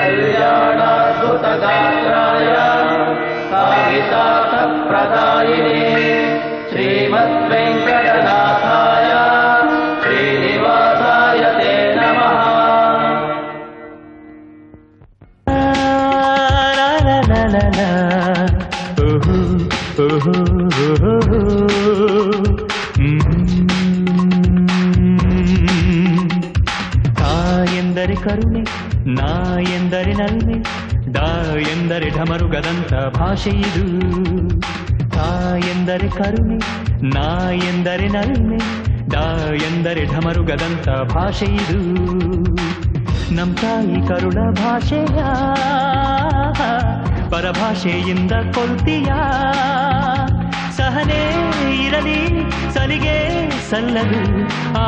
कल्याणाद्भुतगात्राय कामितार्थप्रदायिने श्रीमद्वेङ्कटनाथाय श्रीनिवासाय ते नमः ತಾ ಎಂದರೆ ಕರುಣೆ ನಾ ಎಂದರೆ ನಲ್ಮೆ ಡ ಎಂದರೆ ಢಮರುಗದಂತ ಭಾಷೆ ಇದು ತಾ ಎಂದರೆ ಕರುಣೆ ನಾ ಎಂದರೆ ನಲ್ಮೆ ಡ ಎಂದರೆ ಢಮರುಗದಂತ ಭಾಷೆ ಇದು ನಮ್ ತಾಯಿ ಕರುಣ ಭಾಷೆಯ ಪರಭಾಷೆಯಿಂದ ಕೊಲ್ತೀಯ ಸಹನೆ ಇರಲಿ ಸಲಿಗೆ ಸಲ್ಲದು ಆ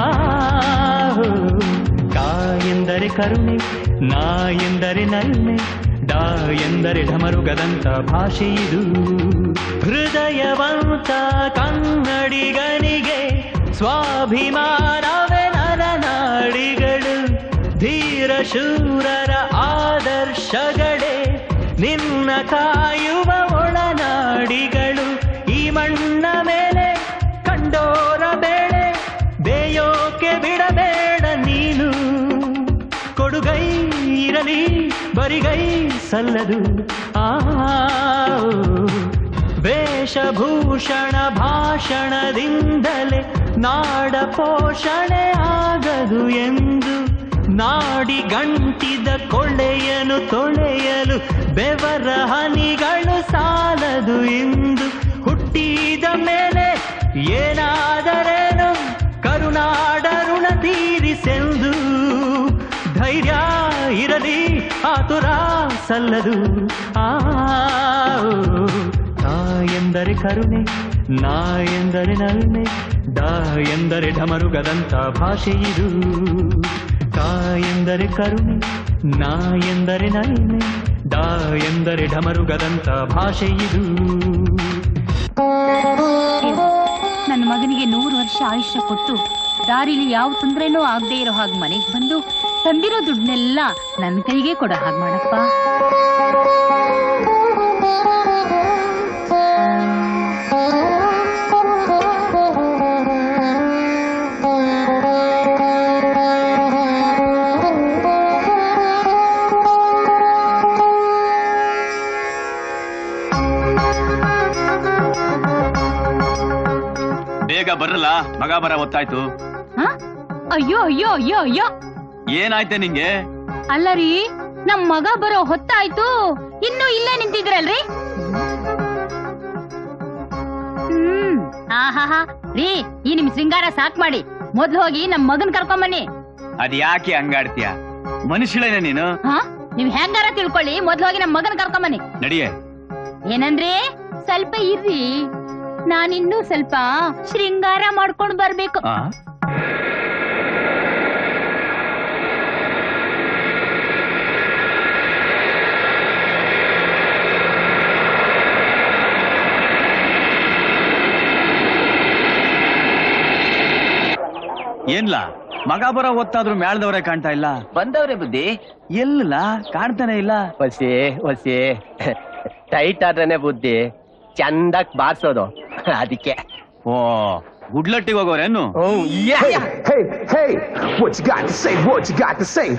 ಕಾ ಎಂದರೆ ಕರುಣೆ ನಾ ಎಂದರೆ ನಲ್ಮೆ ಡಾ ಎಂದರೆ ಢಮರುಗದಂತ ಭಾಷೆ ಇದು ಹೃದಯವಂತ ಕನ್ನಡಿಗನಿಗೆ ಸ್ವಾಭಿಮಾನವೇ ನರನಾಡಿಗಳು ಧೀರ ಶೂರರ ಆದರ್ಶಗಳೇ ನಿನ್ನ ಕಾಯುವ ಒಳನಾಡಿಗಳು ಈ ಮಣ್ಣ ಮೇಲೆ ಕಂಡೋರ ಬೇಳೆ ಬೇಯೋಕೆ ಬಿಡಬೇಡ ನೀನು ಕೊಡುಗೈ ಇರಲಿ ಬರಿಗೈ ಸಲ್ಲದು ಆ ವೇಷಭೂಷಣ ಭಾಷಣದಿಂದಲೇ ನಾಡ ಪೋಷಣೆ ಆಗದು ಎಂದು ನಾಡಿ ಗಂಟಿದ ಕೊಳ್ಳೆಯನು ತೊಳೆಯಲು ಬೆವರ ಹನಿಗಳು ಸಾಲದು ಎಂದು ಹುಟ್ಟಿದ ಮೇಲೆ ಏನಾದರೇನು ಕರುನಾಡ ಋಣ ತೀರಿಸೆಂದು ಧೈರ್ಯ ಇರಲಿ ಆತುರ ಸಲ್ಲದು ಆ ತಾ ಎಂದರೆ ಕರುಣೆ ನಾ ಎಂದರೆ ನಲ್ಮೆ ಡಾ ಎಂದರೆ ಢಮರುಗದಂತ ಭಾಷೆ ಇದು ಕಾ ಎಂದರೆ ಕರುಣೆ ನಾ ಎಂದರೆ ನಲ್ಮೆ ಡಾ ಎಂದರೆ ಢಮರುಗದಂತ ಭಾಷೆ ಇದು ನನ್ನ ಮಗನಿಗೆ ನೂರು ವರ್ಷ ಆಯುಷ್ಯ ಕೊಟ್ಟು ದಾರಿಲಿ ಯಾವ ತೊಂದ್ರೆನೂ ಆಗದೆ ಇರೋ ಹಾಗೆ ಮನೆಗೆ ಬಂದು ತಂದಿರೋ ದುಡ್ಡನ್ನೆಲ್ಲ ನನ್ನ ಕೈಗೆ ಕೊಡೋ ಹಾಗೆ ಮಾಡಪ್ಪ ಬೇಗ ಬರಲ್ಲ ಮಗ ಬರ ಹೊತ್ತಾಯ್ತು ಹ? ಅಯ್ಯೋ ಅಯ್ಯೋ ಅಯ್ಯೋ ಅಯ್ಯೋ ಏನಾಯ್ತೆ ನಿಂಗೆ ಅಲ್ಲ ರೀ ನಮ್ ಮಗ ಬರೋ ಹೊತ್ತಾಯ್ತು ಇನ್ನು ಇಲ್ಲೇ ನಿಂತಿದ್ರಲ್ರಿ ಹ್ಮ್ ಆಹಾಹಾ ರೀ ಈ ನಿಮ್ ಶೃಂಗಾರ ಸಾಕ್ ಮಾಡಿ ಮೊದ್ಲು ಹೋಗಿ ನಮ್ ಮಗನ್ ಕರ್ಕೊಂಬನ್ನಿ ಅದ್ ಯಾಕೆ ಹಂಗಾಡ್ತೀಯ ಮನುಷ್ಯಳೇನೆ ನೀನು ಹಾ ನೀವ್ ಹೆಂಗಾರ ತಿಳ್ಕೊಳ್ಳಿ ಮೊದ್ಲು ಹೋಗಿ ನಮ್ ಮಗನ್ ಕರ್ಕೊಂಬನ್ನಿ ನಡಿಯೇ ಏನಂದ್ರೆ ಸ್ವಲ್ಪ ಇರ್ರಿ ನಾನಿನ್ನೂ ಸ್ವಲ್ಪ ಶೃಂಗಾರ ಮಾಡ್ಕೊಂಡ್ ಬರ್ಬೇಕು ಆ? ಏನ್ಲಾ ಮಗ ಬರೋ ಹೊತ್ತಾದ್ರೂ ಮೇಳ್ದವ್ರೆ ಕಾಣ್ತಾ ಇಲ್ಲ ಬಂದವ್ರೆ ಬುದ್ಧಿ ಎಲ್ಲ ಕಾಣ್ತಾನೆ ಇಲ್ಲ ಒಸಿ ಒಸಿ ಟೈಟ್ ಆದ್ರೇನೆ ಬುದ್ಧಿ ಚಂದಾಗ್ ಬಾರ್ಸೋದು ಅದಕ್ಕೆ ಓ ಗುಡ್ಲಟ್ಟಿಗೆ ಹೋಗೋರೇನು Hey, hey, hey, what you got to say? What you got to say?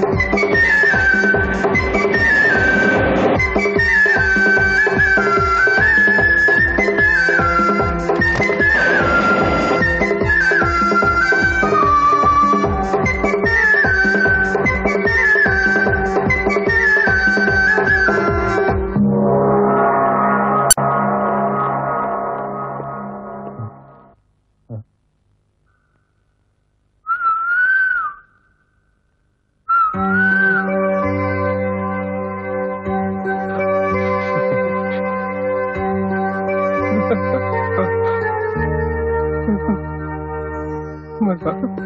ಮಗ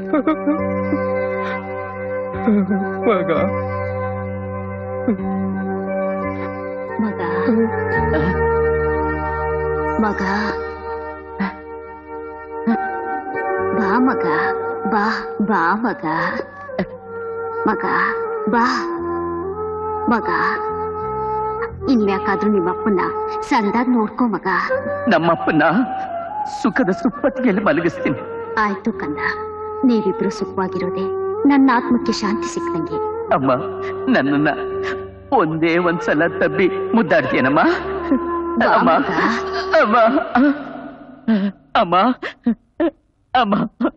ಮಗ ಮಗ ಮಗ ಬಾ ಮಗ ಬಾ ಬಾ ಮಗ ಮಗ ಬಾ ಮಗ ಇನ್ಯಾಕಾದ್ರೂ ನಿಮ್ಮಪ್ಪನ ಸಂದಾಗ ನೋಡ್ಕೋ ಮಗ ನಮ್ಮಪ್ಪನ ಸುಖದ ಸುಪ್ಪತ್ತಿಗೆಯಲ್ಲಿ ಮಲಗಿಸ್ತೀನಿ ಆಯ್ತು ಕಂದ ನೀವಿಬ್ರು ಸುಖವಾಗಿರೋದೆ ನನ್ನ ಆತ್ಮಕ್ಕೆ ಶಾಂತಿ ಸಿಕ್ಕಂಗೆ ಅಮ್ಮ ನನ್ನನ್ನ ಒಂದೇ ಒಂದ್ಸಲ ತಬ್ಬಿ ಮುದ್ದಾಡ್ತೀಯನಮ್ಮ ಬಾ ಅಮ್ಮ ಮಗ. ಅಮ್ಮ ಅಮ್ಮ ಅಮ್ಮ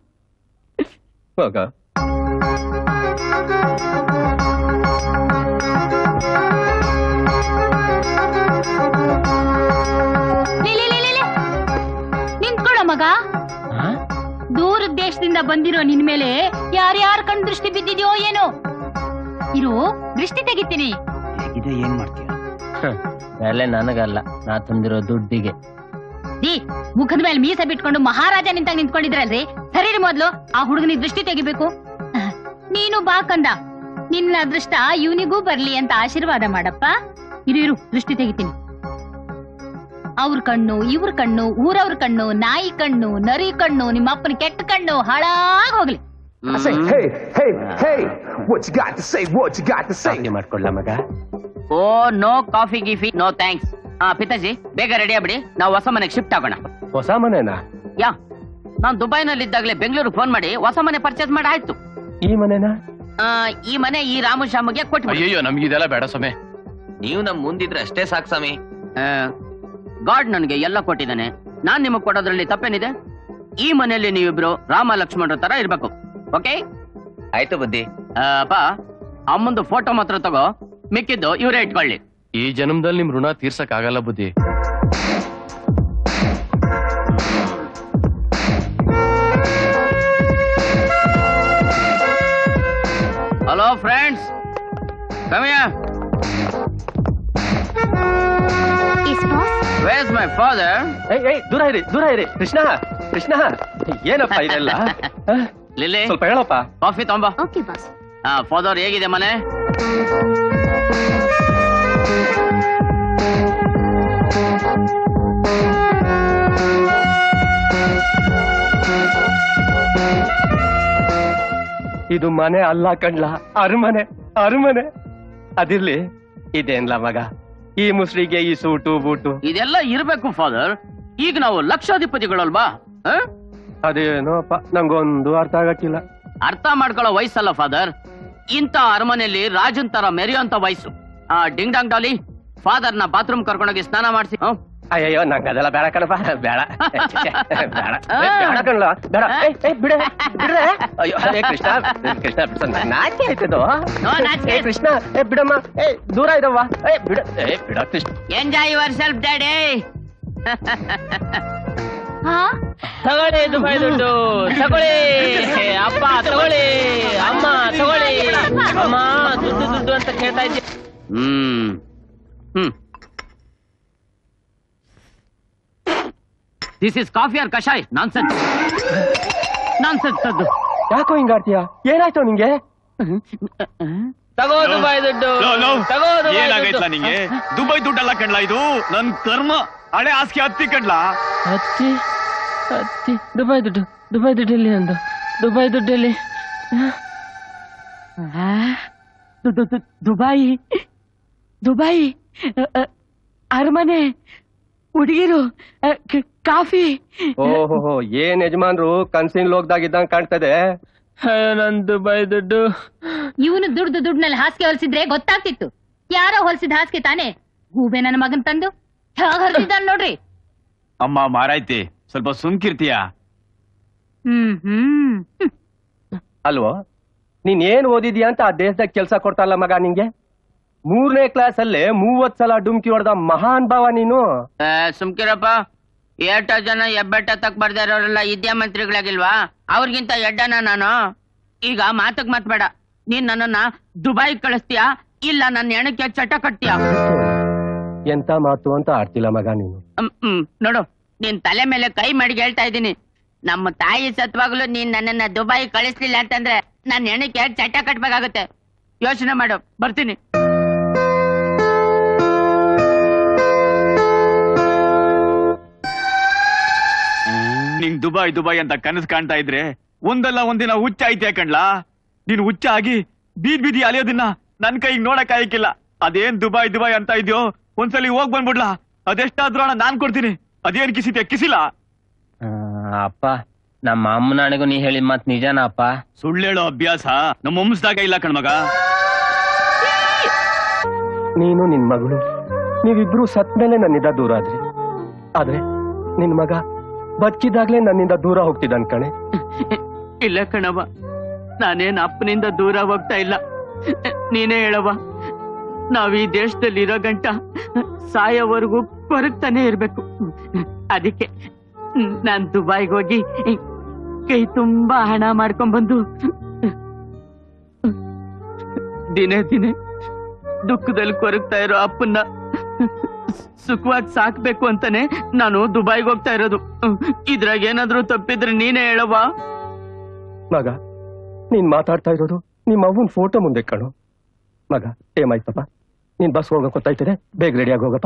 ಮಗ ಲೇ, ಲೇ, ಲೇ, ಲೇ, ಲೇ. ನಿಂತ್ಕೊಳ್ಳೋ ಮಗ ದೂರದ ದೇಶದಿಂದ ಬಂದಿರೋ ನಿನ್ ಮೇಲೆ ಯಾರ್ಯಾರ ಕಣ್ ದೃಷ್ಟಿ ಬಿದ್ದಿದ್ಯೋ ಏನೋ ಇರು ದೃಷ್ಟಿ ತೆಗಿತೀನಿ ಹೇಗಿದೆ ಏನ್ ಮಾಡ್ತೀಯ ಬೆಲೆ ನನಗಲ್ಲ ನಾ ತಂದಿರೋ ದುಡ್ಡಿಗೆ ಡಿ ಮುಖದ ಮೇಲೆ ಮೀಸ ಬಿಟ್ಕೊಂಡು ಮಹಾರಾಜ ನಿಂತಾಗ ನಿಂತ್ಕೊಂಡಿದ್ರಲ್ರಿ ಸರಿ ರೀ ಮೊದ್ಲು ಆ ಹುಡುಗನಿಗೆ ದೃಷ್ಟಿ ತೆಗಿಬೇಕು ಅಹ್, ನೀನು ಬಾ ಕಂದ ನಿನ್ನ ಅದೃಷ್ಟ ಇವನಿಗೂ ಬರ್ಲಿ ಅಂತ ಆಶೀರ್ವಾದ ಮಾಡಪ್ಪ ಇರು ಇರು ದೃಷ್ಟಿ ತೆಗಿತೀನಿ ಅವ್ರ ಕಣ್ಣು ಇವ್ರ ಕಣ್ಣು ಊರವ್ರ ಕಣ್ಣು ನಾಯಿ ಕಣ್ಣು ನರಿ ಕಣ್ಣು ನಿಮ್ಮ ಅಪ್ಪನ ಕೆಟ್ಟ ಕಣ್ಣು ಹಾಳಾಗ್ ಹೋಗ್ಲಿ I say, hey, hey, hey, what you got to say? What you got to say? Coffee ಮಾಡ್ಕೊಳ್ಳ ಮಗ ಓ ನೋ ಕಾಫಿ ಗಿಫಿ ನೋ ಥ್ಯಾಂಕ್ಸ್ ಹಾ ಪಿತಾಜಿ ಬೇಗ ರೆಡಿ ಆಗ್ಬಿಡಿ ನಾವು ಹೊಸ ಮನೆಗೆ ಶಿಫ್ಟ್ ಆಗೋಣ ಹೊಸ ಮನೆನಾ ಯಾ ನಾನ್ ದುಬೈನಲ್ಲಿ ಇದ್ದಾಗಲೇ ಬೆಂಗಳೂರು ಫೋನ್ ಮಾಡಿ ಹೊಸ ಮನೆ ಪರ್ಚೇಸ್ ಮಾಡಿ ಆಯ್ತು ಈ ಮನೆನಾ ಆ, ಈ ಮನೆ ಈ ರಾಮು ಶ್ಯಾಮಗೆ ಕೊಟ್ಬಿಡಿ ಅಯ್ಯೋ ನಮ್ಗಿದೆಲ್ಲ ಬೇಡ ಸಮಯ ನೀವು ನಮ್ ಮುಂದಿದ್ರೆ ಅಷ್ಟೇ ಸಾಕ್ ಸ್ವಾಮಿ ಗಾಡ್ ನನಗೆ ಎಲ್ಲ ಕೊಟ್ಟಿದ್ದಾನೆ ನಾನ್ ನಿಮಗ್ ಕೊಡೋದ್ರಲ್ಲಿ ತಪ್ಪೇನಿದೆ ಈ ಮನೆಯಲ್ಲಿ ನೀವಿಬ್ರು ರಾಮ ಲಕ್ಷ್ಮಣರ ತರ ಇರ್ಬೇಕು ಓಕೆ ಆಯ್ತು ಬುದ್ಧಿ ಅಪ್ಪ ಅಮ್ಮಂದು ಫೋಟೋ ಮಾತ್ರ ತಗೋ ಮಿಕ್ಕಿದ್ದು ಇವರೇ ಇಟ್ಕೊಳ್ಳಿ ಈ ಜನ್ಮದಲ್ಲಿ ನಿಮ್ ಋಣ ತೀರ್ಸಕ್ ಆಗಲ್ಲ ಬುದ್ಧಿ ಹಲೋ ಫ್ರೆಂಡ್ಸ್ ಕಮಿಯ yes boss where's my father ಏಯ್ ಏಯ್ ದೂರ ಇರಿ ದೂರ ಇರಿ ಕೃಷ್ಣ ಕೃಷ್ಣ ಏನಪ್ಪ ಇದೆಲ್ಲ ಹ? ಲಿಲ್ಲಿ ಸ್ವಲ್ಪ ಹೇಳಪ್ಪ ಕಾಫಿ ತಗೊಂಬ ಓಕೆ ಬಾಸ್ ಫಾದರ್ ಹೇಗಿದೆ ಮನೆ ಇದು ಮನೆ ಅಲ್ಲ ಕಣ್ಲ ಅರಮನೆ ಅರಮನೆ ಅದಿರ್ಲಿ ಇದೇನ್ಲ ಮಗ ಈ ಮುಸ್ರಿಗೆ ಈ ಸೂಟು ಬೂಟು ಇದೆಲ್ಲ ಇರ್ಬೇಕು ಫಾದರ್ ಈಗ ನಾವು ಲಕ್ಷಾಧಿಪತಿಗಳಲ್ವಾ ಹ? ಅದೇನೋಪ್ಪ ನಂಗೊಂದು ಅರ್ಥ ಆಗಕ್ಕಿಲ್ಲ ಅರ್ಥ ಮಾಡ್ಕೊಳ್ಳೋ ವಯಸ್ಸಲ್ಲ ಫಾದರ್ ಇಂಥ ಅರಮನೆಯಲ್ಲಿ ರಾಜನ್ ತರ ಮೆರೆಯುವಂತ ವಯಸ್ಸು ಆ ಡಿಂಗ್ ಡಾಂಗ್ ಡಾಲಿ ಫಾದರ್ ನ ಬಾತ್ರೂಮ್ ಕರ್ಕೊಂಡೋಗಿ ಸ್ನಾನ ಮಾಡಿಸಿ ಅಯ್ಯಯ್ಯೋ ನಂಗೆ ಅದೆಲ್ಲ ಬೇಡ ಕಣಪ್ಪ ಬೇಡ ಛೆ, ಬೇಡ ಏ, ಬೇಡ ಕಣ್ಲ ಬೇಡ ಏಯ್, ಏಯ್, ಬಿಡೆ ಬಿಡ್ರೆ ಅಯ್ಯೋ ಏ, ಕೃಷ್ಣ ಕೃಷ್ಣ ಬಿಡ್ಸ ನಾಚೆ ಆಯ್ತದು ನೋ ನಾಚಿಕೆ. ಏ ಕೃಷ್ಣ ಏ ಬಿಡಮ್ಮ ಏ ದೂರ ಇರವ್ವ ಏ ಬಿಡ ಏ ಬಿಡ Krishna enjoy yourself daddy ಹಾ ತಗೊಳ್ಳಿ ದುಬೈ ದುಡ್ಡು ತಗೊಳ್ಳಿ ಅಪ್ಪ ತಗೊಳ್ಳಿ ಅಮ್ಮ ತಗೊಳ್ಳಿ ಅಮ್ಮ ದುಡ್ಡು ದುಡ್ಡು ಅಂತ ಕೇಳ್ತಾ ಇದ್ದೆ hmm hmm this is coffee or kashaya nonsense nonsense ಅದು ಯಾಕೋ ಹಿಂಗಾಡ್ತೀಯ ಏನಾಯ್ತು ನಿಂಗೆ ತಗೋ ದುಬೈ ದುಡ್ಡು ಲೋ, ಲೋ, ತಗೋ ದುಬೈ ಏನಾಗೈತ್ಲ ದುಡ್ಡು. ನಿಂಗೆ ದುಬೈ ದುಡ್ಡಲ್ಲ ಕಣ್ಲ ಇದು ನನ್ ಕರ್ಮ ಹಳೆ ಹಾಸಿಗೆ ಹತ್ತಿ ಕಣ್ಲ ಹತ್ತಿ ಹತ್ತಿ ದುಬೈ ದುಡ್ಡು ದುಬೈ ದುಡ್ಡಲ್ಲಿ ಅಂದು ದುಬೈ ದುಡ್ಡಲ್ಲಿ ದುಬೈ ದುಬೈ ಅರಮನೆ ಹುಡುಗಿರು ಕಾಫಿ ಓಹೋ ಏನ್ ಯಜಮಾನ್ರು ಕನ್ಸಿನ ಲೋಕದಾಗಿದ್ದಂಗ್ ಕಾಣ್ತದೆ ನನ್ ದುಬೈ ದುಡ್ಡು ಇವನು ದುಡ್ದು ದುಡ್ನಲ್ಲಿ ಹಾಸಿಗೆ ಹೊಲಿಸಿದ್ರೆ ಗೊತ್ತಾಗ್ತಿತ್ತು ಯಾರೋ ಹೊಲಿಸಿದ ಹಾಸಿಗೆ ತಾನೆ ಗೂಬೆ ನನ್ನ ಮಗನ್ ತಂದು ಹೇಗ್ ಹರಿದಿದ್ದಾನ್ ನೋಡ್ರಿ ಅಮ್ಮ ಮಾರಾಯ್ತಿ ಸ್ವಲ್ಪ ಸುಮ್ಕಿರ್ತೀಯ ಹ್ಮ್ ಹ್ಮ್ ಹ್ಮ್. ಅಲ್ವೋ ನೀನ್ ಏನ್ ಓದಿದ್ಯಾ ಅಂತ ಆ ದೇಶದಾಗ ಕೆಲ್ಸ ಕೊಡ್ತಾರಲ್ಲ ಮಗ ನಿಂಗೆ ಮೂರನೇ ಕ್ಲಾಸ್ ಅಲ್ಲೇ ಮೂವತ್ ಸಲ ಡುಮ್ಕಿ ಹೊಡೆದ ಮಹಾನ್ ಭಾವ ನೀನು ಸುಮ್ಕಿರಪ್ಪ ಏಟ ಜನ ಎಬ್ಬೆಟ್ಟ ತಕ್ ಬರ್ದೇ ಇರೋರೆಲ್ಲ ವಿದ್ಯಾಮಂತ್ರಿಗಳಾಗಿಲ್ವಾ ಅವ್ರಿಗಿಂತ ಎಡ್ಡನ ನಾನು ಈಗ ಮಾತಕ್ ಮಾತ್ಬೇಡ ನೀನ್ ನನ್ನನ್ನ ದುಬೈ ಕಳಿಸ್ತೀಯಾ ಇಲ್ಲ ನನ್ನ ಹೆಣಕ್ಕೆ ಚಟ ಕಟ್ತೀಯಾ ಎಂತ ಮಾತು ಅಂತ ಆಡ್ತಿಲ್ಲ ಮಗ ನೀನು ಹ್ಮ್, ಹ್ಮ್ ನೋಡು ನೀನ್ ತಲೆ ಮೇಲೆ ಕೈ ಮಾಡಿ ಹೇಳ್ತಾ ಇದ್ದೀನಿ ನಮ್ಮ ತಾಯಿ ಸತ್ವಾಗ್ಲೂ ನೀನ್ ನನ್ನನ್ನ ದುಬೈ ಕಳಿಸ್ಲಿಲ್ಲ ಅಂತಂದ್ರೆ ನನ್ನ ಹೆಣಕ್ಕೆ ಚಟ ಕಟ್ಬೇಕಾಗುತ್ತೆ ಯೋಚನೆ ಮಾಡು ಬರ್ತೀನಿ ನಿಂಗ್ ದುಬೈ ದುಬೈ ಅಂತ ಕನಸು ಕಾಣ್ತಾ ಇದ್ರೆ ಒಂದಲ್ಲ ಒಂದಿನ ಹುಚ್ಚ ಐತೆ ಕಣ್ಲಾ ನೀನ್ ಹುಚ್ಚ ಆಗಿ ಬೀದ್ ಬೀದಿ ಅಲಿಯೋದನ್ನ ನನ್ ಕೈಗೆ ನೋಡಕ್ ಆಯ್ಕಿಲ್ಲ ಅದೇನ್ ದುಬಾಯ್ ದುಬಾಯ್ ಅಂತ ಇದೆಯೋ ಒಂದ್ಸಲಿ ಹೋಗ್ ಬಂದ್ಬಿಡ್ಲಾ ಅದೆಷ್ಟಾದ್ರೂ ಹಣ ನಾನ್ ಕೊಡ್ತೀನಿ ಅದೇನ್ ಕಿಸಿತೆ ಕಿಸಿಲ್ಲ ಆ, ಅಪ್ಪ ನಮ್ಮ ಅಮ್ಮನಾಣಿಗೂ ನೀ ಹೇಳಿದ ಮಾತ್ ನಿಜನಾ ಅಪ್ಪ ಸುಳ್ಳೇಳೋ ಅಭ್ಯಾಸ ನಮ್ಮ ವಂಶದಾಗ ಇಲ್ಲ ಕಣ್ಮಗ ನೀನು ನಿನ್ ಮಗಳು ನೀವಿಬ್ರು ಸತ್ ಮೇಲೆ ನನ್ನಿಂದ ದೂರ ಆದ್ರಿ ಆದ್ರೆ ನಿನ್ ಮಗ ಬದುಕಿದಾಗ್ಲೇ ನನ್ನಿಂದ ದೂರ ಹೋಗ್ತಿದ್ದಾನ್ ಕಣೆ ಇಲ್ಲ ಕಣವ ನಾನೇನ್ ಅಪ್ಪನಿಂದ ದೂರ ಹೋಗ್ತಾ ಇಲ್ಲ ನೀನೇ ಹೇಳವ ನಾವ್ ಈ ದೇಶದಲ್ಲಿ ಇರೋ ಗಂಟ ಸಾಯೋವರೆಗೂ ಕೊರಗ್ತಾನೆ ಇರ್ಬೇಕು ಅದಕ್ಕೆ ನಾನ್ ದುಬೈಗೆ ಹೋಗಿ ಕೈ ತುಂಬಾ ಹಣ ಮಾಡ್ಕೊಂಡ್ ಬಂದು ದಿನೇ ದಿನೇ ದುಃಖದಲ್ಲಿ ಕೊರಗ್ತಾ ಇರೋ ಅಪ್ಪನ್ನ ಸುಖವಾಗಿ ಸಾಕ್ಬೇಕು ಅಂತಾನೆ ನಾನು ದುಬೈಗೆ ಹೋಗ್ತಾ ಇರೋದು ಇದ್ರಾಗ ಏನಾದ್ರೂ ತಪ್ಪಿದ್ರೆ ನೀನೇ ಹೇಳವ್ವ ಮಗ ನೀನ್ ಮಾತಾಡ್ತಾ ಇರೋದು ನಿಮ್ಮ ಅವ್ವನ್ ಫೋಟೋ ಮುಂದೆ ಕಣು ಮಗ ಏಮಾಯ್ತಪ್ಪ ನೀನ್ ಬಸ್ ಹೋಗಕ್ ಗೊತ್ತಾಯ್ತದೆ ಬೇಗ ರೆಡಿಯಾಗಿ ಹೋಗಪ್ಪ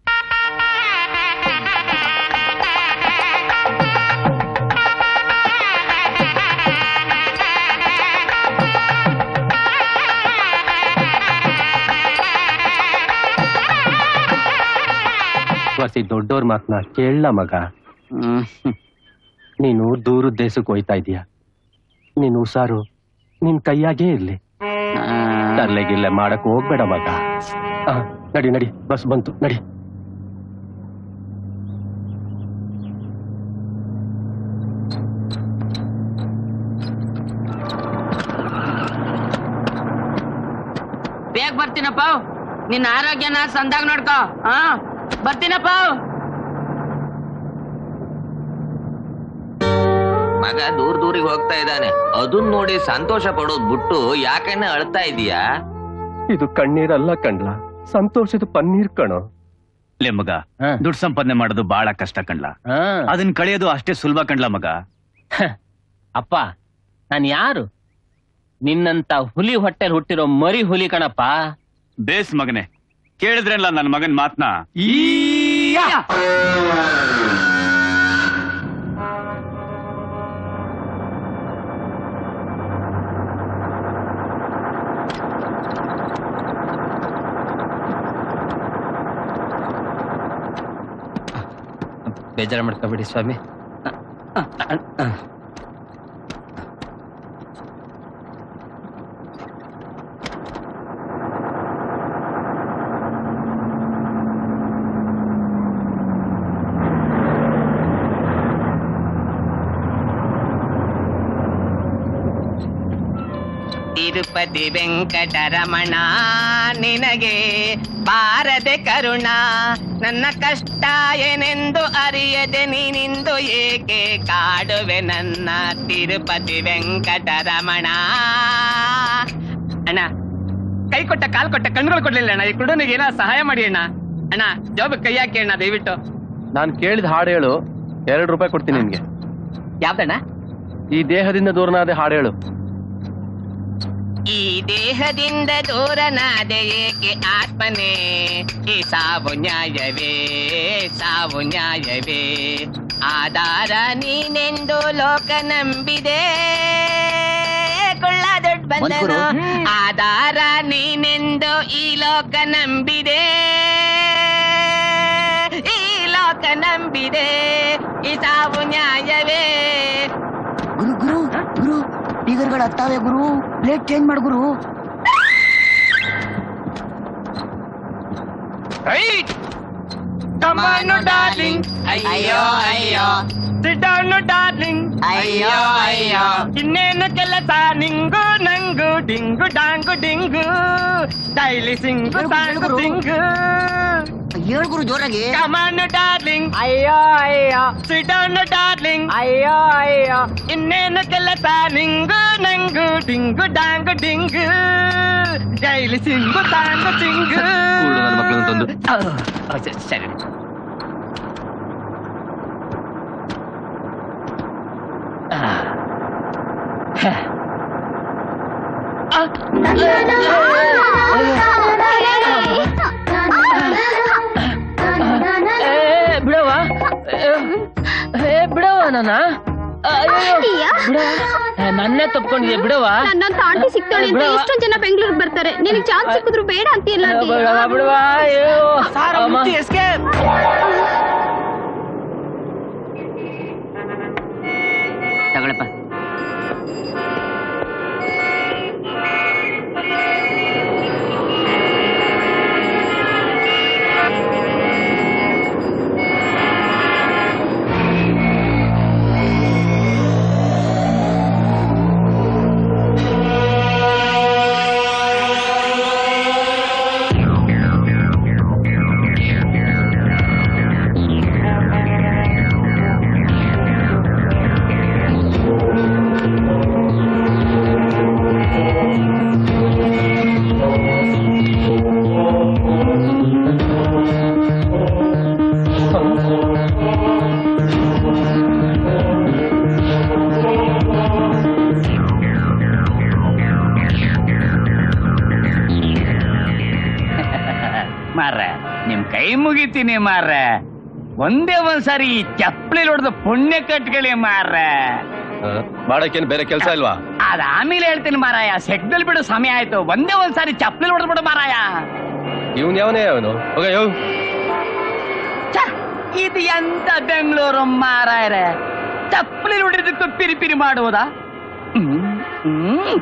ವಸಿ ದೊಡ್ಡೋರ್ ಮಾತನ್ನ ಕೇಳಲ್ಲ ಮಗ ನೀನು ದೂರದ ದೇಶಕ್ಕೆ ಹೋಯ್ತಾ ಇದೀಯ ನೀನು ಹುಷಾರು ನಿನ್ ಕೈಯಾಗೇ ಇರ್ಲಿ ತರ್ಲೆಗಿಲ್ಲೆ ಮಾಡಕ್ ಹೋಗ್ಬೇಡ ಮಗ ಆ, ನಡಿ ನಡಿ ಬಸ್ ಬಂತು ನಡಿ ಬೇಗ ಬರ್ತೀನಪ್ಪ ನಿನ್ನ ಆರೋಗ್ಯನ ಸಂದಾಗ ನೋಡ್ಕೋ ಹಾ ಬರ್ತೀನಪ್ಪ ಮಗ ದೂರ ದೂರಿಗೆ ಹೋಗ್ತಾ ಇದ್ದಾನೆ ಅದನ್ ನೋಡಿ ಸಂತೋಷ ಪಡೋದ್ ಬಿಟ್ಟು ಯಾಕನ್ನ ಅಳ್ತಾ ಇದೀಯಾ ಇದು ಕಣ್ಣೀರಲ್ಲ ಕಂಡ್ಲ ಸಂತೋಷದ ಪನ್ನೀರ್ ಕಣೋ ಲೇ ಮಗ ಹಾ. ದುಡ್ಡು ಸಂಪಾದನೆ ಮಾಡೋದು ಬಹಳ ಕಷ್ಟ ಕಣ್ಲ ಹಾ. ಅದನ್ನ ಕಳೆಯೋದು ಅಷ್ಟೇ ಸುಲಭ ಕಣ್ಲ ಮಗ ಅಪ್ಪ ನಾನ್ ಯಾರು ನಿನ್ನಂತ ಹುಲಿ ಹೊಟ್ಟೆಲ್ ಹುಟ್ಟಿರೋ ಮರಿ ಹುಲಿ ಕಣಪ್ಪ ಬೇಸ್ ಮಗನೇ ಕೇಳಿದ್ರಲ್ಲ ನನ್ನ ಮಗನ್ ಮಾತ್ನ ಬೇಜಾರ ಮಾಡ್ಕೋಬೇಡಿ ಸ್ವಾಮಿ ತಿರುಪತಿ ವೆಂಕಟರಮಣ ನಿನಗೆ ಬಾರದೆ ಕರುಣ ನನ್ನ ಕಷ್ಟ ಏನೆಂದು ಅರಿಯದೆ ನೀನಿಂದು ಏಕೆ ಕಾಡುವೆ ನನ್ನ ತಿರುಪತಿ ವೆಂಕಟರಮಣ ಅಣ್ಣ ಕೈ ಕೊಟ್ಟ ಕಾಲ್ ಕೊಟ್ಟ ಕಣ್ಗಳು ಕೊಡ್ಲಿಲ್ಲ ಅಣ್ಣ ಈ ಕುಡುನಿಗೆ ಏನೋ ಸಹಾಯ ಮಾಡಿ ಅಣ್ಣ ಅಣ್ಣ ಜಾಬ್ ಕೈ ಹಾಕಿ ಅಣ್ಣ ದಯವಿಟ್ಟು ನಾನ್ ಕೇಳಿದ ಹಾಡು ಹೇಳು ಎರಡು ರೂಪಾಯಿ ಕೊಡ್ತೀನಿ ನಿನ್ಗೆ ಯಾವ್ದಣ್ಣ ಈ ದೇಹದಿಂದ ದೂರನಾದ ಹಾಡು ಹೇಳು ಈ ದೇಹದಿಂದ ದೂರನಾದೆ ಏಕೆ ಆತ್ಮನೇ ಈ ಸಾವು ನ್ಯಾಯವೇ ಸಾವು ನ್ಯಾಯವೇ ಆಧಾರ ನೀನೆಂದು ಲೋಕ ನಂಬಿದೆ ಕೊಳ್ಳ ದೊಡ್ಡ ಬಂದನು ಆಧಾರ ನೀನೆಂದು ಈ ಲೋಕ ನಂಬಿದೆ ಈ ಲೋಕ ನಂಬಿದೆ ಈ ಸಾವು ನ್ಯಾಯವೇ ಗುರು ಗುರು ಗುರು ಟೀಗರ್ಗಳು ಹತ್ತಾವೆ ಗುರು ಪ್ಲೇಟ್ ಚೇಂಜ್ ಮಾಡು ಗುರು Come on, no darling. ಅಯ್ಯೋ ಅಯ್ಯೋ Sit down, no darling. ಅಯ್ಯೋ ಅಯ್ಯೋ ಇನ್ನೇನು ಕೆಲಸ ನಿಂಗು ನಂಗು ding dong ding daily sing song sing ಹೇಳ್ ಗುರು ಜೋರಾಗಿ Come on, no darling. ಅಯ್ಯೋ ಅಯ್ಯೋ Sit down, no darling. ಅಯ್ಯೋ ಅಯ್ಯೋ ಇನ್ನೇನು ಕೆಲಸ ನಿಂಗು ನಂಗು ding dong ding daily sing song sing ನನ್ನ ಮಕ್ಕಳನ್ನ ತಂದು ಸರಿ ಏ ಬಿಡವ ಏ ಬಿಡವ ನಾನ ನನ್ನೇ ತಪ್ಕೊಂಡಿದ್ಯಾ ಬಿಡವಾ ನನ್ನಂತ ಆಂಟಿ ಸಿಗ್ತಾಳೆ ಅಂತ ಬಿಡವ್ವ. ಎಷ್ಟೊಂದ್ ಜನ ಬೆಂಗಳೂರಿಗೆ ಬರ್ತಾರೆ ನಿನಗೆ ಚಾನ್ಸ್ ಸಿಕ್ಕಿದ್ರು ಬೇಡ ಅಂತೀಯಲ್ಲ ಬಿಡವಾ ಬಿಡವಾ ಅಯ್ಯೋ ಅಮ್ಮ. ತಗೊಳಪ್ಪ ಮಾರ್ರೆ ನಿಮ್ ಕೈ ಮುಗಿತೀನಿ ಮಾರ್ರೆ ಒಂದೇ ಒಂದ್ಸಾರಿ ಈ ಚಪ್ಪಲಿ ಹೊಡೆದು ಪುಣ್ಯ ಕಟ್ಕೊಳ್ಳಿ ಮಾರ್ರೆ ಮಾಡಕ್ಕೇನ್ ಬೇರೆ ಕೆಲಸ ಇಲ್ವಾ ಅದ ಆಮೇಲೆ ಹೇಳ್ತೀನಿ ಮಾರಾಯ ಸೆಕ್ದಲ್ಲಿ ಬಿಡು ಸಮಯ ಆಯ್ತು ಒಂದೇ ಒಂದ್ಸಾರಿ ಚಪ್ಪಲಿ ಹೊಡೆದು ಬಿಡು ಮಾರಾಯ ಇವನ್ ಯಾವನೇ ಅವನು ಹೋಗ ಯೋ ಛ, ಇದು ಎಂತ ಬೆಂಗಳೂರು ಮಾರಾಯರೆ ಚಪ್ಪಲಿ ಹೊಡೆದಕ್ಕೂ ಪಿರಿ ಪಿರಿ ಮಾಡುವುದಾ ಹ್ಮ್, ಹ್ಮ್.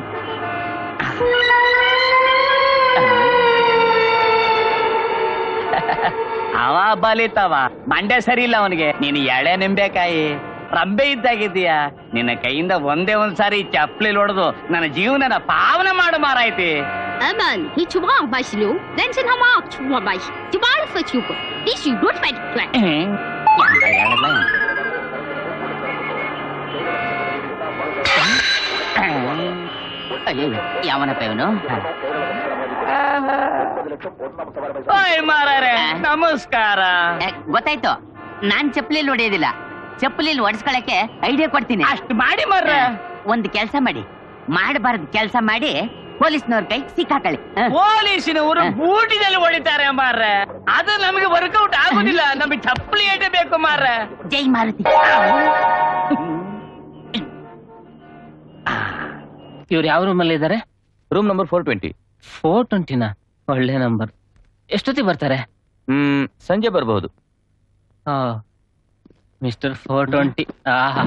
ಅವ ಬಲಿತವ ಮಂಡ್ಯ ಸರಿ ಇಲ್ಲ ಅವನಿಗೆ ನೀನು ಎಳೆ ನಿಂಬೆಕಾಯಿ ರಂಬೆ ಇದ್ದಾಗಿದ್ದೀಯ ನಿನ್ನ ಕೈಯಿಂದ ಒಂದೇ ಒಂದ್ಸಾರಿ ಚಪ್ಪಲಿ ಹೊಡೆದು ನನ್ನ ಜೀವನನ ಪಾವನೆ ಮಾಡು ಮಾರಾಯ್ತಿ Aman, he chuba ba shilo. Then sin hama chuba ba. Chuba fa chuba. This you don't fight flat. ಎಂತ ಹೇಳಲ್ಲ? ಅಯ್ಯೋ ಯಾವನಪ್ಪ ಇವನು ಓಯ್ ಮಾರಾರೆ ನಮಸ್ಕಾರ ಗೊತ್ತಾಯ್ತು ನಾನ್ ಚಪ್ಪಲಿ ಹೊಡೆಯೋದಿಲ್ಲ ಚಪ್ಪಲಿ ಒಡ್ಸ್ಕೊಳಕ್ಕೆ ಐಡಿಯಾ ಕೊಡ್ತೀನಿ ಅಷ್ಟು ಮಾಡಿ ಮಾರ್ರೆ ಒಂದ್ ಕೆಲ್ಸ ಮಾಡಿ ಮಾಡಬಾರ್ದು ಕೆಲ್ಸ ಮಾಡಿ ಪೊಲೀಸ್ನವ್ರ ಕೈ ಸಿಕ್ಕಾಕಳಿ ಹ. ಪೊಲೀಸಿನವರು ಬೂಟಿನಲ್ಲಿ ಹೊಡಿತಾರೆ ಮಾರ್ರೆ ಅದು ನಮಗೆ ವರ್ಕೌಟ್ ಆಗುದಿಲ್ಲ ನಮಗೆ ಚಪ್ಪಲಿ ಏಟೆ ಬೇಕು ಮಾರ್ರೆ ಜೈ ಮಾರುತಿ ಇವ್ರು ಯಾವ ರೂಮಲ್ಲಿ ಇದ್ದಾರೆ room number four twenty four ಟ್ವೆಂಟಿನ ಒಳ್ಳೆ ನಂಬರ್ ಎಷ್ಟೊತ್ತಿಗೆ ಬರ್ತಾರೆ ಹ್ಮ್ ಸಂಜೆ ಬರಬಹುದು ಮಿಸ್ಟರ್ ಫೋರ್ ಟ್ವೆಂಟಿ ಆಹಾ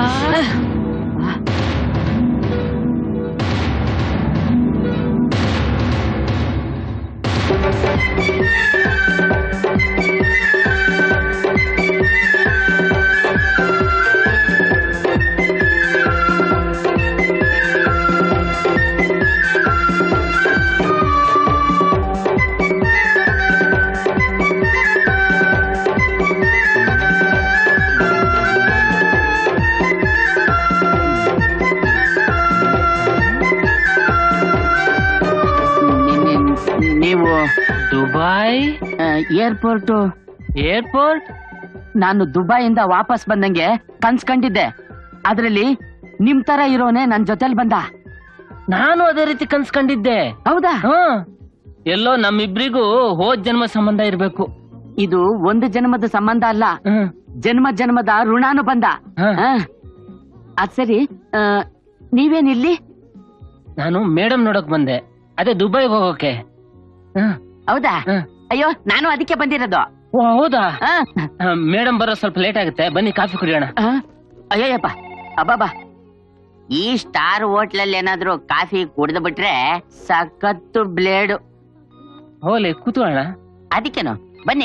ನೀವು ದುಬೈ ಏರ್ಪೋರ್ಟ್ ಏರ್ಪೋರ್ಟ್ ನಾನು ದುಬೈಯಿಂದ ವಾಪಸ್ ಬಂದಂಗೆ ಕನ್ಸ್ಕೊಂಡಿದ್ದೆ ಅದ್ರಲ್ಲಿ ನಿಮ್ ತರ ಇರೋನೆ ನನ್ ಜೊತೆಲ್ ಬಂದ ನಾನು ಅದೇ ರೀತಿ ಕನ್ಸ್ಕೊಂಡಿದ್ದೆ ಹೌದಾ ಹಾ ಎಲ್ಲೋ ನಮ್ಮಿಬ್ರಿಗೂ ಹೋದ್ ಜನ್ಮ ಸಂಬಂಧ ಇರ್ಬೇಕು ಇದು ಒಂದು ಜನ್ಮದ ಸಂಬಂಧ ಅಲ್ಲ ಜನ್ಮ ಜನ್ಮದ ಋಣಾನು ಬಂದ ಹ. ಅದ್ ಸರಿ ಆ, ನೀವೇನಿಲ್ಲಿ ನಾನು ಮೇಡಮ್ ನೋಡಕ್ ಬಂದೆ ಅದೇ ದುಬೈಗೆ ಹೋಗೋಕೆ ಹೌದಾ ಅಯ್ಯೋ ನಾನು ಅದಕ್ಕೆ ಬಂದಿರೋದು ಓ ಹೌದಾ ಹ. ಮೇಡಮ್ ಬರೋ ಸ್ವಲ್ಪ ಲೇಟ್ ಆಗುತ್ತೆ ಬನ್ನಿ ಕಾಫಿ ಕುಡಿಯೋಣ ಹ? ಅಯ್ಯಯ್ಯಪ್ಪ ಅಬ್ಬಾಬಾ ಈ ಸ್ಟಾರ್ ಹೋಟ್ಲಲ್ಲಿ ಏನಾದ್ರೂ ಕಾಫಿ ಕುಡ್ದು ಬಿಟ್ರೆ ಸಖತ್ತು ಬ್ಲೇಡು ಹೋಲಿ ಕೂತ್ಕೊಳ್ಳೋಣ ಅದಕ್ಕೇನು ಬನ್ನಿ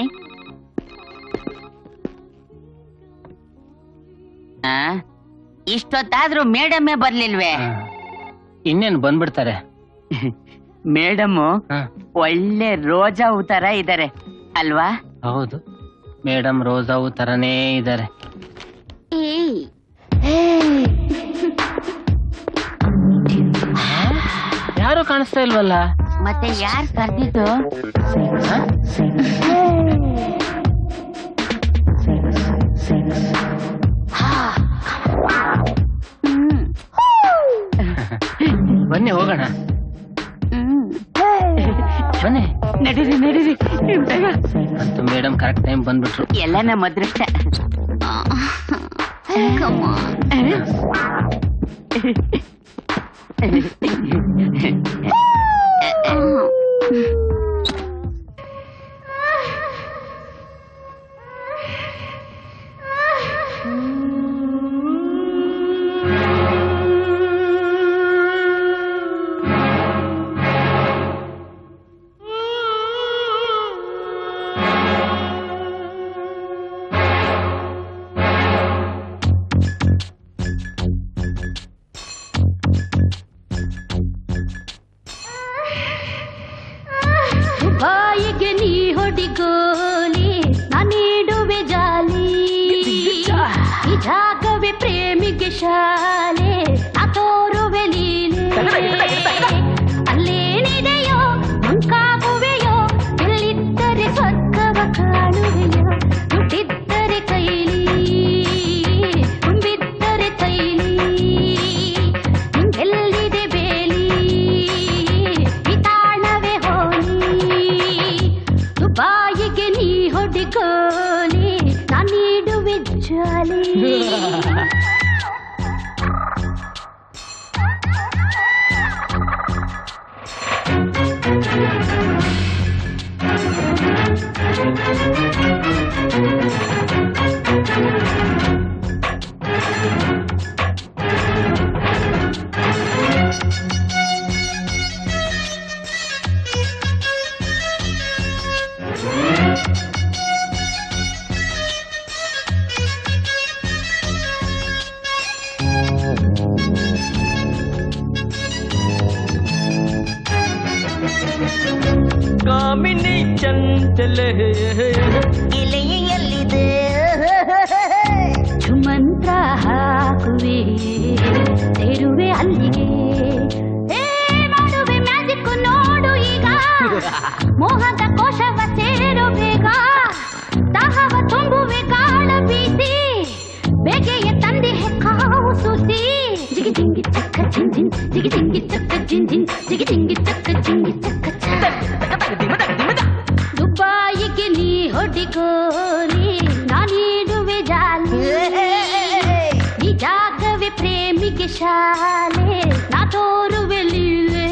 ಆ, ಇಷ್ಟೊತ್ತಾದ್ರೂ ಮೇಡಮ್ಮೇ ಬರ್ಲಿಲ್ವೇ ಇನ್ನೇನು ಬಂದ್ಬಿಡ್ತಾರೆ ಮೇಡಮ್ ಒಳ್ಳೆ ರೋಜಾ ಹೂ ತರ ಇದಾರೆ ಅಲ್ವಾ ಹೌದು ಮೇಡಮ್ ರೋಜಾವು ತರನೇ ಇದ್ದಾರೆ ಯಾರು ಕಾಣಿಸ್ತಾ ಇಲ್ವಲ್ಲ ಮತ್ತೆ ಯಾರ್ ಕರ್ದಿದ್ದು ಬನ್ನಿ ಹೋಗೋಣ ಬನ್ನಿ ನಡೀರಿ ನಡೀರಿ ನಿಮ್ ತಗ. ಅಂತೂ ಮೇಡಮ್ ಕರೆಕ್ಟ್ ಟೈಮ್ ಬಂದ್ಬಿಟ್ರು ಎಲ್ಲ ನಮ್ಮ ಅದೃಷ್ಟ Come on. ಬಾಯಿಗೆ ನೀ ಹೊಡಿಗೋಲಿ ನಾನಿಡುವೆ ಜಾಲಿ ಈ ಜಾಗವೇ ಪ್ರೇಮಿಗೆ ಶಾಲೆ ನಾ ತೋರುವೆ ಲೀಲೆ ಅಲ್ಲೇನಿದೆಯೋ ಮಂಕಾಗುವೆಯೋ ಎಲ್ಲಿದ್ದರೆ ಸ್ವರ್ಗವ ಕಾಣುವೆಯೋ ದುಡ್ಡಿದ್ದರೆ ಕೈಲಿ ತುಂಬಿದ್ದರೆ ತೈಲಿ ನಿಂಗೆಲ್ಲಿದೆ ಬೇಲಿ ಈ ತಾಣವೇ ಹೋಲಿ ದುಬಾಯಿಗೆ ನೀ ಹೊಡಿಗೋಲಿ ನಾನಿಡುವೆ ಜಾಲಿ ಕಾಮಿನಿ ಚಂಚಲೆ ಎಲ್ಲಿದೆ ಮಂತ್ರ ಹಾಕುವೆ ಸೇರುವೆ ಅಲ್ಲಿಗೆ ಏ, ಮಾಡುವೆ ಮ್ಯಾಜಿಕ್ ನೋಡು ಈಗ ಮೋಹದ ಕೋಶವ ಸೇರು ಬೇಗ ದಾಹವ ತುಂಬುವೆ ಕಾಳ ಬೀಸಿ ಬೇಗೆಯ ತಂದಿಹೆ ಕಾವು ಸುಸಿ ಜಿಗಿ ಜಿಂಗಿ ಚಕ್ಕ ಜಿನ್ ಜಿನ್ ಜಿಗಿ ಜಿಂಗಿ ಚಕ್ಕ ಜಿನ್ ಜಿನ್ ಜಿಗಿ ಜಿಂಗಿ ಚಕ್ಕ ಜಿಂಗಿ ಚಕ್ಕ ಚ. ದುಬಾಯಿಗೆ ನೀ ಹೊಡಿಗೋರಿ ನಾನಿಡುವೆ ಜಾಲಿ ಈ ಜಾಗವೇ ಪ್ರೇಮಿಗೆ ಶಾಲೆ ನಾ ತೋರುವೆ ಲೀಲೆ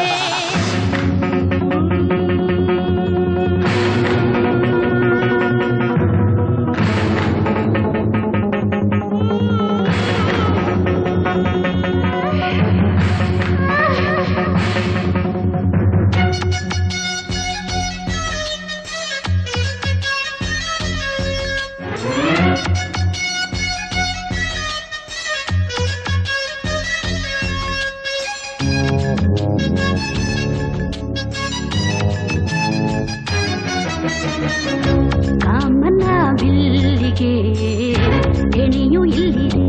ಕಾಮನ ಬಿಲ್ಲಿಗೆ ಎಣೆಯು ಇಲ್ಲಿದೆ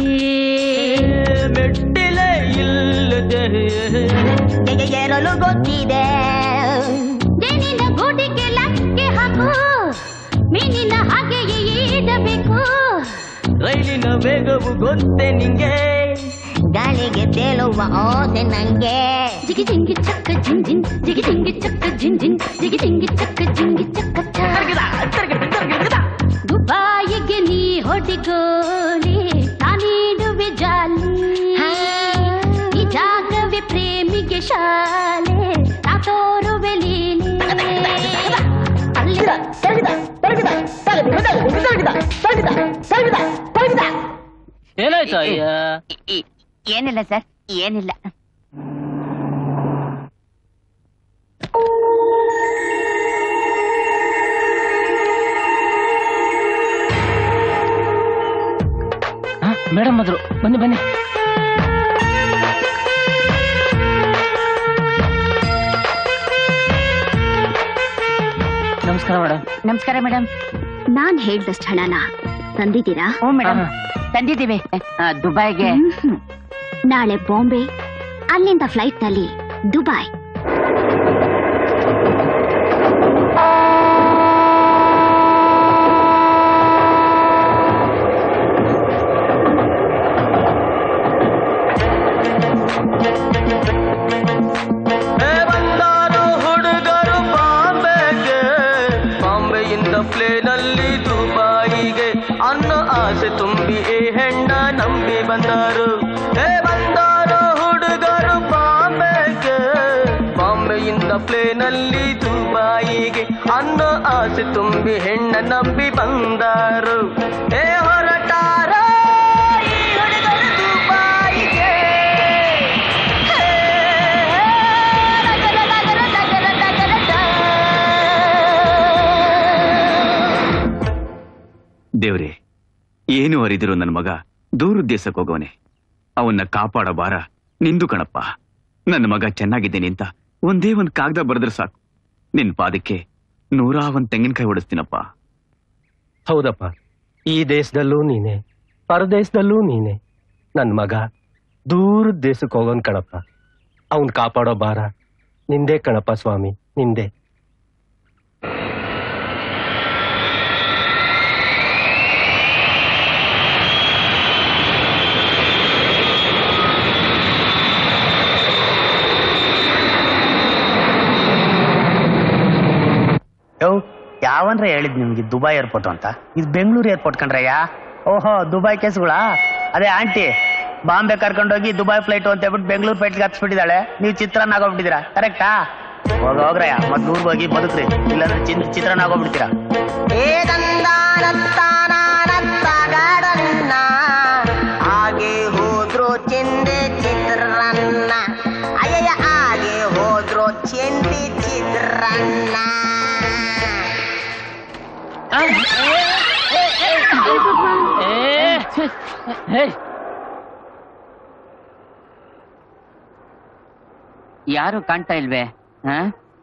ಮೆಟ್ಟಿಲೆ ಇಲ್ಲದೆ ಏರಲು ಗೊತ್ತಿದೆ ಜೇನಿನ ಗೂಟಿಗೆ ಲಕ್ಕೆ ಹಾಕು ಮೀನಿನ ಹಾಗೆಯೇ ಈಡಬೇಕು ರೈಲಿನ ವೇಗವು ಗೊತ್ತೇ ನಿಂಗೆ ಗಾಳಿಗೆ ತೇಲುವ ಆಸೆ ನಂಗೆ ಜಿಗಿ ಜಿಂಗಿ ಚಕ್ಕ ಜಿನ್ ಜಿನ್ ಜಿಗಿ ಜಿಂಗಿ ಚಕ್ಕ ಜಿನ್ ಜಿನ್ ಜಿಗಿ ಜಿಂಗಿ ಚಕ್ಕ ಜಿಂಗಿ ಚಕ್ಕ ಚ. ದುಬಾಯಿಗೆ ನೀ ಹೊಡಿಗೋಲಿ ನಾನಿಡುವೆ ಜಾಲಿ ಈ ಜಾಗವೇ ಪ್ರೇಮಿಗೆ ಶಾಲೆ ನಾ ತೋರುವೆ ಲೀಲೆ ಅಲ್ಲಿ ಏನಾಯ್ತು ಅಯ್ಯ ಏನಿಲ್ಲ ಸರ್ ಏನಿಲ್ಲ ಮೇಡಮ್ ಬಂದ್ರು ಬನ್ನಿ ಬನ್ನಿ ನಮಸ್ಕಾರ ಮೇಡಮ್ ನಮಸ್ಕಾರ ಮೇಡಮ್ ನಾನ್ ಹೇಳ್ದಷ್ಟು ಹಣನ ತಂದಿದ್ದೀರಾ ಹ್ಞೂ ಮೇಡಮ್ ತಂದಿದ್ದೀವಿ ಆ, ದುಬೈಗೆ ಹ್ಮ್. ನಾಳೆ ಬಾಂಬೆ ಅಲ್ಲಿಂದ ಫ್ಲೈಟ್ ನಲ್ಲಿ ದುಬೈ ಬಂದಾರು ಹುಡುಗರು ಬಾಂಬೆಗೆ ಬಾಂಬೆಯಿಂದ ಪ್ಲೇನಲ್ಲಿ ದುಬಾಯಿಗೆ ಅನ್ನೋ ಆಸೆ ತುಂಬಿ ನಂಬಿ ಈ ಹೆಣ್ಣ ನಂಬಿ ಬಂದರು ಏ ಬಂದರು ಹುಡುಗರು ಬಾಂಬೆಗೆ ಬಾಂಬೆಯಿಂದ ಪ್ಲೇನಲ್ಲಿ ದುಬಾಯಿಗೆ ಅನ್ನೋ ಆಸೆ ತುಂಬಿ ಹೆಣ್ಣ ನಂಬಿ ಬಂದರು ಏ ಹೊರಟಾರ ಈ ಹುಡುಗರು ದುಬಾಯಿಗೆ ಹೇ, ರಗರ, ರಗರ, ರಗರ, ರಗರ, ಡ. ದೇವ್ರೆ ಏನು ಅರಿದಿರೋ ನನ್ನ ಮಗ ದೂರ ದೇಶಕ್ಕೆ ಹೋಗೋನೆ ಅವನ್ನ ಕಾಪಾಡೋ ಬಾರ ನಿಂದು ಕಣಪ್ಪ ನನ್ನ ಮಗ ಚೆನ್ನಾಗಿದ್ದೇನೆ ಅಂತ ಒಂದೇ ಒಂದ್ ಕಾಗದ ಬರೆದ್ರೆ ಸಾಕು ನಿನ್ ಪಾದಕ್ಕೆ ನೂರಾ ಒಂದ್ ತೆಂಗಿನಕಾಯಿ ಹೊಡಿಸ್ತೀನಪ್ಪ ಹೌದಪ್ಪ ಈ ದೇಶದಲ್ಲೂ ನೀನೆ ಪರದೇಶದಲ್ಲೂ ನೀನೆ ನನ್ ಮಗ ದೂರದ ದೇಶಕ್ಕೆ ಹೋಗೋನ್ ಕಣಪ್ಪ ಅವನ್ ಕಾಪಾಡೋ ಭಾರ ನಿಂದೇ ಕಣಪ್ಪ ಸ್ವಾಮಿ ನಿಂದೇ ಯೋ ಯಾವನ್ರ ಹೇಳಿದ್ ನಿಮ್ಗೆ ದುಬೈ ಏರ್ಪೋರ್ಟ್ ಅಂತ ಇದು ಬೆಂಗಳೂರು ಏರ್ಪೋರ್ಟ್ ಕಣ್ರಯ್ಯ ಓಹೋ ದುಬೈ ಕೇಸ್ಗಳಾ ಅದೇ ಆಂಟಿ ಬಾಂಬೆ ಕರ್ಕೊಂಡೋಗಿ ದುಬೈ ಫ್ಲೈಟ್ ಅಂತ ಹೇಳ್ಬಿಟ್ಟು ಬೆಂಗಳೂರು ಫ್ಲೈಟ್ಗೆ ಹತ್ಸ್ಬಿಟ್ಟಿದ್ದಾಳೆ ನೀವು ಚಿತ್ರಾನ್ನ ಆಗೋಗ್ಬಿಟ್ಟಿದ್ದೀರಾ ಕರೆಕ್ಟಾ ಹೋಗ ಹೋಗ್ರಯ್ಯ ಮತ್ ಊರ್ಗ್ ಹೋಗಿ ಬದುಕ್ರಿ ಇಲ್ಲಾಂದ್ರೆ ಚಿನ್- ಚಿತ್ರಾನ್ನ ಆಗೋಗ್ಬಿಡ್ತೀರಾ ಏದಂದಾನತ್ತಾನತ್ತಗಾಡನ್ನ ಹಾಗೆ ಹೋದ್ರು ಚೆಂದೆ ಚಿತ್ರನ್ನ ಅಯ್ಯಯ್ಯ ಹಾಗೆ ಹೋದ್ರು ಚೆಂದಿ ಚಿತ್ರನ್ನ ಯಾರು ಕಾಣ್ತಾ ಇಲ್ವೇ ಹ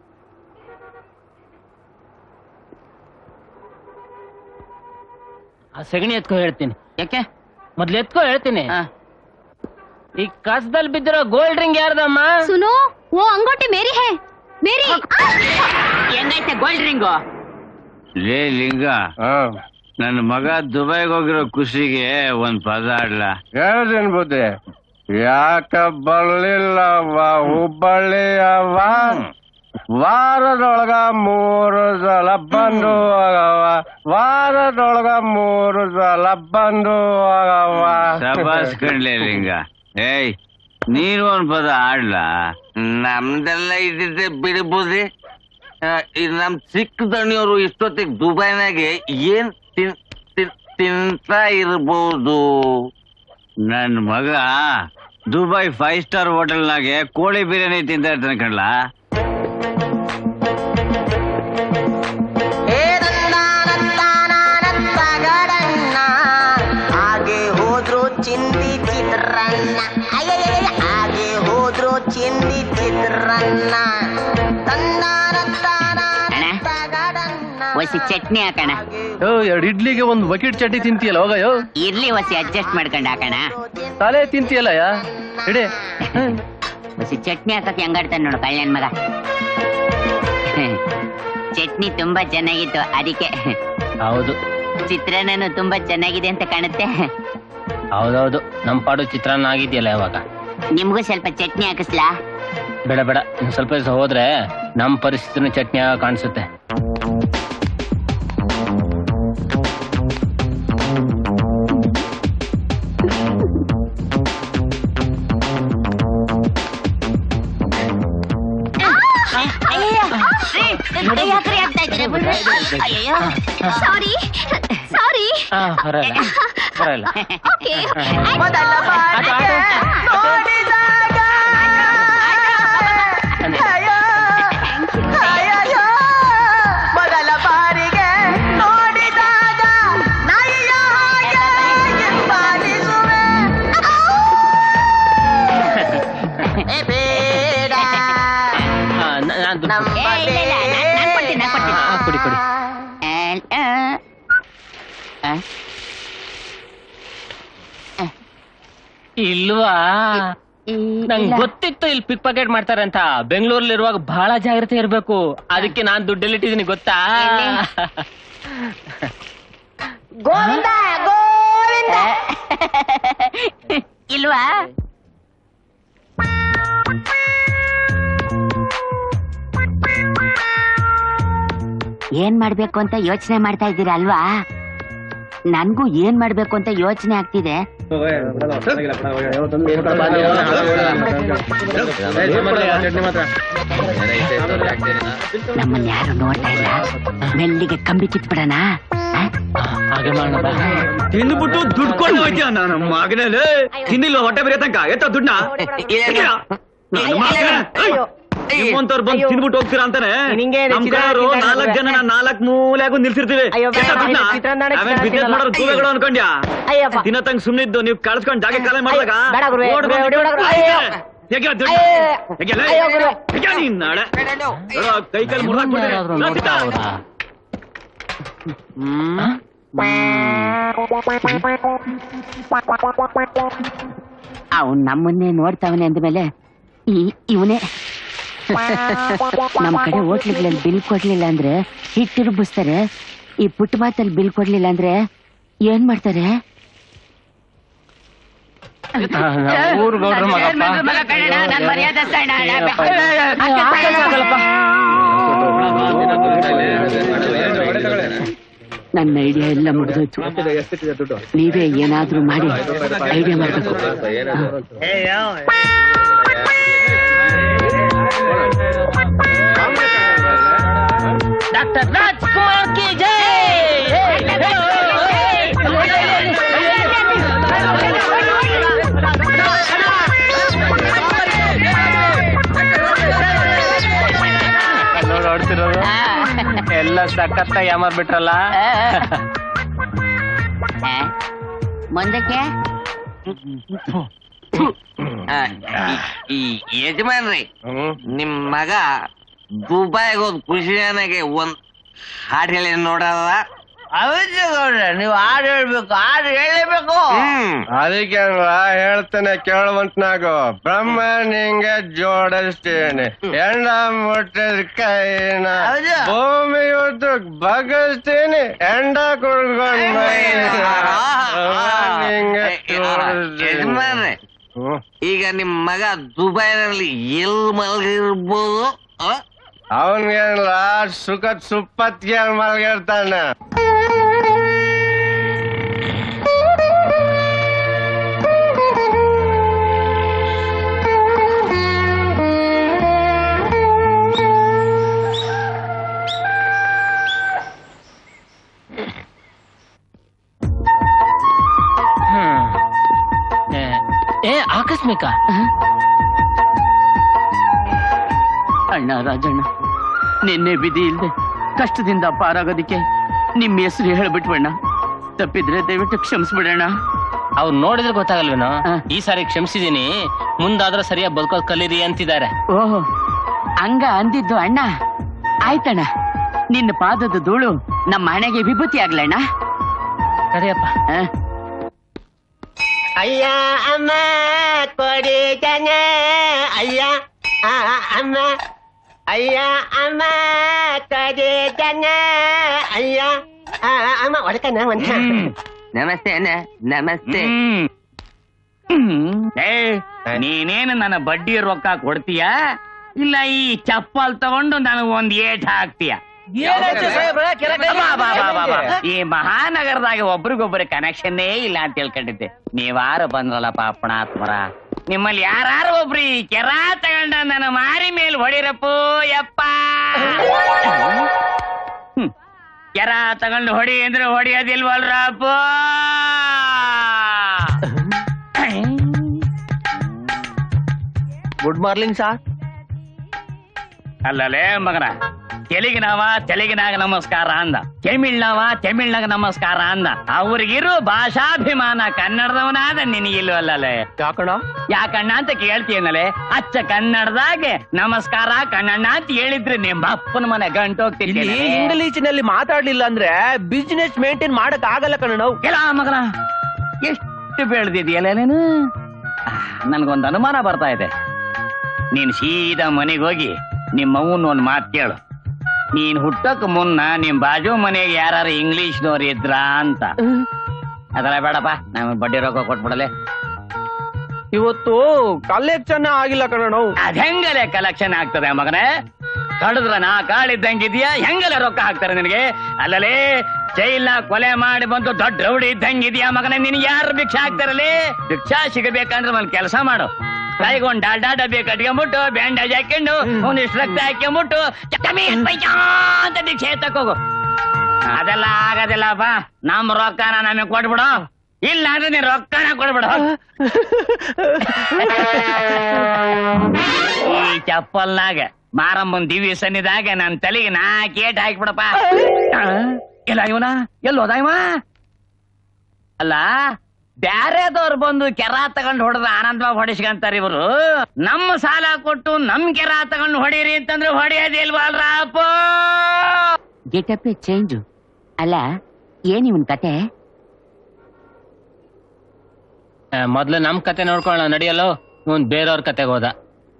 ಆ ಸಗಣಿ ಎತ್ಕೊ ಹೇಳ್ತೀನಿ ಯಾಕೆ ಮೊದ್ಲು ಎತ್ಕೊ ಹೇಳ್ತೀನಿ ಈ ಕಸದಲ್ಲಿ ಬಿದ್ದಿರೋ ಗೋಲ್ಡ್ ರಿಂಗ್ ಯಾರ್ದಮ್ಮ सुनो वो अंगूठी मेरी है मेरी ಹೆಂಗೈತೆ ಗೋಲ್ಡ್ ರಿಂಗು ಲೇ ಲಿಂಗ ನನ್ನ ಮಗ ದುಬೈಗೆ ಹೋಗಿರೋ ಖುಷಿಗೆ ಒಂದ್ ಪದ ಆಡ್ಲ ಹೇಳ್ತೀನಿ ಬುದ್ಧಿ ಯಾಕ ಬರ್ಲಿಲ್ಲವ್ವ ಹುಬ್ಬಳ್ಳಿ ಅವ್ವ ವಾರದೊಳಗ ಮೂರು ಸಲ ಬಂದು ಹೋಗವ್ವ ವಾರದೊಳಗ ಮೂರು ಸಲ ಬಂದು ಹೋಗವ್ವ ಶಬಾಸ್ ಕಣ್ಲೆ ಲಿಂಗ ಏಯ್ ನೀನು ಒಂದ್ ಪದ ಆಡ್ಲ ನಮ್ದೆಲ್ಲ ಇದ್ದಿದ್ದೆ ಬಿಡಬುದಿ ಇದು ನಮ್ ಚಿಕ್ಕ ದಣಿಯವರು ಇಷ್ಟೊತ್ತಿಗೆ ದುಬೈನಾಗೆ ಏನ್ ತಿನ್ ತಿನ್- ತಿಂತಾ ಇರ್ಬೋದು ನನ್ ಮಗ ದುಬೈ ಫೈವ್ ಸ್ಟಾರ್ ಹೋಟೆಲ್ನಾಗೆ ಕೋಳಿ ಬಿರಿಯಾನಿ ತಿಂತಾ ಇರ್ತಾನೆ ಕಣ್ಲಾ ಏದಂದಾನತ್ತಾನತ್ತಗಾಡನ್ನ ಹಾಗೆ ಹೋದ್ರು ಚಿಂದಿ ಚಿತ್ರನ್ನ ಅಯ್ಯಯ್ಯ ಹಾಗೆ ಹೋದ್ರು ಚಿಂದಿ ಚಿತ್ರನ್ನ ಒಸಿ ಚಟ್ನಿ ಹಾಕಣ ಯೋ ಎರಡು ಇಡ್ಲಿಗೆ ಒಂದು ಬಕೆಟ್ ಚಟ್ನಿ ತಿಂತೀಯಲ್ಲ ಹೋಗ ಯೋ ಇರ್ಲಿ ಒಸಿ ಅಡ್ಜಸ್ಟ್ ಮಾಡ್ಕೊಂಡು ಹಾಕಣ ತಲೆ ತಿಂತೀಯಲ್ಲ ಯಾ ಇಡೇ ಒಸಿ ಚಟ್ನಿ ಹಾಕಕ್ಕೆ ಹೆಂಗಾಡ್ತಾನೆ ನೋಡು ಕಲ್ಯಾಣ ಮಗ ಚಟ್ನಿ ತುಂಬಾ ಚೆನ್ನಾಗಿತ್ತು ಅದಕ್ಕೆ ಹೌದು ಚಿತ್ರಾನ್ನನು ತುಂಬಾ ಚೆನ್ನಾಗಿದೆ ಅಂತ ಕಾಣುತ್ತೆ ಹೌದೌದು ನಮ್ ಪಾಡು ಚಿತ್ರಾನ್ನ ಆಗಿದ್ಯಲ್ಲ ಯಾವಾಗ ನಿಮ್ಗೂ ಸ್ವಲ್ಪ ಚಟ್ನಿ ಹಾಕಿಸ್ಲಾ ಬೇಡ ಬೇಡ ಇನ್ನು ಸ್ವಲ್ಪ ದಿವಸ ಹೋದ್ರೆ ನಮ್ ಪರಿಸ್ಥಿತಿನ ಚಟ್ನಿ ಆಗ ಕಾಣಿಸುತ್ತೆ ಸಾರಿ ಸಾರಿ ಹಾ ಬರಲ್ಲ ಬರಲ್ಲ ಓಕೆ ಮೊದಲ ಬಾರಿಗೆ ನೋಡಿದಾಗ ಅಯ್ಯೋ, ಅಯ್ಯಯ್ಯೋ, ಮೊದಲ ಬಾರಿಗೆ ನೋಡಿದಾಗ ನಾಯಿಯ ಹಾಗೆ ಹಿಂಬಾಲಿಸುವೆ. ಏ ಬೇಡ ಹಾ, ನ- ನಾನ್ ದುಡ್ಡು ಕೊಡ್ತೀನಿ. ಏ, ಇಲ್ಲ, ಇಲ್ಲ, ನಾನ್- ನಾನ್ ಕೊಡ್ತೀನಿ, ನಾನ್ ಕೊಡ್ತೀನಿ. ಹಾ, ಕೊಡಿ ಕೊಡಿ ಆ, ಆ. ಇಲ್ವಾ ನಂಗ್ ಗೊತ್ತಿತ್ತು ಇಲ್ಲಿ ಪಿಕ್ ಪಾಕೆಟ್ ಮಾಡ್ತಾರೆ ಅಂತ ಬೆಂಗಳೂರಲ್ಲಿ ಇರುವಾಗ ಬಹಳ ಜಾಗ್ರತೆ ಇರ್ಬೇಕು ಅದಕ್ಕೆ ನಾನ್ ದುಡ್ಡಲ್ಲಿಟ್ಟಿದೀನಿ ಗೊತ್ತಾ ಗೋವಿಂದ ಗೋವಿಂದ ಇಲ್ವಾ ಏನ್ ಮಾಡ್ಬೇಕು ಅಂತ ಯೋಚನೆ ಮಾಡ್ತಾ ಇದ್ದೀರಾ ಅಲ್ವಾ ನನ್ಗೂ ಏನ್ ಮಾಡ್ಬೇಕು ಅಂತ ಯೋಚನೆ ಆಗ್ತಿದೆ ನಮ್ಮನ್ನ ಯಾರು ನೋಡ್ತಾ ಇಲ್ಲ ಮೆಲ್ಲಿಗೆ ಕಂಬಿ ಕಿತ್ಬಿಡಣ ಹಾಗೆ ಮಾಡೋಣ ತಿಂದ್ಬಿಟ್ಟು ದುಡ್ಡು ಕೊಂಡು ಹೋಯ್ತೀಯ ನನ್ನ ಮಗನಲ್ಲಿ ತಿನ್ನಿಲ್ಲ ಹೊಟ್ಟೆ ಬೇರೆ ತನಕ ಎತ್ತ ದುಡ್ಡನ್ನ ನಿಮ್ಮಂತವ್ರು ಬಂದು ತಿನ್ಬಿಟ್ಟು ಹೋಗ್ತೀರಾ ಅಂತಾನೆ ನಿಂಗೆ ನಮ್ ಚಿತ್ರಾನ್ನ ಕಡೆಯವರು ತಿಂತಾರೆ ನಾಲ್ಕ್ ಜನ ನಾಲ್ಕ್ ಮೂಲೆಗೂ ನಿಲ್ಸಿರ್ತೀವಿ ಅಯ್ಯೋ, ಬೇಡ, ಎತ್ತ ದುಡ್ಡನ್ನ? ಇದು ಚಿತ್ರಾನ್ನನೇ ನಾವೇನ್ ಚಿತ್ರಾನ್ನ ಬಿಸ್ನೆಸ್ ಮಾಡೋರು ತಿನ್ನಲ್ಲ. ಕೂವೆಗಳು ಅನ್ಕೊಂಡ್ಯಾ ಅಯ್ಯಪ್ಪ. ತಿನ್ನತಂಗ್ ಸುಮ್ನಿದ್ದು ನೀವು ಕಳ್ಸ್ಕೊಂಡ್ ಜಾಗ ಕಾಲ ಮಾಡಿದಾಗ ಅಯ್ಯೋ, ಬೇಡ ಗುರುವೆ, ಓಡ್ ಗುರುವೆ, ಬಂದು ಹೊಡಿ, ಹೊಡಿ, ಹೊಡಿ. ಹೇಗೆ? ಅಯ್ಯೋ. ಹೇಗೆ ದುಡ್ಡು? ಅಯ್ಯೋ. ಹೇಗೆ ಲೇ? ಅಯ್ಯೋ, ಗುರುವೆ. ಹೇಗೆ ನೀನ್ ನಾಳೆ ನೋಡು, ಕೈ ಕಾಲು ಮುರ್ದಾಕ್ಬಿಡ್ತೀನಿ. ಯಾರಾದ್ರೂ ನಾ ನೋಡ್ತಾ ಸಿದ್ಧ. ಅವ್ರಾ? ಅವನ್ ನಮ್ಮನ್ನೇ ನೋಡ್ತಾವನೆ ಅಂದ್ಮೇಲೆ ಈ ಇವನೇ ನಮ್ ಕಡೆ ಹೋಟ್ಲುಗಳಲ್ಲಿ ಬಿಲ್ ಕೊಡ್ಲಿಲ್ಲ ಅಂದ್ರೆ ಹಿಟ್ಟು ರುಬ್ಬಿಸ್ತಾರೆ ಈ ಪುಟ್ಟ ಮಾತಲ್ಲಿ ಬಿಲ್ ಕೊಡ್ಲಿಲ್ಲ ಅಂದ್ರೆ ಏನ್ ಮಾಡ್ತಾರೆ ಊರ್ ಗೌಡ್ರ ಮಗಪ್ಪ ನನ್ನ ಐಡಿಯಾ ಎಲ್ಲ ಮುಗಿದೋಯ್ತು ನೀವೇ ಏನಾದ್ರೂ ಮಾಡಿ ಐಡಿಯಾ ಮಾಡ್ಬೇಕು ಡಾಕ್ಟರ್ ರಾಜ್ಕುಮಾರ್ ಕಿ ಜೈ ನೋಡ್ ನೋಡ್ತಿರೋದು ಎಲ್ಲ ಸಖತ್ತ ಯಾಮಾರ್ಬಿಟ್ರಲ್ಲ ಮುಂದಕ್ಕೆ ಆ, ಈ- ಈ ಯಜಮಾನ್ರಿ ನಿಮ್ ಮಗ ದುಬೈಗೆ ಹೋದ್ ಖುಷಿಯಾನಾಗೆ ಒಂದ್ ಹಾಡು ಹೇಳಿ ನೋಡಲ್ಲ ಅವಶ್ಯ ಗೌಡ್ರೆ ನೀವು ಹಾಡು ಹೇಳ್ಬೇಕು ಹಾಡು ಹೇಳಲೇಬೇಕು ಅದಕ್ಕೆ ಅಲ್ವಾ ಹೇಳ್ತೇನೆ ಕೇಳುವಂತನಾಗು ಬ್ರಹ್ಮ ನಿಂಗೆ ಜೋಡಿಸ್ತೀನಿ ಎಂಡ ಮುಟ್ಟಿದ ಕೈನ ಹೌದು. ಭೂಮಿ ಉದ್ದಕ್ ಬಗಸ್ತೀನಿ ಎಂಡ ಕುಡ್ಕೊಂಡ್ ಮೈನ. ಬ್ರಹ್ಮ ನಿಂಗೆ ಜೋಡಿಸ್ತೀನಿ. ಯಜಮಾನ್ರೆ ಹ್ಮ್. ಈಗ ನಿಮ್ ಮಗ ದುಬೈನಲ್ಲಿ ಎಲ್ ಮಲಗಿರ್ಬೋದು ಆ? ಅವನ್ಗೇನಿಲ್ಲ ಸುಖದ್ ಸುಪ್ಪತ್ಗೆ ಮಲ್ಗಿರ್ತಾನೆ ಹ್ಮ್. ಏ, ಏ ಆಕಸ್ಮಿಕ ಅಣ್ಣ ರಾಜಣ್ಣ ನಿನ್ನೆ ವಿಧಿ ಇಲ್ದೆ ಕಷ್ಟದಿಂದ ಪಾರಾಗೋದಿಕ್ಕೆ ನಿಮ್ಮ ಹೆಸರು ಹೇಳ್ಬಿಟ್ವಣ್ಣ ತಪ್ಪಿದ್ರೆ ದಯವಿಟ್ಟು ಕ್ಷಮಿಸ್ಬಿಡಣ್ಣ ಅವ್ರು ನೋಡಿದ್ರೆ ಗೊತ್ತಾಗಲ್ವೇನೋ ಈ ಸಾರಿ ಕ್ಷಮಿಸಿದೀನಿ ಮುಂದಾದ್ರೂ ಸರಿಯಾಗಿ ಬದುಕೋದ್ ಕಲೀರಿ ಅಂತಿದ್ದಾರೆ ಓಹೋ ಹಂಗ ಅಂದಿದ್ದು ಅಣ್ಣ ಆಯ್ತಣ್ಣ ನಿನ್ನ ಪಾದದ ಧೂಳು ನಮ್ಮ ಹಣೆಗೆ ವಿಭೂತಿ ಆಗ್ಲಣ್ಣ ಸರಿಯಪ್ಪ ಅಯ್ಯ ಅಮ್ಮ ಕೊಡಿ ಜನ ಅಯ್ಯ ಆ, ಅಮ್ಮ ಅಯ್ಯ ಅಮ್ಮ ಕೊಡಿ ಜನ ಅಯ್ಯ ಆ, ಅಮ್ಮ ಹೊಡ್ಕನ ಒಂದ ನಮಸ್ತೆ ಅಣ್ಣ ನಮಸ್ತೆ ಏ ನೀನೇನು ನನ್ನ ಬಡ್ಡಿ ರೊಕ್ಕ ಕೊಡ್ತೀಯಾ ಇಲ್ಲ ಈ ಚಪ್ಪಲ್ ತಗೊಂಡು ನನಗೆ ಒಂದ್ ಏಟ್ ಹಾಕ್ತೀಯ ಬಾ, ಬಾ, ಬಾ, ಬಾ, ಬಾ. ಈ ಮಹಾನಗರದಾಗ ಒಬ್ರಿಗೊಬ್ರು ಕನೆಕ್ಷನ್ನೇ ಇಲ್ಲ ಅಂತ ತಿಳ್ಕೊಂಡಿದ್ದೆ ನೀವಾರು ಬಂದ್ರಲ್ಲ ಪಾಪಣಾತ್ಮರ ನಿಮ್ಮಲ್ಲಿ ಯಾರು ಒಬ್ರು ಈ ಕೆರ ತಗೊಂಡ ನನ್ನ ಮಾರಿ ಮೇಲೆ ಹೊಡಿರಪ್ಪ ಯಪ್ಪ ಹ್ಮ್. ಕೆರ ತಗೊಂಡು ಹೊಡಿ ಅಂದ್ರೆ ಹೊಡಿಯೋದಿಲ್ವಲ್ರಪ್ಪ ಗುಡ್ ಮಾರ್ನಿಂಗ್ ಸರ್ ಅಲ್ಲಲೇ ಮಗನ ತೆಲುಗಿನವ ತೆಲುಗಿನಾಗ ನಮಸ್ಕಾರ ಅಂದ ತಮಿಳ್ನವ ತಮಿಳ್ನಾಗ ನಮಸ್ಕಾರ ಅಂದ ಅವ್ರಿಗಿರೋ ಭಾಷಾಭಿಮಾನ ಕನ್ನಡದವನಾದ ನಿನಗಿಲ್ವಲ್ಲಲೇ ಯಾಕಣ ಯಾಕಣ್ಣ ಅಂತ ಕೇಳ್ತೀನಲೆ ಅಚ್ಚ ಕನ್ನಡದಾಗೆ ನಮಸ್ಕಾರ ಕನ್ನಡ ಅಂತ ಹೇಳಿದ್ರೆ ನಿಮ್ಮ ಅಪ್ಪನ ಮನೆ ಗಂಟೋಗ್ತಿದ್ದೆ ಇಲ್ಲಿ ಇಂಗ್ಲೀಷಿನಲ್ಲಿ ಮಾತಾಡ್ಲಿಲ್ಲ ಅಂದ್ರೆ ಬಿಸ್ನೆಸ್ ಮೇಂಟೈನ್ ಮಾಡಕ್ ಆಗಲ್ಲ ಕಣ ನಾವು ಎಲ್ಲ ಮಗನ ಎಷ್ಟು ಬೆಳೆದಿದೆಯಲ್ಲ ನೀನು ನನ್ಗೊಂದು ಅನುಮಾನ ಬರ್ತಾ ಇದೆ ನೀನ್ ಸೀದಾ ಮನೆಗೆ ಹೋಗಿ ನಿಮ್ಮ ಅವ್ವನ್ ಒಂದ್ ಮಾತು ಕೇಳು ನೀನ್ ಹುಟ್ಟಕ್ ಮುನ್ನ ನಿಮ್ ಬಾಜು ಮನೆಗೆ ಯಾರು ಇಂಗ್ಲಿಷ್ನವ್ರು ಇದ್ರ ಅಂತ ಅದೆಲ್ಲ ಬೇಡಪ್ಪ ನಮಗೆ ಬಡ್ಡಿ ರೊಕ್ಕ ಕೊಟ್ಬಿಡಲೆ ಇವತ್ತು ಕಲೆಕ್ಷನ್ ಆಗಿಲ್ಲ ಕಣ ನಾವು ಅದ್ ಹೆಂಗಲೆ ಕಲೆಕ್ಷನ್ ಆಗ್ತದೆ ಮಗನೇ ಕಡಿದ್ರ ನಾ ಕಾಳಿದ್ದಂಗಿದ್ಯಾ ಹೆಂಗಲೆ ರೊಕ್ಕ ಹಾಕ್ತಾರೆ ನಿನಗೆ ಅಲ್ಲಲೇ ಜೈಲ್ನ ಕೊಲೆ ಮಾಡಿ ಬಂದು ದೊಡ್ಡ ರೌಡಿ ಇದ್ದಂಗಿದ್ಯಾ ಮಗನ ನಿನ್ ಯಾರು ಭಿಕ್ಷೆ ಹಾಕ್ತಾರಲ್ಲಿ ಭಿಕ್ಷಾ ಸಿಗಬೇಕಂದ್ರೆ ಒಂದ್ ಕೆಲಸ ಮಾಡು ಕೈಗೊಂದ್ ಡಾಲ್ಡಾ ಡಬ್ಬಿ ಕಟ್ಕೊಂಬಿಟ್ಟು ಬ್ಯಾಂಡೇಜ್ ಹಾಕೊಂಡು ಒಂದಿಷ್ಟು ರಕ್ತ ಹಾಕ್ಕೊಂಬಿಟ್ಟು ಚಟಮಿ ಪೈಯಾ ಅಂತ ಭಿಕ್ಷೆ ತಕೋಗು ಅದೆಲ್ಲ ಆಗೋದಿಲ್ಲ ಬಾ ನಮ್ ರೊಕ್ಕನ ನಮಗೆ ಕೊಟ್ಬಿಡು ಇಲ್ಲ ಅಂದ್ರೆ ನೀನ್ ರೊಕ್ಕನ ಕೊಡ್ಬಿಡು ಈ ಚಪ್ಪಲ್ನಾಗ ಮಾರಮ್ಮನ್ ದಿವ್ಯ ಸನ್ನಿದಾಗ ನನ್ ತಲೆಗೆ ನಾಲ್ಕು ಏಟ್ ಹಾಕ್ಬಿಡಪ್ಪ ಆ? ಇಲ್ಲ ಇವನ ಎಲ್ಲೋದ ಇವ ಅಲ್ಲ ಬ್ಯಾರೆದವ್ರು ಬಂದು ಕೆರ ತಗೊಂಡು ಹೊಡೆದ ಆನಂದವಾಗಿ ಹೊಡಿಸ್ಕೊಂತಾರ ಇವರು ನಮ್ಮ ಸಾಲ ಕೊಟ್ಟು ನಮ್ ಕೆರ ತಗೊಂಡು ಹೊಡೀರಿ ಅಂತಂದ್ರೆ ಹೊಡೆಯೋದಿಲ್ವಲ್ರ ಅಪ್ಪ ಗೆಟಪ್ ಚೇಂಜು ಅಲ್ಲ ಏನ್ ಇವನ್ ಕತೆ ಆ, ಮೊದ್ಲು ನಮ್ ಕತೆ ನೋಡ್ಕೊಳ್ಳೋಣ ನಡಿಯಲ್ಲೋ ಇವನ್ ಬೇರೆಯವ್ರ ಕತೆಗೆ ಹೋದ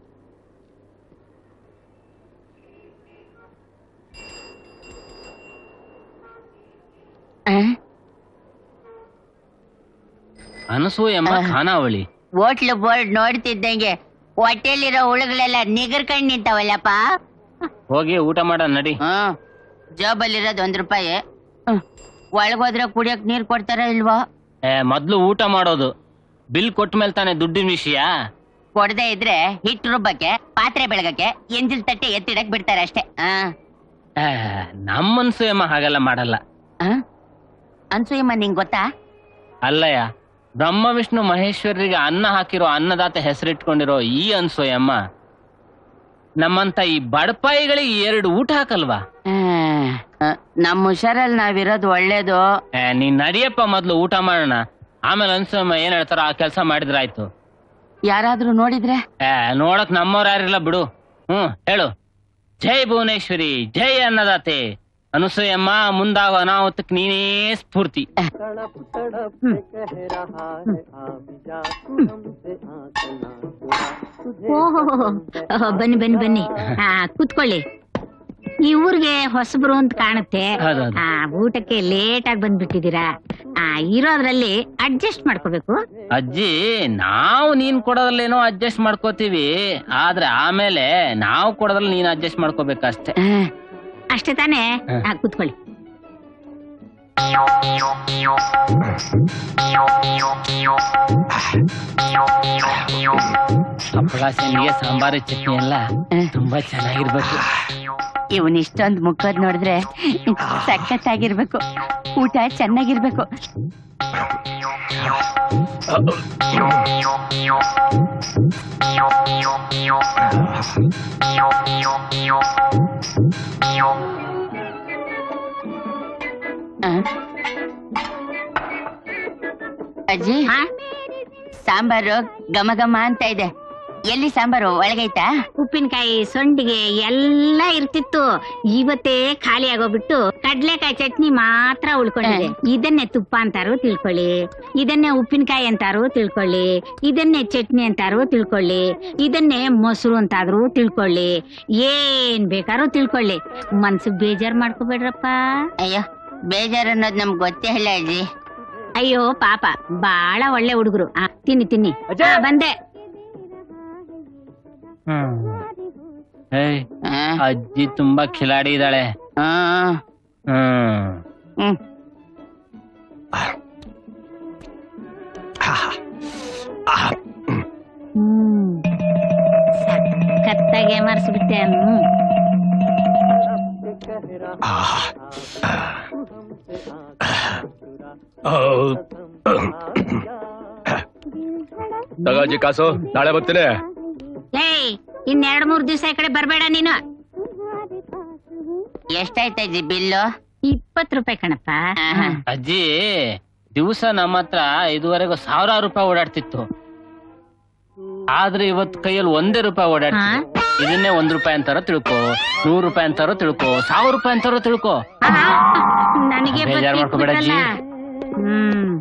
ಅನಸೂಯಮ್ಮ ಖಾನಾವಳಿ ಹೋಟ್ಲು ಬೋರ್ಡ್ ನೋಡ್ತಿದ್ದಂಗೆ ಹೊಟ್ಟೆಲಿರೋ ಹುಳುಗಳೆಲ್ಲ ನಿಗರ್ಕೊಂಡ್ ನಿಂತಾವಲ್ಲಪ್ಪ ಹೋಗಿ ಊಟ ಮಾಡ ನಡಿ ಹ್ಮ್ ಜಾಬಲ್ಲಿರೋದು ಒಂದ್ ರೂಪಾಯಿ ಒಳಗೋದ್ರೆ ಕುಡಿಯಕ್ ನೀರ್ ಕೊಡ್ತಾರ ಇಲ್ವಾ ಏ, ಮೊದ್ಲು ಊಟ ಮಾಡೋದು ಬಿಲ್ ಕೊಟ್ಟ ಮೇಲೆ ತಾನೇ ದುಡ್ಡಿನ ವಿಷಯ ಕೊಡದೆ ಇದ್ರೆ ಹಿಟ್ ರುಬ್ಬಕ್ಕೆ ಪಾತ್ರೆ ಬೆಳಗಕ್ಕೆ ಎಂಜಿಲ್ ತಟ್ಟೆ ಎತ್ತಿಡಕ್ ಬಿಡ್ತಾರೆ ಅಷ್ಟೇ ಆ ಏ, ನಮ್ಮ ಅನ್ಸೂಯಮ್ಮ ಹಾಗೆಲ್ಲ ಮಾಡಲ್ಲ ಅನ್ಸೂಯಮ್ಮ ನಿಂಗ್ ಗೊತ್ತಾ ಅಲ್ಲಯ್ಯ ಬ್ರಹ್ಮ ವಿಷ್ಣು ಮಹೇಶ್ವರರಿಗೆ ಅನ್ನ ಹಾಕಿರೋ ಅನ್ನದಾತ ಹೆಸರಿಟ್ಕೊಂಡಿರೋ ಈ ಅನ್ಸೂಯಮ್ಮ ನಮ್ಮಂತ ಈ ಬಡಪಾಯಿಗಳಿಗೆ ಎರಡು ಊಟ ಹಾಕಲ್ವಾ ನಮ್ ಹುಷಾರಲ್ಲಿ ನಾವಿರೋದು ಒಳ್ಳೇದು ಏ, ನೀನ್ ನಡಿಯಪ್ಪ ಮೊದ್ಲು ಊಟ ಮಾಡೋಣ ಆಮೇಲೆ ಅನ್ಸೂಯಮ್ಮ ಏನ್ ಹೇಳ್ತಾರೋ ಆ ಕೆಲಸ ಮಾಡಿದ್ರಾಯ್ತು ಯಾರಾದ್ರೂ ನೋಡಿದ್ರೆ ಏ, ನೋಡಕ್ ನಮ್ಮವ್ರು ಯಾರಿಲ್ಲ ಬಿಡು ಹ್ಮ್ ಹೇಳು ಜೈ ಭುವನೇಶ್ವರಿ ಜೈ ಅನ್ನದಾತೆ ಅನುಸೂಯಮ್ಮ ಮುಂದಾಗೋ ಅನಾಹುತಕ್ ನೀನೇ ಸ್ಫೂರ್ತಿ ಓಹೋ ಬನ್ನಿ ಬನ್ನಿ ಬನ್ನಿ ಆ ಕೂತ್ಕೊಳ್ಳಿ ಈ ಊರಿಗೆ ಹೊಸಬ್ರು ಅಂತ ಕಾಣುತ್ತೆ ಹೌದೌದು. ಆ ಊಟಕ್ಕೆ ಲೇಟ್ ಆಗಿ ಬಂದ್ಬಿಟ್ಟಿದ್ದೀರಾ ಆ ಇರೋದ್ರಲ್ಲಿ ಅಡ್ಜಸ್ಟ್ ಮಾಡ್ಕೋಬೇಕು ಅಜ್ಜಿ ನಾವು ನೀನ್ ಕೊಡೋದ್ರಲ್ಲೇನೋ ಅಡ್ಜಸ್ಟ್ ಮಾಡ್ಕೋತೀವಿ ಆದ್ರೆ ಆಮೇಲೆ ನಾವು ಕೊಡೋದ್ರಲ್ಲಿ ನೀನ್ ಅಡ್ಜಸ್ಟ್ ಮಾಡ್ಕೋಬೇಕಷ್ಟೇ ಅಷ್ಟೇ ತಾನೇ ಆ, ಕೂತ್ಕೊಳ್ಳಿ ಹಪ್ಪಳ ಸೆನ್ಗೆ ಸಾಂಬಾರು ಚಟ್ನಿ ಎಲ್ಲ ತುಂಬಾ ಚೆನ್ನಾಗಿರ್ಬೇಕು ಇವನ್ ಇಷ್ಟೊಂದ್ ಮುಖದ್ ನೋಡಿದ್ರೆ ಸಖತ್ತಾಗಿರ್ಬೇಕು ಊಟ ಚೆನ್ನಾಗಿರ್ಬೇಕು ಆ? ಅಜ್ಜಿ ಸಾಂಬಾರು ಘಮ ಘಮ ಅಂತ ಇದೆ ಎಲ್ಲಿ ಸಾಂಬಾರು ಒಳಗೈತಾ ಉಪ್ಪಿನಕಾಯಿ ಸೊಂಡಿಗೆ ಎಲ್ಲ ಇರ್ತಿತ್ತು ಇವತ್ತೇ ಖಾಲಿ ಆಗೋಗ್ಬಿಟ್ಟು ಕಡ್ಲೆಕಾಯಿ ಚಟ್ನಿ ಮಾತ್ರ ಉಳ್ಕೊಂಡಿದೆ ಇದನ್ನೇ ತುಪ್ಪ ಅಂತಾರು ತಿಳ್ಕೊಳ್ಳಿ ಇದನ್ನೇ ಉಪ್ಪಿನಕಾಯಿ ಅಂತಾರು ತಿಳ್ಕೊಳ್ಳಿ ಇದನ್ನೇ ಚಟ್ನಿ ಅಂತಾರು ತಿಳ್ಕೊಳ್ಳಿ ಇದನ್ನೇ ಮೊಸರು ಅಂತಾದ್ರು ತಿಳ್ಕೊಳ್ಳಿ ಏನ್ ಬೇಕಾದ್ರೂ ತಿಳ್ಕೊಳ್ಳಿ ಮನ್ಸಿಗೆ ಬೇಜಾರ್ ಮಾಡ್ಕೋಬೇಡ್ರಪ್ಪ ಅಯ್ಯೋ ಬೇಜಾರ್ ಅನ್ನೋದು ನಮ್ಗೆ ಗೊತ್ತೇ ಇಲ್ಲ ಅಜ್ಜಿ ಅಯ್ಯೋ ಪಾಪ ಬಾಳ ಒಳ್ಳೆ ಹುಡುಗರು ತಿನ್ನಿ ತಿನ್ನಿ ಆ, ಬಂದೆ ಹ್ಮ್ ಏಯ್ ಅಜ್ಜಿ ತುಂಬಾ ಖಿಲಾಡಿ ಇದ್ದಾಳೆ ಹ್ಮ್ ಹ್ಮ್ ಸಖತ್ತಾಗೆ ಮರ್ಸ್ಬಿಟ್ಟೆ ಹ್ಮ್ ತಗೋಜಿ ಕಾಸು ನಾಳೆ ಬರ್ತೀನಿ ಏಯ್ ಇನ್ ಎರಡ್ ಮೂರ್ ದಿವಸ ಈ ಕಡೆ ಬರ್ಬೇಡ ನೀನು ಎಷ್ಟಾಯ್ತಜ್ಜಿ ಬಿಲ್ಲು ಇಪ್ಪತ್ ರೂಪಾಯಿ ಕಣಪ್ಪ ಅಜ್ಜಿ ದಿವಸ ನಮ್ಮ ಹತ್ರ ಇದುವರೆಗೂ ಸಾವಿರಾರು ರೂಪಾಯಿ ಓಡಾಡ್ತಿತ್ತು ಆದ್ರೆ ಇವತ್ ಕೈಯಲ್ಲಿ ಒಂದೇ ರೂಪಾಯಿ ಓಡಾಡ್ತಿದೆ ಇದನ್ನೇ ಒಂದ್ ರೂಪಾಯಿ ಅಂತಾರೋ ತಿಳ್ಕೊ ನೂರ್ ರೂಪಾಯಿ ಅಂತಾರೋ ತಿಳ್ಕೊ ಸಾವಿರ ರೂಪಾಯಿ ಅಂತಾರೋ ತಿಳ್ಕೊ ನನಗೆ ಬೇಜಾರ್ ಮಾಡ್ಕೋಬೇಡ ಅಜ್ಜಿ. ಹ್ಮ್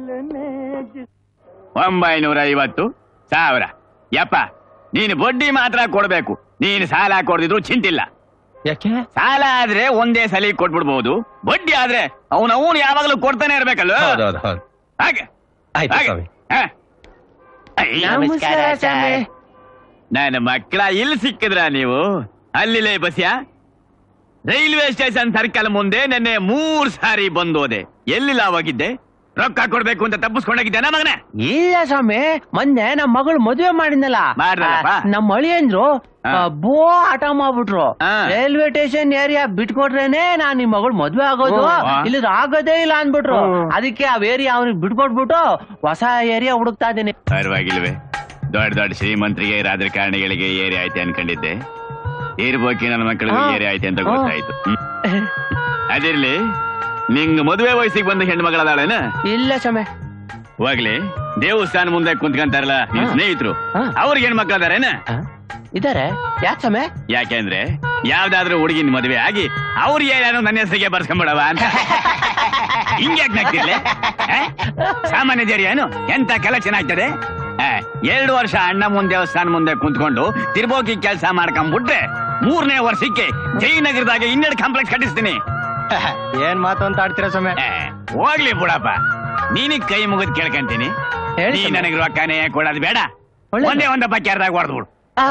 ಒಂಬೈನೂರ ಐವತ್ತು ಸಾವಿರ ಯಪ್ಪ ನೀನು ಬಡ್ಡಿ ಮಾತ್ರ ಕೊಡ್ಬೇಕು ನೀನು ಸಾಲ ಕೊಡ್ದಿದ್ರು ಚಿಂತಿಲ್ಲ ಯಾಕೆ ಸಾಲ ಆದ್ರೆ ಒಂದೇ ಸಲ ಕೊಟ್ಬಿಡ್ಬಹುದು ಬಡ್ಡಿ ಆದ್ರೆ ಅವನು ಅವನು ಯಾವಾಗಲೂ ಕೊಡ್ತಾನೆ ಇರ್ಬೇಕಲ್ಲ ಹೌದೌದು ಹೌದು ಹಾಗೆ ಆಯ್ತು ಹಾಗೆ. ಸ್ವಾಮಿ ಹ? ಅಯ್ಯ, ನಮಸ್ಕಾರ, ಸ್ವಾಮಿ. ನನ್ನ ಮಕ್ಕಳ ಇಲ್ಲಿ ಸಿಕ್ಕಿದ್ರ ನೀವು ಅಲ್ಲಿಲೇ ಬಸ್ಯಾ ರೈಲ್ವೆ ಸ್ಟೇಷನ್ ಸರ್ಕಲ್ ಮುಂದೆ ನೆನ್ನೆ ಮೂರ್ ಸಾರಿ ಬಂದೋದೆ ಎಲ್ಲಿ ಲಾವಾಗಿದ್ದೆ ರೊಕ್ಕ ಕೊಡ್ಬೇಕು ಅಂತ ತಪ್ಪಿಸ್ಕೊಂಡೋಗಿದ್ದೆ ಮಗನೇ ಇಲ್ಲ ಸ್ವಾಮಿ ಮೊನ್ನೆ ನಮ್ ಮಗಳು ಮದುವೆ ಮಾಡಿದ್ನಲ್ಲ ಮಾಡ್ದಲ್ಲಪ್ಪ? ಆ, ನಮ್ ಅಳಿಯಂದ್ರು ಆ, ಬೋ ಆಟ ಮಾಡ್ಬಿಟ್ರು ರೈಲ್ವೆ ಸ್ಟೇಷನ್ ಏರಿಯಾ ಬಿಟ್ಕೊಟ್ರೇನೆ ನಾನ್ ನಿಮ್ ಮಗಳು ಮದ್ವೆ ಆಗೋದು ಓ. ಇಲ್ಲಿ ಆಗೋದೇ ಇಲ್ಲ ಅನ್ಬಿಟ್ರು ಅದಕ್ಕೆ ಆ ಏರಿಯಾ ಅವ್ನಿಗೆ ಬಿಟ್ಕೊಟ್ಬಿಟ್ಟು ಹೊಸ ಏರಿಯಾ ಹುಡುಕ್ತಾ ಇದೀನಿ ಪರವಾಗಿಲ್ವೇ ದೊಡ್ಡ ದೊಡ್ಡ ಶ್ರೀಮಂತರಿಗೆ ರಾಜಕಾರಣಿಗಳಿಗೆ ಏರಿ ಆಯ್ತೆ ಅನ್ಕೊಂಡಿದ್ದೆ ಇರ್ಬೋಕಿ ನನ್ನ ಮಕ್ಕಳಿಗೆ ಹಾ. ಏರಿ ಆಯ್ತೆ ಅಂತ ಹಾ. ಗೊತ್ತಾಯ್ತು ಹ್ಮ್. ಅದಿರ್ಲಿ ನಿಂಗ್ ಮದುವೆ ವಯಸ್ಸಿಗೆ ಬಂದ ಹೆಣ್ಣು ಮಗಳದಾಳೇನ ಇಲ್ಲ ಸ್ವಾಮಿ ಹೋಗ್ಲಿ ದೇವಸ್ಥಾನ ಮುಂದೆ ಕುಂತ್ಕೊಂತಾರಲ್ಲ ನಿನ್ ಹಾ. ಸ್ನೇಹಿತರು ಅವ್ರಿಗೆ ಹೆಣ್ಮಕ್ಳು ಅದಾರೇನ ಇದಾರೆ ಯಾಕೆ ಸ್ವಾಮಿ ಯಾಕೆಂದ್ರೆ ಯಾವ್ದಾದ್ರೂ ಹುಡುಗಿನ ಮದುವೆ ಆಗಿ ಅವ್ರ ಏನಾದ್ರು ನನ್ನ ಹೆಸರಿಗೆ ಬರ್ಸ್ಕೊಂಬಿಡವ ಅಂತ ಹಿಂಗ್ಯಾಕ್ ನಗ್ತಿರ್ಲೆ ಆ? ಸಾಮಾನ್ಯ ಜರಿ ಏನು ಎಂತ ಕಲೆಕ್ಷನ್ ಆಗ್ತದೆ ಆ, ಎರಡು ವರ್ಷ ಅಣ್ಣ ಮುಂದೆ ದೇವಸ್ಥಾನ ಮುಂದೆ ಕುಂತ್ಕೊಂಡು ತಿರ್ಬೋಕಿ ಕೆಲಸ ಮಾಡ್ಕೊಂಡ್ಬಿಟ್ರೆ ಮೂರನೇ ವರ್ಷಕ್ಕೆ ಜಯನಗರದಾಗ ಇನ್ನೆರಡು ಕಾಂಪ್ಲೆಕ್ಸ್ ಕಟ್ಟಿಸ್ತೀನಿ ಏನ್ ಮಾತು ಅಂತ ಆಡ್ತೀರಾ ಸ್ವಾಮಿ ಆ, ಹೋಗ್ಲಿ ಬಿಡಪ್ಪ ನೀನಿಗ್ ಕೈ ಮುಗಿದ್ ಕೇಳ್ಕಂತೀನಿ ಹೇಳಿ ನೀ ಸ್ವಾಮಿ. ನನಗೆ ರೊಕ್ಕನೇ ಕೊಡೋದು ಬೇಡ ಒಂದೇ ಒಂದಪ್ಪ ಕೆರ್ದಾಗ ಹೊಡೆದ್ಬಿಡು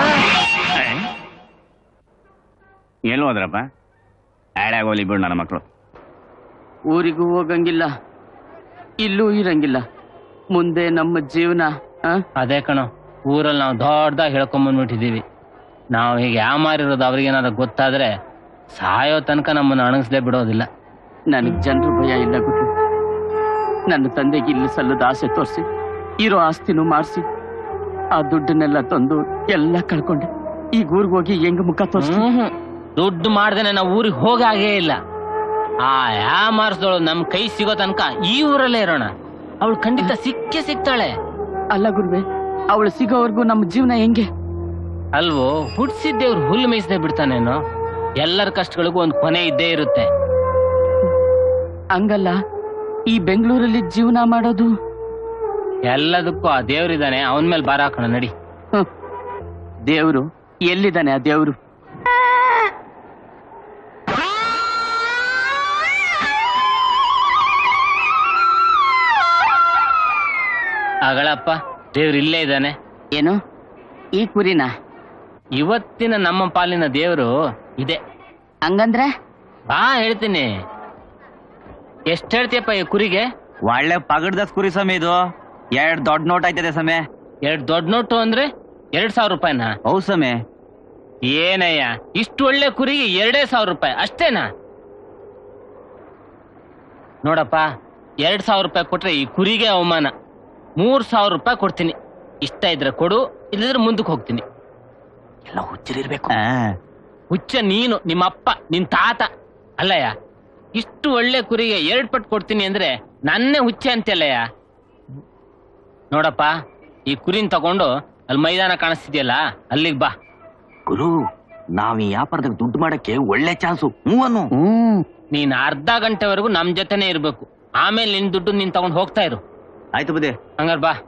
ಎಲ್ಲಿ ಹೋದ್ರಪ್ಪ ಹಾಳಾಗೋಲಿ ಬಿಡು ನನ್ನ ಮಕ್ಕಳು ಊರಿಗೂ ಹೋಗಂಗಿಲ್ಲ ಇಲ್ಲೂ ಇರಂಗಿಲ್ಲ ಮುಂದೆ ನಮ್ಮ ಜೀವನ ಆ? ಅದೇ ಕಣೋ ಊರಲ್ಲಿ ನಾವು ದೊಡ್ಡದಾಗಿ ಹೇಳ್ಕೊಂಬಂದ್ಬಿಟ್ಟಿದೀವಿ ನಾವು ಹೀಗೆ ಯಾಮಾರಿರೋದು ಅವ್ರಿಗೇನಾದ್ರು ಗೊತ್ತಾದ್ರೆ ಸಾಯೋ ತನಕ ನಮ್ಮನ್ನು ಅಣಗಿಸ್ದೇ ಬಿಡೋದಿಲ್ಲ ನನಗ್ ಜನರು ಭಯ ಇಲ್ಲ ಗುರು ನನ್ನ ತಂದೆಗೆ ಇಲ್ಲಿ ಸಲ್ಲದ ಆಸೆ ತೋರಿಸಿ ಇರೋ ಆಸ್ತಿನೂ ಮಾಡಿಸಿ ಆ ದುಡ್ಡನ್ನೆಲ್ಲ ತಂದು ಎಲ್ಲ ಕಳ್ಕೊಂಡೆ ಈಗ ಊರಿಗೆ ಹೋಗಿ ಹೆಂಗ್ ಮುಖ ತೋರಿಸಿ ಹ್ಮ್ ದುಡ್ಡು ಮಾಡ್ದೇನೆ ನಾವು ಊರಿಗೆ ಹೋಗಾಗೇ ಇಲ್ಲ ಆ ಯಾಮಾರ್ಸ್ದವಳು ನಮ್ ಕೈ ಸಿಗೋ ತನಕ ಈ ಊರಲ್ಲೇ ಇರೋಣ ಅವಳು ಖಂಡಿತ ಸಿಕ್ಕೇ ಸಿಗ್ತಾಳೆ ಅಲ್ಲ ಗುರುವೆ ಅವಳು ಸಿಗೋವರೆಗೂ ನಮ್ಮ ಜೀವನ ಹೆಂಗೆ ಅಲ್ವೋ ಹುಟ್ಸಿದ್ದೇವ್ರು ಹುಲ್ಲು ಮೇಯಿಸದೆ ಬಿಡ್ತಾನೇನೋ ಎಲ್ಲರ ಕಷ್ಟಗಳಿಗೂ ಒಂದು ಕೊನೆ ಇದ್ದೇ ಇರುತ್ತೆ ಹಂಗಲ್ಲ ಈ ಬೆಂಗಳೂರಲ್ಲಿ ಜೀವನ ಮಾಡೋದು ಎಲ್ಲದಕ್ಕೂ ಆ ದೇವ್ರಿದಾನೆ ಅವನ ಮೇಲೆ ಬಾರ ಹಾಕೋಣ ನಡಿ ದೇವ್ರು ಎಲ್ಲಿದ್ದಾನೆ ಆ ದೇವ್ರು ಅಗಳಪ್ಪ ದೇವ್ರು ಇಲ್ಲೇ ಇದ್ದಾನೆ ಏನು ಈ ಕುರಿನ ಇವತ್ತಿನ ನಮ್ಮ ಪಾಲಿನ ದೇವ್ರು ಇದೆ ಹಂಗಂದ್ರೆ ಬಾ ಹೇಳ್ತೀನಿ ಎಷ್ಟ್ ಹೇಳ್ತೀಯಪ್ಪ ಈ ಕುರಿಗೆ ಒಳ್ಳೆ ಪಗಡ್ದ ಕುರಿ ಸಮಯ ಇದು ಎರಡ್ ದೊಡ್ಡ ನೋಟ್ ಆಯ್ತದೆ ಸಮಯ ಎರಡ್ ದೊಡ್ಡ ನೋಟು ಅಂದ್ರೆ ಎರಡ್ ಸಾವಿರ ರೂಪಾಯಿನ ಹೌದ್ ಸಮಯ ಏನಯ್ಯ ಇಷ್ಟು ಒಳ್ಳೆ ಕುರಿಗೆ ಎರಡೇ ಸಾವಿರ ರೂಪಾಯಿ ಅಷ್ಟೇನಾ ನೋಡಪ್ಪ ಎರಡ್ ಸಾವಿರ ರೂಪಾಯಿ ಕೊಟ್ರೆ ಈ ಕುರಿಗೆ ಅವಮಾನ ಮೂರ್ ಸಾವಿರ ರೂಪಾಯಿ ಕೊಡ್ತೀನಿ ಇಷ್ಟ ಇದ್ರೆ ಕೊಡು ಇಲ್ಲದ್ರೆ ಮುಂದಕ್ಕೆ ಹೋಗ್ತೀನಿ ಎಲ್ಲ ಹುಚ್ಚರಿರ್ಬೇಕು ಹುಚ್ಚ ನೀನು ನಿಮ್ಮ ಅಪ್ಪ ನಿನ್ ತಾತ ಅಲ್ಲಯ್ಯ ಇಷ್ಟು ಒಳ್ಳೆ ಕುರಿಗೆ ಎರಡ್ ಪಟ್ಟು ಕೊಡ್ತೀನಿ ಅಂದ್ರೆ ನನ್ನೇ ಹುಚ್ಚೆ ಅಂತೆಲ್ಲಯ್ಯ ನೋಡಪ್ಪ ಈ ಕುರಿನ್ ತಗೊಂಡು ಅಲ್ಲಿ ಮೈದಾನ ಕಾಣಿಸ್ತಿದ್ಯಲ್ಲ ಅಲ್ಲಿಗೆ ಬಾ ಗುರು ನಾವ್ ಈ ವ್ಯಾಪಾರದಾಗ ದುಡ್ಡು ಮಾಡಕ್ಕೆ ಒಳ್ಳೆ ಚಾನ್ಸು ಹ್ಞೂ ಅನ್ನು ನೀನ್ ಅರ್ಧ ಗಂಟೆವರೆಗೂ ನಮ್ ಜೊತೆನೆ ಇರ್ಬೇಕು ಆಮೇಲೆ ನಿನ್ ದುಡ್ಡು ನೀನ್ ತಗೊಂಡ್ ಹೋಗ್ತಾ ಇರು ಆಯ್ತು ಬುದೇ ಹಂಗಾರ್ ಬಾ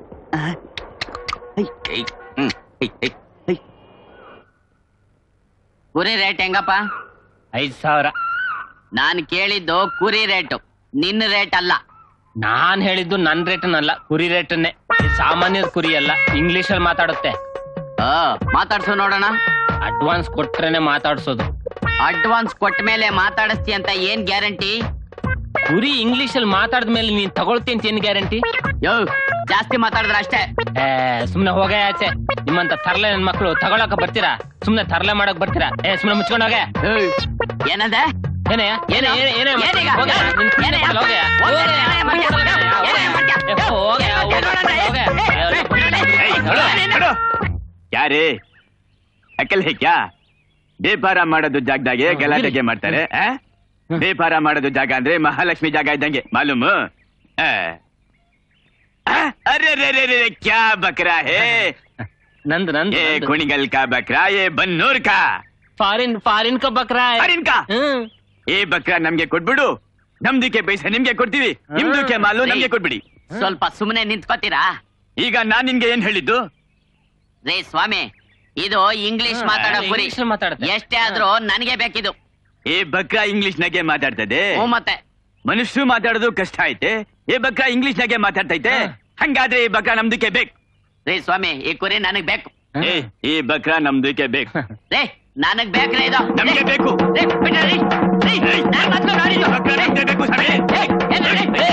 ಕುರಿ ರೇಟ್ ಹೆಂಗಪ್ಪ ಐದ್ ಸಾವಿರ ನಾನ್ ಕೇಳಿದ್ದು ಕುರಿ ರೇಟು ನಿನ್ನ ರೇಟ್ ಅಲ್ಲ ನಾನ್ ಹೇಳಿದ್ದು ನನ್ ರೇಟನ್ನಲ್ಲ ಕುರಿ ರೇಟನ್ನೇ ಸಾಮಾನ್ಯದ ಕುರಿ ಅಲ್ಲ ಇಂಗ್ಲಿಷ್ ಅಲ್ಲಿ ಮಾತಾಡುತ್ತೆ ಆ, ಮಾತಾಡ್ಸು ನೋಡೋಣ ಅಡ್ವಾನ್ಸ್ ಕೊಟ್ರೇನೆ ಮಾತಾಡ್ಸೋದು ಅಡ್ವಾನ್ಸ್ ಕೊಟ್ಟ ಮೇಲೆ ಮಾತಾಡಿಸ್ತಿ ಅಂತ ಏನ್ ಗ್ಯಾರಂಟಿ ಕುರಿ ಇಂಗ್ಲಿಷ್ ಅಲ್ಲಿ ಮಾತಾಡಿದ್ಮೇಲೆ ನೀನ್ ತಗೊಳ್ತಿ ಅಂತ ಏನ್ ಗ್ಯಾರಂಟಿ ಯೋ ಜಾಸ್ತಿ ಮಾತಾಡಿದ್ರೆ ಅಷ್ಟೇ ಏ ಸುಮ್ನೆ ಹೋಗೇ ಆಚೆ ನಿಮ್ಮಂತ ತರ್ಲೆ ನನ್ ಮಕ್ಳು ತಗೊಳಕ ಬರ್ತೀರಾ ಸುಮ್ನೆ ತರ್ಲೆ ಮಾಡಕ್ ಬರ್ತೀರಾ ಏ ಸುಮ್ನೆ ಮುಚ್ಕೊಂಡ್ ಹೋಗೆ ಏನಂದೆ ಏನಯ್ಯ ಏನೇ ಏನೇ ಏನೇ ಏನೀಗ? ಹೋಗೆ ನಿನ್ ಸುಮ್ನೆ ಏನಯ್ಯ? ಕರ್ಕೊಂಡ್ ಹೋಗೆ. ಹೋಗೆ, ಹೋಗೆ, ಏನೇ ಮಾಡ್ತೀಯ? ಏನೇ ಮಾಡ್ತೀಯ? ಏ, ಹೋಗೆ, ಹೋಗೆ, ಹೋಗೆ. ಯಾರೇ ಅಕಲ್ ಹೇ ಕ್ಯಾ ವ್ಯಾಪಾರ ಮಾಡೋದು ಜಾಗದಾಗೆ ಗಲಾಟೆಗೆ ಮಾಡ್ತಾರೆ ಆ? ವ್ಯಾಪಾರ ಮಾಡೋದು ಜಾಗ ಅಂದ್ರೆ ಮಹಾಲಕ್ಷ್ಮಿ ಜಾಗ ಇದ್ದಂಗೆ ಮಾಲೂಮ್ ಆ. ಆ? ಅರೆ ರೇ ರೇ ರೇ ಕ್ಯಾ ಬಕ್ರಾ ಹೇ ನಂದು ನಂದು ये कुणिगल का बकरा ये बन्नूर का ಫಾರಿನ್ ಫಾರಿನ್ ಕ ಬಕ್ರಾ ಫಾರಿನ್ ಕಾ ಏ ಬಕ್ರಾ ನಮ್ಗೆ ಕೊಟ್ಬಿಡು ನಮ್ದಕ್ಕೆ ಪೈಸೆ ನಿಮ್ಗೆ ಕೊಡ್ತೀವಿ ನಿಮ್ದಕ್ಕೆ ಮಾಲು ನಮ್ಗೆ ಕೊಟ್ಬಿಡಿ ಸ್ವಲ್ಪ ಸುಮ್ಮನೆ ನಿಂತ್ಕೋತೀರಾ ಈಗ ನಾನ್ ನಿನ್ಗೆ ಏನ್ ಹೇಳಿದ್ದು ರೇ ಸ್ವಾಮಿ ಇದು ಇಂಗ್ಲಿಷ್ ಮಾತಾಡೋ ಕುರಿ ಇಂಗ್ಲಿಷ್ ಮಾತಾಡುತ್ತೆ. ಎಷ್ಟೇ ಆದ್ರೂ ನನಗೆ ಬೇಕಿದು ಏ ಬಕ್ರಾ ಇಂಗ್ಲಿಷ್ ನಾಗೆ ಮಾತಾಡ್ತದೆ ಹ್ಞೂ ಮತ್ತೆ ಮನುಷ್ಯರು ಮಾತಾಡೋದು ಕಷ್ಟ ಐತೆ ಏ ಬಕ್ರಾ ಇಂಗ್ಲಿಷ್ ನಾಗೆ ಮಾತಾಡ್ತೈತೆ ಹಂಗಾದ್ರೆ ಈ ಬಕ್ರಾ ನಮ್ದಕ್ಕೆ ಬೇಕು ರೇ ಸ್ವಾಮಿ ಈ ಕುರಿ ನನಗ್ ಬೇಕು ಏ ಈ ಬಕ್ರಾ ನಮ್ದಕ್ಕೆ ಬೇಕು ರೇ ನನಗ್ ಬೇಕ್ರೆ ಇದು ನಮ್ಗೆ ಬೇಕು ರೀ, ಬಿಡ್ರಿ, ರೀ. ರೀ, ನಾನ್ ಮೊದ್ಲು ನೋಡಿದ್ದು. ನಮ್ಗೆ ಬೇಕು ಸ್ವಾಮಿ. ಏನ್ ರೀ? ರೀ,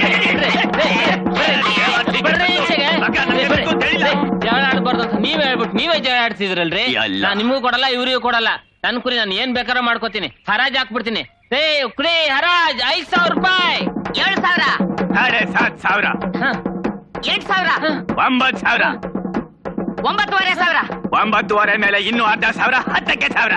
ಬಿಡ್ರಿ ಈಚೆಗೆ. ಬಿಡ್ರಿ. ಜಗಳ ಆಡ್ಬಾರ್ದು ಅಂತ ನೀವೇ ಹೇಳ್ಬಿಟ್ಟು ನೀವೇ ಜಗಳ ಆಡ್ತಿದ್ರಲ್ರಿ ನಾನ್ ನಿಮಗೂ ಕೊಡಲ್ಲ ಇವ್ರಿಗೂ ಕೊಡಲ್ಲ ನನ್ ಕುರಿ ನಾನು ಏನ್ ಬೇಕಾದ್ರೂ ಮಾಡ್ಕೋತೀನಿ ಹರಾಜ್ ಹಾಕ್ಬಿಡ್ತೀನಿ ಏ ಕುರಿ ಹರಾಜ್ ಐದ್ ಸಾವಿರ ರೂಪಾಯಿ ಏಳು ಸಾವಿರ ಸಾಡೆ ಸಾತ್ ಸಾವಿರ ಎಂಟ್ ಸಾವಿರ ಒಂಬತ್ತು ಸಾವಿರ ಒಂಬತ್ತುವರೆ ಸಾವಿರ ಒಂಬತ್ತುವರೆ ಮೇಲೆ ಇನ್ನೂ ಅರ್ಧ ಸಾವಿರ ಹತ್ತಕ್ಕೆ ಸಾವಿರ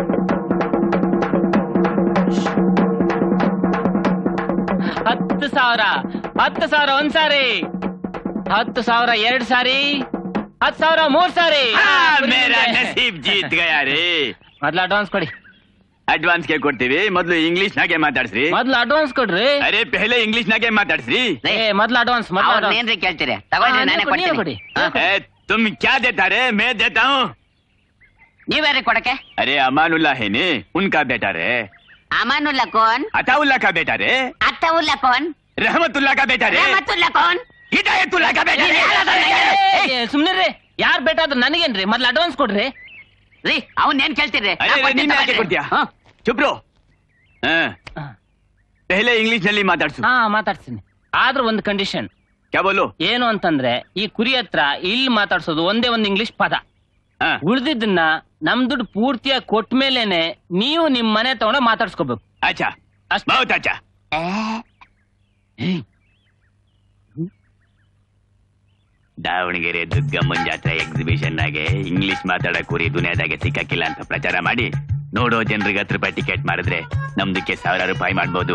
ಹತ್ತು ಸಾವಿರ ಹತ್ತು ಸಾವಿರ ಒಂದ್ ಸಾರಿ ಹತ್ತು ಸಾವಿರ ಎರಡ್ ಸಾರಿ ಹತ್ತು ಸಾವಿರ ಮೂರ್ ಸಾರಿ ಆ, ಮೇರಾ ನಸೀಬ್ ಜೀತ್ ಗಯಾ ರೇ ಮೊದ್ಲು ಅಡ್ವಾನ್ಸ್ ಕೊಡಿ ಅಡ್ವಾನ್ಸ್ ಗೆ ಕೊಡ್ತೀವಿ ಮೊದ್ಲು ಇಂಗ್ಲಿಷ್ ನಾಗೆ ಮಾತಾಡ್ಸ್ರಿ ಮೊದ್ಲು ಅಡ್ವಾನ್ಸ್ ಕೊಡ್ರಿ ಅರೆ ಪೆಹಲೆ ಇಂಗ್ಲಿಷ್ ನಾಗೆ ಮಾತಾಡ್ಸ್ರಿ ಏ ಮೊದ್ಲು ಅಡ್ವಾನ್ಸ್ ಮೊದ್ಲು advance. ಏನ್ರಿ ಕೇಳ್ತೀರಿ ತಗೊಳ್ರಿ ಹಾ, ನಾನೇ ನೀವೇ ಕೊಡಿ, ಕೊಡ್ತೀನಿ ನೀವೇ ए, तुम क्या देता रे मैं देता हूँ ನೀವ್ಯಾರಿ ಕೊಡಕ್ಕೆ अरे अमानुल्ला है ने उनका बेटा रे ಅಮಾನುಲ್ಲಾ ಕೋನ್ अताउल्ला का बेटा रे ಅತ್ತವುಲ್ಲಾ ಕೋನ್ रहमतुल्ला का बेटा रे ರಹಮತುಲ್ಲಾ ಕೋನ್ हिदायतुल्ला का बेटा रे ಏ, ಸುಮ್ನೆ ರೀ ಯಾರ್ ಬೇಕಾದ್ರೂ ನನಗೇನ್ರಿ ಮೊದ್ಲು ಅಡ್ವಾನ್ಸ್ ಕೊಡ್ರಿ ರೀ ಅವ್ನ್ ಏನ್ ಕೇಳ್ತೀರಿ अरे अरे, ನೀನ್ ಯಾಕೆ ಕೊಡ್ತೀಯಾ ಚುಪ್ ರೋ हाँ। पहले इंग्लिश ನಲ್ಲಿ ಮಾತಾಡ್ಸು ಹಾ ಮಾತಾಡ್ತೀನಿ ಆದ್ರೂ ಒಂದು ಕಂಡೀಷನ್ क्या बोलो ಏನು ಅಂತಂದ್ರೆ ಈ ಕುರಿ ಹತ್ರ ಇಲ್ಲಿ ಮಾತಾಡ್ಸೋದು ಒಂದೇ ಒಂದು ಇಂಗ್ಲಿಷ್ ಪದ ಉಳ್ದಿದ್ದನ್ನ ನಮ್ ದುಡ್ಡು ಪೂರ್ತಿಯಾಗಿ ಕೊಟ್ಟ ಮೇಲೇನೆ ನೀವು ನಿಮ್ ಮನೆ ತಗೊಂಡ ಮಾತಾಡ್ಸ್ಕೋಬೇಕು अच्छा बहुत अच्छा ದಾವಣಗೆರೆ ದುರ್ಗಮ್ಮನ್ ಜಾತ್ರೆ ಎಕ್ಸಿಬಿಷನ್ ನಾಗೆ ಇಂಗ್ಲಿಷ್ ಮಾತಾಡೋ ಕುರಿ ದುನಿಯಾದಾಗೆ ಸಿಕ್ಕಾಕಿಲ್ಲ ಅಂತ ಪ್ರಚಾರ ಮಾಡಿ ನೋಡೋ ಜನರಿಗೆ ಹತ್ತು ರೂಪಾಯಿ ಟಿಕೆಟ್ ಮಾಡಿದ್ರೆ ನಮ್ದಕ್ಕೆ ಸಾವಿರ ರೂಪಾಯಿ ಮಾಡ್ಬೋದು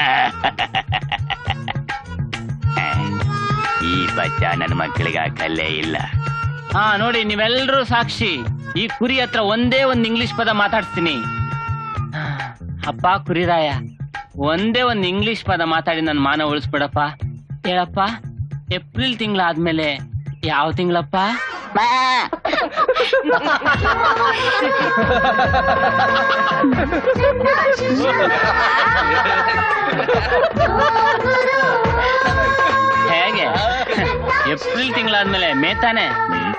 ಈ ಬಚ್ಚ ನನ್ನ ಮಕ್ಕಳಿಗೆ ಆ ಕಲ್ಲೇ ಇಲ್ಲ ಹಾ ನೋಡಿ ನೀವೆಲ್ಲರೂ ಸಾಕ್ಷಿ ಈ ಕುರಿ ಹತ್ರ ಒಂದೇ ಒಂದ್ ಇಂಗ್ಲಿಷ್ ಪದ ಮಾತಾಡ್ಸ್ತೀನಿ ಅಪ್ಪ ಕುರಿರಾಯ ಒಂದೇ ಒಂದ್ ಇಂಗ್ಲಿಷ್ ಪದ ಮಾತಾಡಿ ನನ್ ಮಾನ ಉಳಿಸ್ಬಿಡಪ್ಪ ಹೇಳಪ್ಪ ಏಪ್ರಿಲ್ ತಿಂಗಳಾದ್ಮೇಲೆ ಯಾವ ತಿಂಗಳಪ್ಪ ಹೇಗೆ ಏಪ್ರಿಲ್ ತಿಂಗಳಾದ್ಮೇಲೆ ಮೇ ತಾನೆ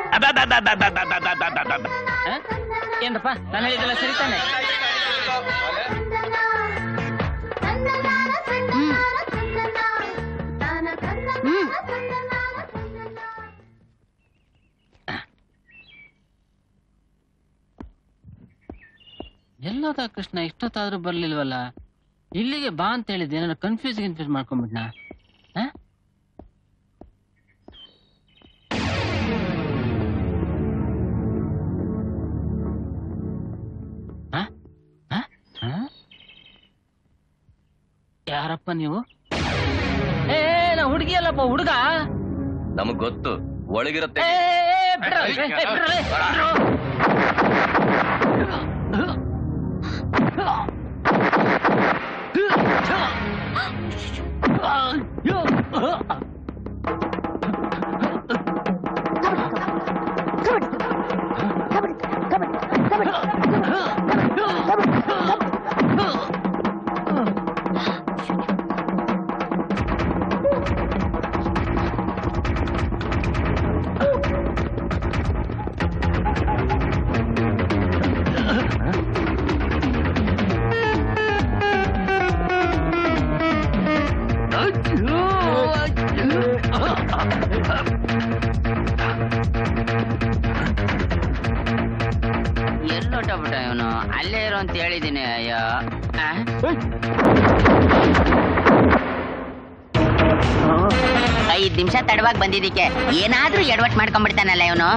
ಹ? ಏನಪ್ಪ ನಾನು ಹೇಳಿದ್ದೆಲ್ಲ ಸರಿ ತಾನೆ ಎಲ್ಲೋದ ಕೃಷ್ಣ ಇಷ್ಟೊತ್ತಾದ್ರೂ ಬರ್ಲಿಲ್ವಲ್ಲ ಇಲ್ಲಿಗೆ ಬಾ ಅಂತ ಹೇಳಿದ್ದೆ ಏನಾರ ಕನ್ಫ್ಯೂಸ್ ಕನ್ಫ್ಯೂಸ್ ಮಾಡ್ಕೊಂಡ್ಬಿಟ್ನಾ ಹ? ಹ? ಹ? ಹ? ಯಾರಪ್ಪ ನೀವು ಏ ನಾ ಹುಡುಗಿ ಅಲ್ಲಪ್ಪ ಹುಡುಗ ನಮಗ್ ಗೊತ್ತು ಒಳಗಿರುತ್ತೆ ಏ, ಏ, ಬಿಡ್ರೋ, ಏ, ಏ, ಬಿಡ್ರೋ, ಏ, ಬಿಡ್ರೋ. ಎಲ್ಲೊಟ್ಟಬಿಟ್ಟ ಇವನು ಅಲ್ಲೇ ಇರೋ ಅಂತ ಹೇಳಿದೀನಿ ಅಯ್ಯೋ ಆ? ಐದ್ ನಿಮಿಷ ತಡವಾಗಿ ಬಂದಿದ್ದಕ್ಕೆ ಏನಾದ್ರೂ ಎಡವಟ್ ಮಾಡ್ಕೊಂಡ್ಬಿಡ್ತಾನಲ್ಲ ಇವನು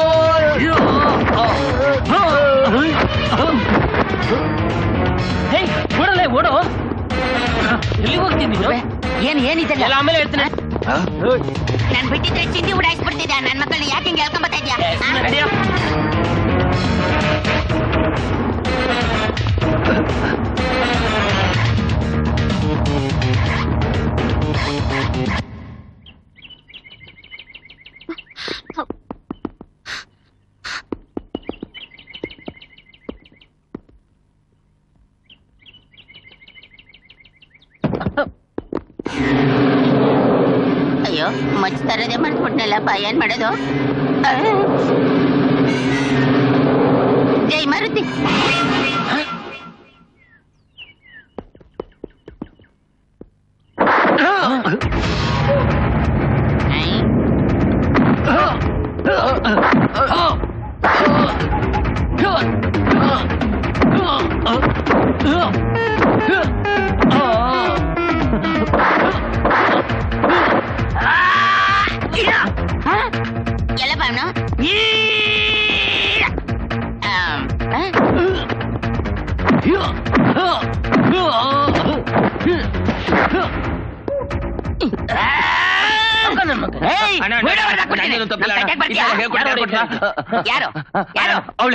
ಹೇಯ್ ಓಡಲೇ ಓಡು ಎಲ್ಲಿಗೆ ಹೋಗ್ತೀನಿ ನೀನು ಏನ್ ಏನಿದೆಲ್ಲ ಎಲ್ಲ ಆಮೇಲೆ ಹೇಳ್ತೀನಿ ನಾನ್ ಬಿಟ್ಟಿದ್ರೆ ಚಿಂದಿ ಉಡಾಯಿಸ್ಬಿಡ್ತಿದ್ದೆ ನನ್ ಮಕ್ಕಳನ್ನ ಯಾಕೆ ಹಿಂಗೆ ಹೇಳ್ಕೊಂಬತ್ತಾ ಇದ್ಯಾ ನಡಿಯೋ. ಅಯ್ಯೋ ಮಚ್ ತರದೇ ಮಾಡ್ಬಿಟ್ನಲ್ಲಪ್ಪ ಏನ್ ಮಾಡೋದು ಆ? ಏಯ್ ಮಾರುತಿ ಎಲ್ಲ ಬಾವನು ಯಾರು ಯಾರು ಅವಳೆ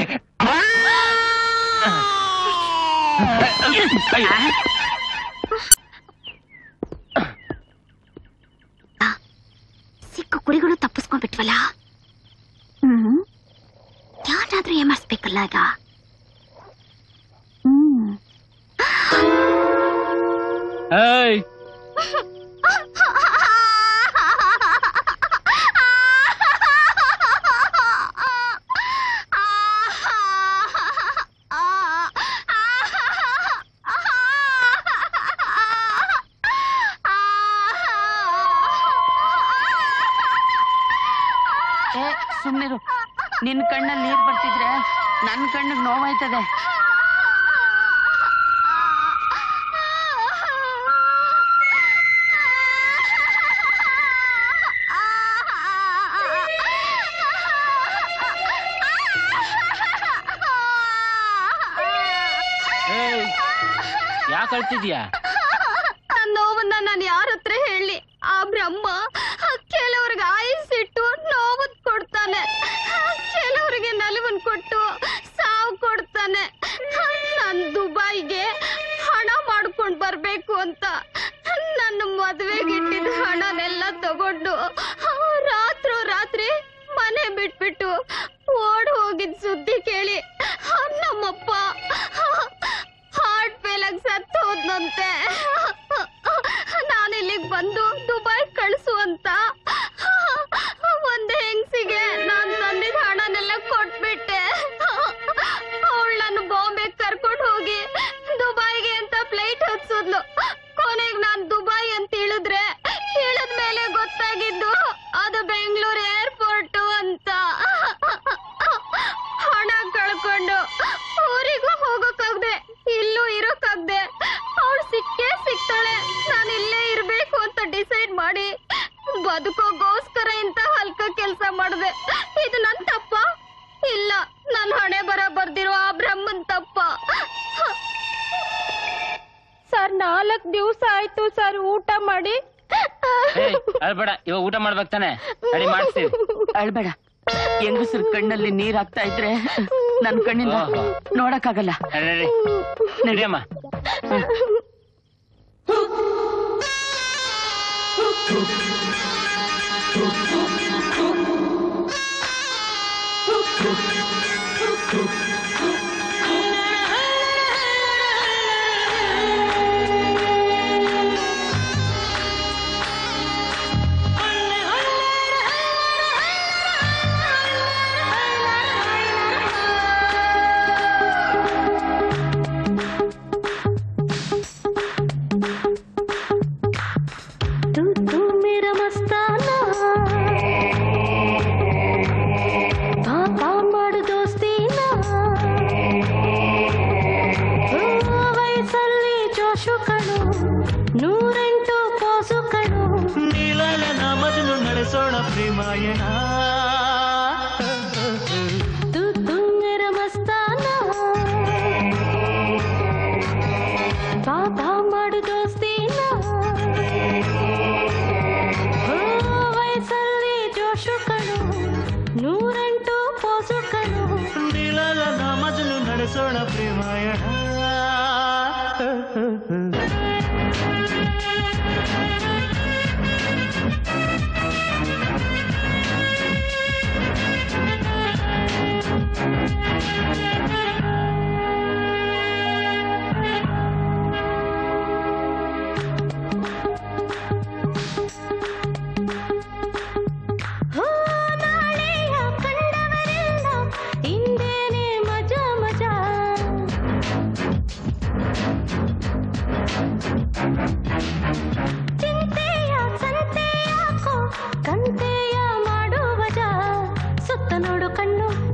ಸಿಕ್ಕ ಕುರಿಗಳು ತಪ್ಪಿಸ್ಕೊಂಡ್ಬಿಟ್ವಲ್ಲ ಹ್ಮ್ ಯಾರಾದ್ರೂ ಏಮಾರಿಸ್ಬೇಕಲ್ಲ ಈಗ ಹ್ಮ್ ಏಯ್ ಏ ಸುಮ್ನಿರು ನಿನ್ ಕಣ್ಣಲ್ಲಿ ನೀರ್ ಬರ್ತಿದ್ರೆ ನನ್ ಕಣ್ಣಿಗೆ ನೋವಾಯ್ತದೆ ಯಾಕೆ ಅಳ್ತಿದ್ಯಾ ನನ್ ನೋವನ್ನ ನಾನು ಯಾರ ಹತ್ರ ಹೇಳಿ ಆ ಬ್ರಹ್ಮ ಕೆಲವ್ರಿಗೆ ಆಯುಸ್ಸಿಟ್ಟು ನೋವು ಕೊಡ್ತಾನೆ ಕೆಲವರಿಗೆ ನಲಿವನ್ ಕೊಟ್ಟು ಸಾವು ಕೊಡ್ತಾನೆ ನಾನ್ ದುಬೈಗೆ ಹಣ ಮಾಡ್ಕೊಂಡ್ ಬರ್ಬೇಕು ಅಂತ ನನ್ನ ಮದ್ವೆಗಿಟ್ಟಿದ ಹಣನೆಲ್ಲ ತಗೊಂಡು ರಾತ್ರೋ ರಾತ್ರಿ ಮನೆ ಬಿಟ್ಬಿಟ್ಟು ಓಡ್ ಹೋಗಿದ್ ಸುದ್ದಿ ಕೇಳಿ ನಮ್ಮಪ್ಪ ಹಾರ್ಟ್ ಫೇಲ್ ಆಗಿ ಸತ್ತು ಹೋದ್ನಂತೆ ನಾನು ಇಲ್ಲಿಗೆ ಬಂದು ದುಬೈ ಕಳ್ಸು ಅಂತ ಒಂದ್ ಹೆಂಗ್ಸಿಗೆ ನಾನ್ ತಂದಿದ್ ಹಣನೆಲ್ಲ ಕೊಟ್ಬಿಟ್ಟೆ ಅವಳು ನನ್ನ ಬಾಂಬೆ ಕರ್ಕೊಂಡು ಹೋಗಿ ದುಬೈಗೆ ಅಂತ ಫ್ಲೈಟ್ ಹತ್ಸಿದ್ಲು ಕೊನೆಗ್ ನಾನ್ ದುಬೈ ಅಂತ ಇಳಿದ್ರೆ ಇಳಿದ ಮೇಲೆ ಗೊತ್ತಾಗಿದ್ದು ಅದು ಬೆಂಗಳೂರು ಏರ್ಪೋರ್ಟ್ ಅಂತ ಹಣ ಕಳ್ಕೊಂಡು ಊರಿಗೂ ಹೋಗೋಕಾಗ್ದೆ ಇಲ್ಲೂ ಇರೋಕಾಗ್ದೆ ಅವಳು ಸಿಕ್ಕೇ ಸಿಗ್ತಾಳೆ ನಾನು ಇಲ್ಲೇ ಇರ್ಬೇಕು ಅಂತ ಡಿಸೈಡ್ ಮಾಡಿ ಬದುಕೋಗೋಸ್ಕರ ಇಂತ ಹಲ್ಕ ಕೆಲ್ಸ ಮಾಡಿದೆ ಇದು ನನ್ ತಪ್ಪ ಇಲ್ಲ ನನ್ ಹಣೆ ಬರ ಬರ್ದಿರೋ ಆ ಬ್ರಹ್ಮನ್ ತಪ್ಪ ಸರ್ ನಾಲ್ಕ್ ದಿವ್ಸ ಆಯ್ತು ಸರ್ ಊಟ ಮಾಡಿ ಏಯ್ ಅಳ್ಬೇಡ ಇವಾಗ ಊಟ ಮಾಡ್ಬೇಕು ತಾನೆ ರೆಡಿ ಮಾಡಿಸ್ತೀವಿ ಅಳ್ಬೇಡ ಹೆಂಗಸರ್ ಕಣ್ಣಲ್ಲಿ ನೀರ್ ಹಾಕ್ತಾ ಇದ್ರೆ ನನ್ ಕಣ್ಣಿಂದ ಓಹೋ. ನೋಡಕ್ಕಾಗಲ್ಲ ರೆಡಿ ನಡಿಯಮ್ಮ तू तू मेरा मस्ताना ಪಾಪಾ ಮಾಡು ದೋಸ್ತಿನ ಓ, ವಯಸ್ಸಲ್ಲಿ ಜೋಶು ಕಣು ನೂರೆಂಟು ಪೋಸು ಕಣು ನೀಲನ ಮಜನು ನಡೆಸೋಣ ಪ್ರೇಮಾಯಣ तू तू मेरा मस्ताना ಪಾಪಾ ಮಾಡು ದೋಸ್ತಿನ ಓ, ವಯಸ್ಸಲ್ಲಿ ಜೋಶು ಕಣು ನೂರೆಂಟು ಪೋಸು ಕಣು ನೀಲನ ಮಜನು ನಡೆಸೋಣ ಪ್ರೇಮಾಯಣ ಹೋ ನಾಳೆಯ ಕಂಡವರೆಲ್ಲ ಇಂದೇನೆ ಮಜಾ ಮಜಾ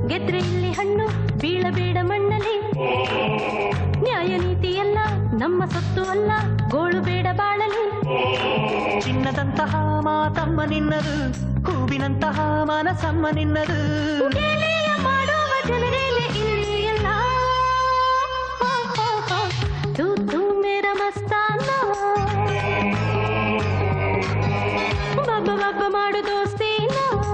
ಗೆದ್ರೆ ಇಲ್ಲಿ ಹಣ್ಣು ಬೀಳಬೇಡ ಮಣ್ಣಲ್ಲಿ ನ್ಯಾಯ ನೀತಿ ಎಲ್ಲ ನಮ್ಮ ಸೊತ್ತು ಅಲ್ಲ ಗೋಳು ಬೇಡ ಬಾಳಲಿ ಚಿನ್ನದಂತಹ ಮಾತಮ್ಮ ನಿನ್ನದು ಹೂವಿನಂತಹ ಮನಸಮ್ಮ ನಿನ್ನದು ಗೆಳೆಯ ಮಾಡುವ ಜನರೇಲೆ ಇಲ್ಲಿ ಎಲ್ಲ ಹೋ, ಹೋ, ಹೋ. ತೂ ತೂ ಮೇರ ಮಸ್ತಾನ ಬಬ್ಬ ಬಬ್ಬ ಮಾಡು ದೋಸ್ತಿನ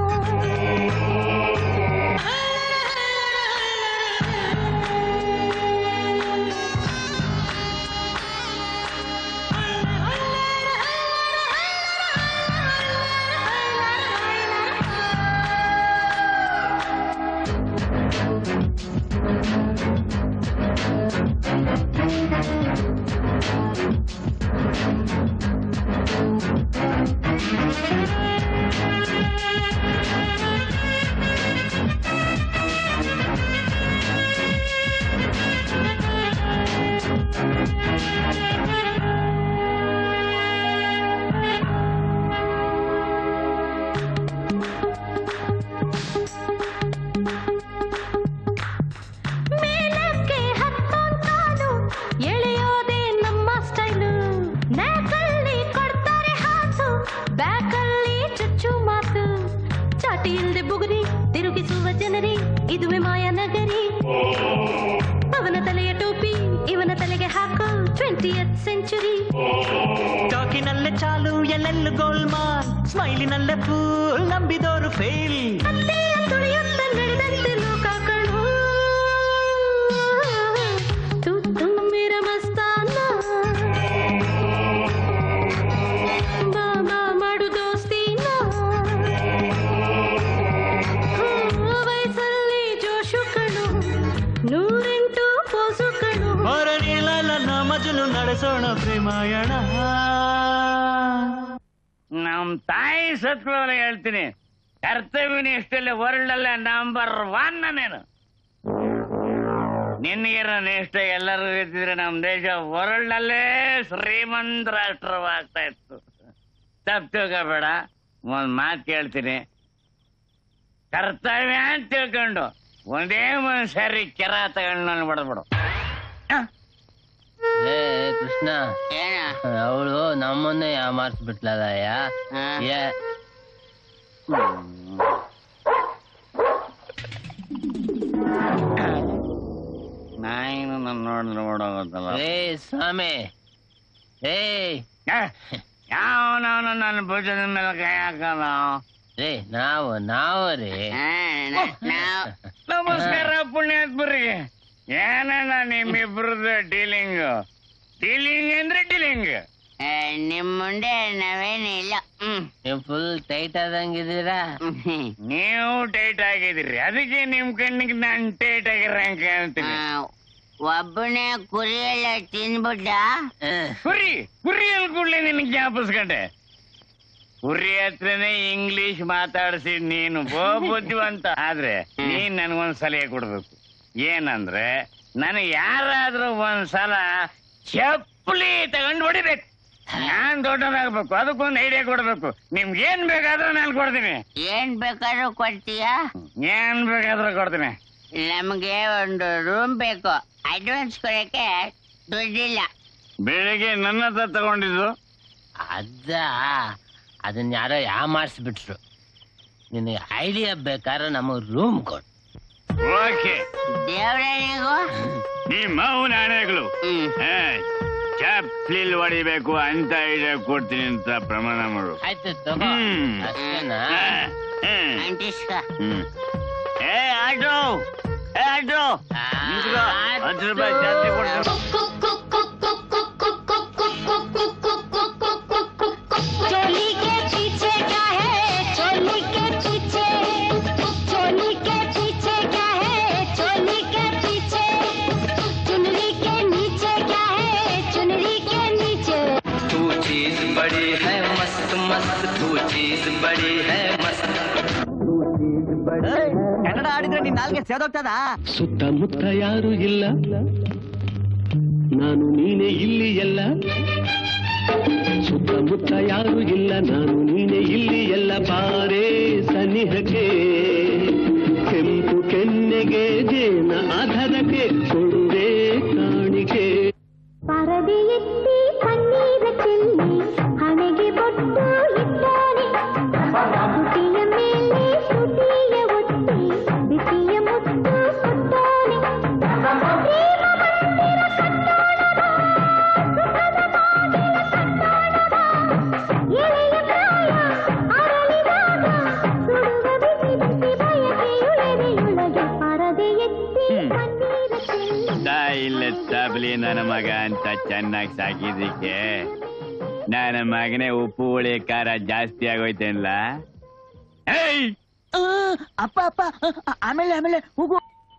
ಮೇಲಕ್ಕೆ ಹತ್ತೊಂತಾನು ಎಳೆಯೋದೇ ನಮ್ಮ ಸ್ಟೈಲು ನ್ಯಾಕಲ್ಲಿ ಕೊಡ್ತಾರೆ ಹಾಸು ಬ್ಯಾಕಲ್ಲಿ ಚುಚ್ಚು ಮಾತು ಚಾಟಿ ಇಲ್ದೆ ಬುಗುರಿ ತಿರುಗಿಸುವ ಜನರಿ ಇದುವೆ ಮಾಯನಗರಿ ಅವನ ತಲೆಯ ಟೋಪಿ ಇವನ ತಲೆಗೆ ಹಾಕು ಟ್ವೆಂಟಿ ಸೆಂಚುರಿ ಟಾಕಿನಲ್ಲೇ ಚಾಲು ಎಲ್ಲೆಲ್ಲೂ ಗೋಲ್ಮಾಲ್ ಸ್ಮೈಲಿನಲ್ಲೇ ಫೂಲ್ ನಂಬಿದೋರು ಫೇಲ್ ತುಳಿಯುತ್ತ ನಡೆದಂತೆ ಲೋಕ ಕಣು ತು ತು ಮೇರ ಮಸ್ತಾನ ಬಾ ಬಾ ಮಾಡು ದೋಸ್ತಿನ ಹ್ಮ್, ವಯಸ್ಸಲ್ಲಿ ಜೋಶು ಕಣು ನೂರೆಂಟು ಪೋಸು ಕಣು ಹೊರನಿಲ್ಲ ಮಜಲು ನಡೆಸೋಣ ಪ್ರೇಮಾಯಣ ನಮ್ ತಾಯಿ ಸತ್ವಲ್ಲ ಹೇಳ್ತೀನಿ ಕರ್ತವ್ಯನ ಇಷ್ಟಲ್ಲಿ ವರ್ಲ್ಡ್ ಅಲ್ಲೇ ನಂಬರ್ ಒನ್ ನೀನು ನಿನ್ಗಿರೋ ಇಷ್ಟ ಎಲ್ಲರೂ ಇದ್ದಿದ್ರೆ ನಮ್ ದೇಶ ವರ್ಲ್ಡ್ ಅಲ್ಲೇ ಶ್ರೀಮಂತ ರಾಷ್ಟ್ರವಾಗ್ತಾ ಇತ್ತು ತಪ್ಪು ತಿಳ್ಕೊಬೇಡ ಒಂದ್ ಮಾತು ಕೇಳ್ತೀನಿ ಕರ್ತವ್ಯ ಅಂತ ತಿಳ್ಕೊಂಡು ಒಂದೇ ಒಂದ್ ಸರಿ ಕೆರ ತಗೊಂಡು ನಾನು ಬಡದ್ಬಿಡು ಏ ಕೃಷ್ಣ ಅವಳು ನಮ್ಮನ್ನೇ ಯಾಮಾರ್ಸ್ಬಿಟ್ಲದಯ್ಯ ಏ ನಾಯಿನು ನನ್ನ ನೋಡಿದ್ರೆ ಓಡೋಗುತ್ತಲ್ಲ ಏ ಸ್ವಾಮಿ ಏ ಯಾವನವನು ನನ್ನ ಭುಜದ ಮೇಲೆ ಕೈ ಹಾಕಲ್ಲ ರೇ ನಾವು ನಾವು ರೀ ನಮಸ್ಕಾರ ಪುಣ್ಯಾತ್ಮರಿಗೆ ಏನಣ್ಣ ನಿಮ್ಮಿಬ್ರದ್ದು ಡೀಲಿಂಗ್ ಡೀಲಿಂಗ್ ಅಂದ್ರೆ ಡೀಲಿಂಗ್ ನಿಮ್ ಮುಂದೆ ನಾವೇನಿಲ್ಲ ಹ್ಮ್ ನೀವು ಫುಲ್ ಟೈಟ್ ಆದಂಗಿದ್ದೀರಾ ನೀವು ಟೈಟ್ ಆಗಿದ್ದೀರಿ ಅದಕ್ಕೆ ನಿಮ್ ಕಣ್ಣಿಗೆ ನಾನ್ ಟೈಟ್ ಆಗಿರಂಗ ಕಾಣ್ತೀನಿ ಒಬ್ಬನೇ ಕುರಿ ಎಲ್ಲ ತಿನ್ಬಿಟ್ಟ ಕುರಿ ಕುರಿ ಅನ್ಕೂಡ್ಲೆ ನಿನ್ ಜ್ಞಾಪಿಸ್ಕೊಂಡೆ ಕುರಿ ಹತ್ರನೇ ಇಂಗ್ಲಿಷ್ ಮಾತಾಡಿಸಿ ನೀನು ಬೋ ಬುದ್ಧಿವಂತ ಆದ್ರೆ ನೀನ್ ನನ್ಗೊಂದ್ ಸಲಹೆ ಕೊಡ್ಬೇಕು ಏನಂದ್ರೆ ನನಗೆ ಯಾರಾದ್ರೂ ಒಂದ್ಸಲ ಚಪ್ಪಲಿ ತಗೊಂಡು ಹೊಡಿಬೇಕು ನಾನ್ ದೊಡ್ಡದಾಗ್ಬೇಕು ಅದಕ್ಕೊಂದು ಐಡಿಯಾ ಕೊಡ್ಬೇಕು ನಿಮ್ಗೆ ಏನ್ ಬೇಕಾದ್ರೂ ನಾನು ಕೊಡ್ತೀನಿ ಏನ್ ಬೇಕಾದ್ರೂ ಕೊಡ್ತೀಯಾ ಏನ್ ಬೇಕಾದ್ರೂ ಕೊಡ್ತೀನಿ ನಮ್ಗೆ ಒಂದು ರೂಮ್ ಬೇಕು ಅಡ್ವಾನ್ಸ್ ಕೊಡಕ್ಕೆ ದುಡ್ಡಿಲ್ಲ ಬೆಳಿಗ್ಗೆ ನನ್ನ ಹತ್ರ ತಗೊಂಡಿದ್ದು ಅದ ಅದನ್ನ ಯಾರೋ ಯಾಮಾರ್ಸ್ಬಿಟ್ರು ನಿನಗೆ ಐಡಿಯಾ ಬೇಕಾದ್ರೆ ನಮಗ್ ರೂಮ್ ಕೊಡು ಓಕೆ ದೇವ್ರನಿಗೂ ನಿಮ್ಮ ಮಾವನ ಹಣೆಗಳು ಚಪ್ಲಿಲ್ ಹೊಡಿಬೇಕು ಅಂತ ಐಡಿಯಾ ಕೊಡ್ತೀನಿ ಅಂತ ಪ್ರಮಾಣ ಮಾಡು ಆಯ್ತು ತಗೋ ಹ್ಮ್. ಅಷ್ಟೇನಾ ಹ್ಮ್. ಅಂಟಿಸ್ಕ ಹ್ಮ್. ಏ ಆಟೋ ಏ ಆಟೋ ನಿಂತ್ಕೋ. ಹತ್ತು ರೂಪಾಯಿ ಜಾಸ್ತಿ ಕೊಡ್ತೀನಿ चोली के पीछे क्या है चोली के पीछे चोली के पीछे क्या है चोली के पीछे चुनरी के नीचे क्या है चुनरी के नीचे तू चीज बड़ी है मस्त मस्त तू चीज बड़ी है मस्त ಕನ್ನಡ ಆಡಿದ್ರೆ ನಿನ್ ನಾಲ್ಗೆ ಸೇದೋಗ್ತದ ಸುತ್ತಮುತ್ತ ಯಾರು ಇಲ್ಲ ನಾನು ನೀನೆ ಇಲ್ಲಿ ಎಲ್ಲ ಸುತ್ತಮುತ್ತ ಯಾರು ಇಲ್ಲ ನಾನು ನೀನೆ ಇಲ್ಲಿ ಎಲ್ಲ ಬಾರೇ ಸನಿಹಕ್ಕೆ ಕೆಂಪು ಕೆನ್ನೆ ಪ್ರೇಮ ಆಧಾರಕ್ಕೆ ಕೊಡುವೆ ಕಾಣಿಕೆ ಪರದೆ ಎತ್ತಿ ಕಣ್ಣೀರ ಚೆಲ್ಲಿ ಹಣೆಗೆ ಬೊಟ್ಟು ಇದ್ದಾನೆ ತುಟಿಯ ಮೇಲೆ ತುಟಿಯ ಒತ್ತಿ ಬಿಸಿಯ ಮುತ್ತು ಕೊಟ್ಟಾನೆ ಪ್ರೇಮ ಮಂದಿರ ಕಟ್ಟೋಣದ, ಸುಖದ ಬಾಗಿಲ ಕಟ್ಟೋಣದ. ಎಳೆಯ ಪ್ರಾಯ ಅರಳಿದಾಗ ಸುಡುವ ಬಿಸಿ ಬಿಸಿ ಬಯಕೆಯುಳೆದೆಯೊಳಗೆ ಪರದೆ ಎತ್ತಿ ಕಣ್ಣೀರ ಚೆಲ್ಲಿ ದಾ ಇಲ್ಲ ತಬ್ಲಿ ನನ್ನ ಮಗ ಅಂತ ಚೆನ್ನಾಗಿ ಸಾಕಿದಕ್ಕೆ ನನ್ನ ಮಗನೇ ಉಪ್ಪು ಹುಳಿ ಖಾರ ಜಾಸ್ತಿ ಆಗೋಯ್ತೇನಲ್ಲ ಏಯ್ ಅಪ್ಪ ಅಪ್ಪ ಆಮೇಲೆ ಆಮೇಲೆ ಹೋಗು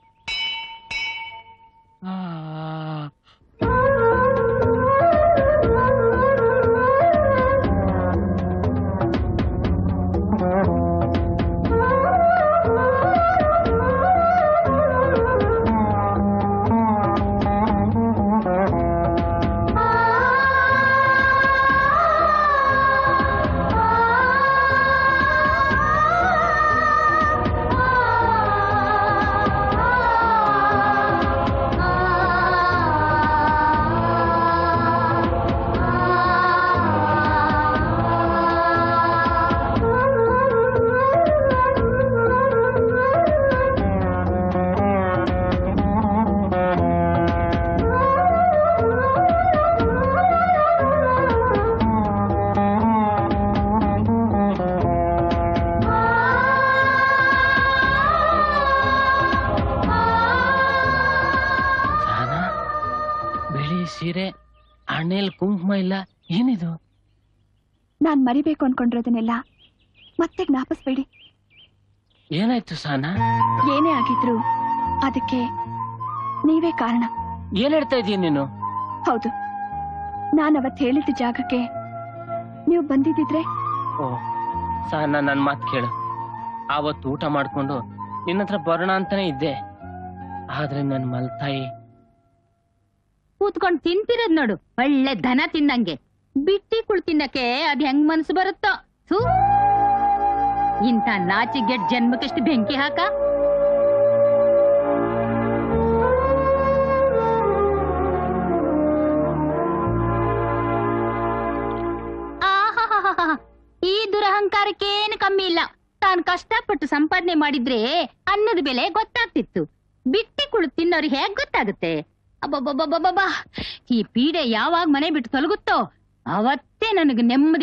ಸಹನ ಬಿಳಿ ಸೀರೆ ಹಣ್ಣೆಲ್ ಕುಂಕುಮ ಇಲ್ಲ ಏನಿದು ನಾನ್ ಮರಿಬೇಕು ಅನ್ಕೊಂಡಿರೋದನ್ನೆಲ್ಲ ಮತ್ತೆ ಜ್ಞಾಪಿಸ್ಬೇಡಿ ಏನಾಯ್ತು ಸಹನ ಏನೇ ಆಗಿದ್ರು ಅದಕ್ಕೆ ನೀವೇ ಕಾರಣ ಏನ್ ಹೇಳ್ತಾ ಇದೀಯ ನೀನು ಹೌದು ನಾನ್ ಅವತ್ ಹೇಳಿದ್ದ ಜಾಗಕ್ಕೆ ನೀವು ಬಂದಿದ್ದಿದ್ರೆ ಓ ಸಹನ ನನ್ ಮಾತ್ ಕೇಳು ಆವತ್ತು ಊಟ ಮಾಡ್ಕೊಂಡು ನಿನ್ನ ಹತ್ರ ಬರೋಣ ಅಂತಾನೆ ಇದ್ದೆ ಆದ್ರೆ ನನ್ ಮಲ್ತಾಯಿ ಕೂತ್ಕೊಂಡ್ ತಿಂತಿರೋದ್ ನೋಡು ಒಳ್ಳೆ ದನ ತಿಂದಂಗೆ ಬಿಟ್ಟಿ ಕುಳ್ ತಿನ್ನಕ್ಕೆ ಅದ್ ಹೆಂಗ್ ಮನ್ಸು ಬರುತ್ತೋ ಥೂ ಇಂಥ ನಾಚಿಗೆಟ್ ಜನ್ಮಕ್ಕೆಷ್ಟು ಬೆಂಕಿ ಹಾಕ ಆಹಾಹಾಹಾಹಾ. ಈ ದುರಹಂಕಾರಕ್ಕೇನು ಕಮ್ಮಿ ಇಲ್ಲ ತಾನು ಕಷ್ಟಪಟ್ಟು ಸಂಪಾದನೆ ಮಾಡಿದ್ರೆ ಅನ್ನದ ಬೆಲೆ ಗೊತ್ತಾಗ್ತಿತ್ತು ಬಿಟ್ಟಿ ಕುಳು ತಿನ್ನೋರಿಗೆ ಹೇಗ್ ಗೊತ್ತಾಗುತ್ತೆ ಅಬ್ಬಬ್ಬಬ್ಬಬ್ಬಬ್ಬಾ ಈ ಪೀಡೆ ಯಾವಾಗ ಮನೆ ಬಿಟ್ಟು ತೊಲಗುತ್ತೋ ಅವತ್ತೇ ನನಗೆ ನೆಮ್ಮದಿ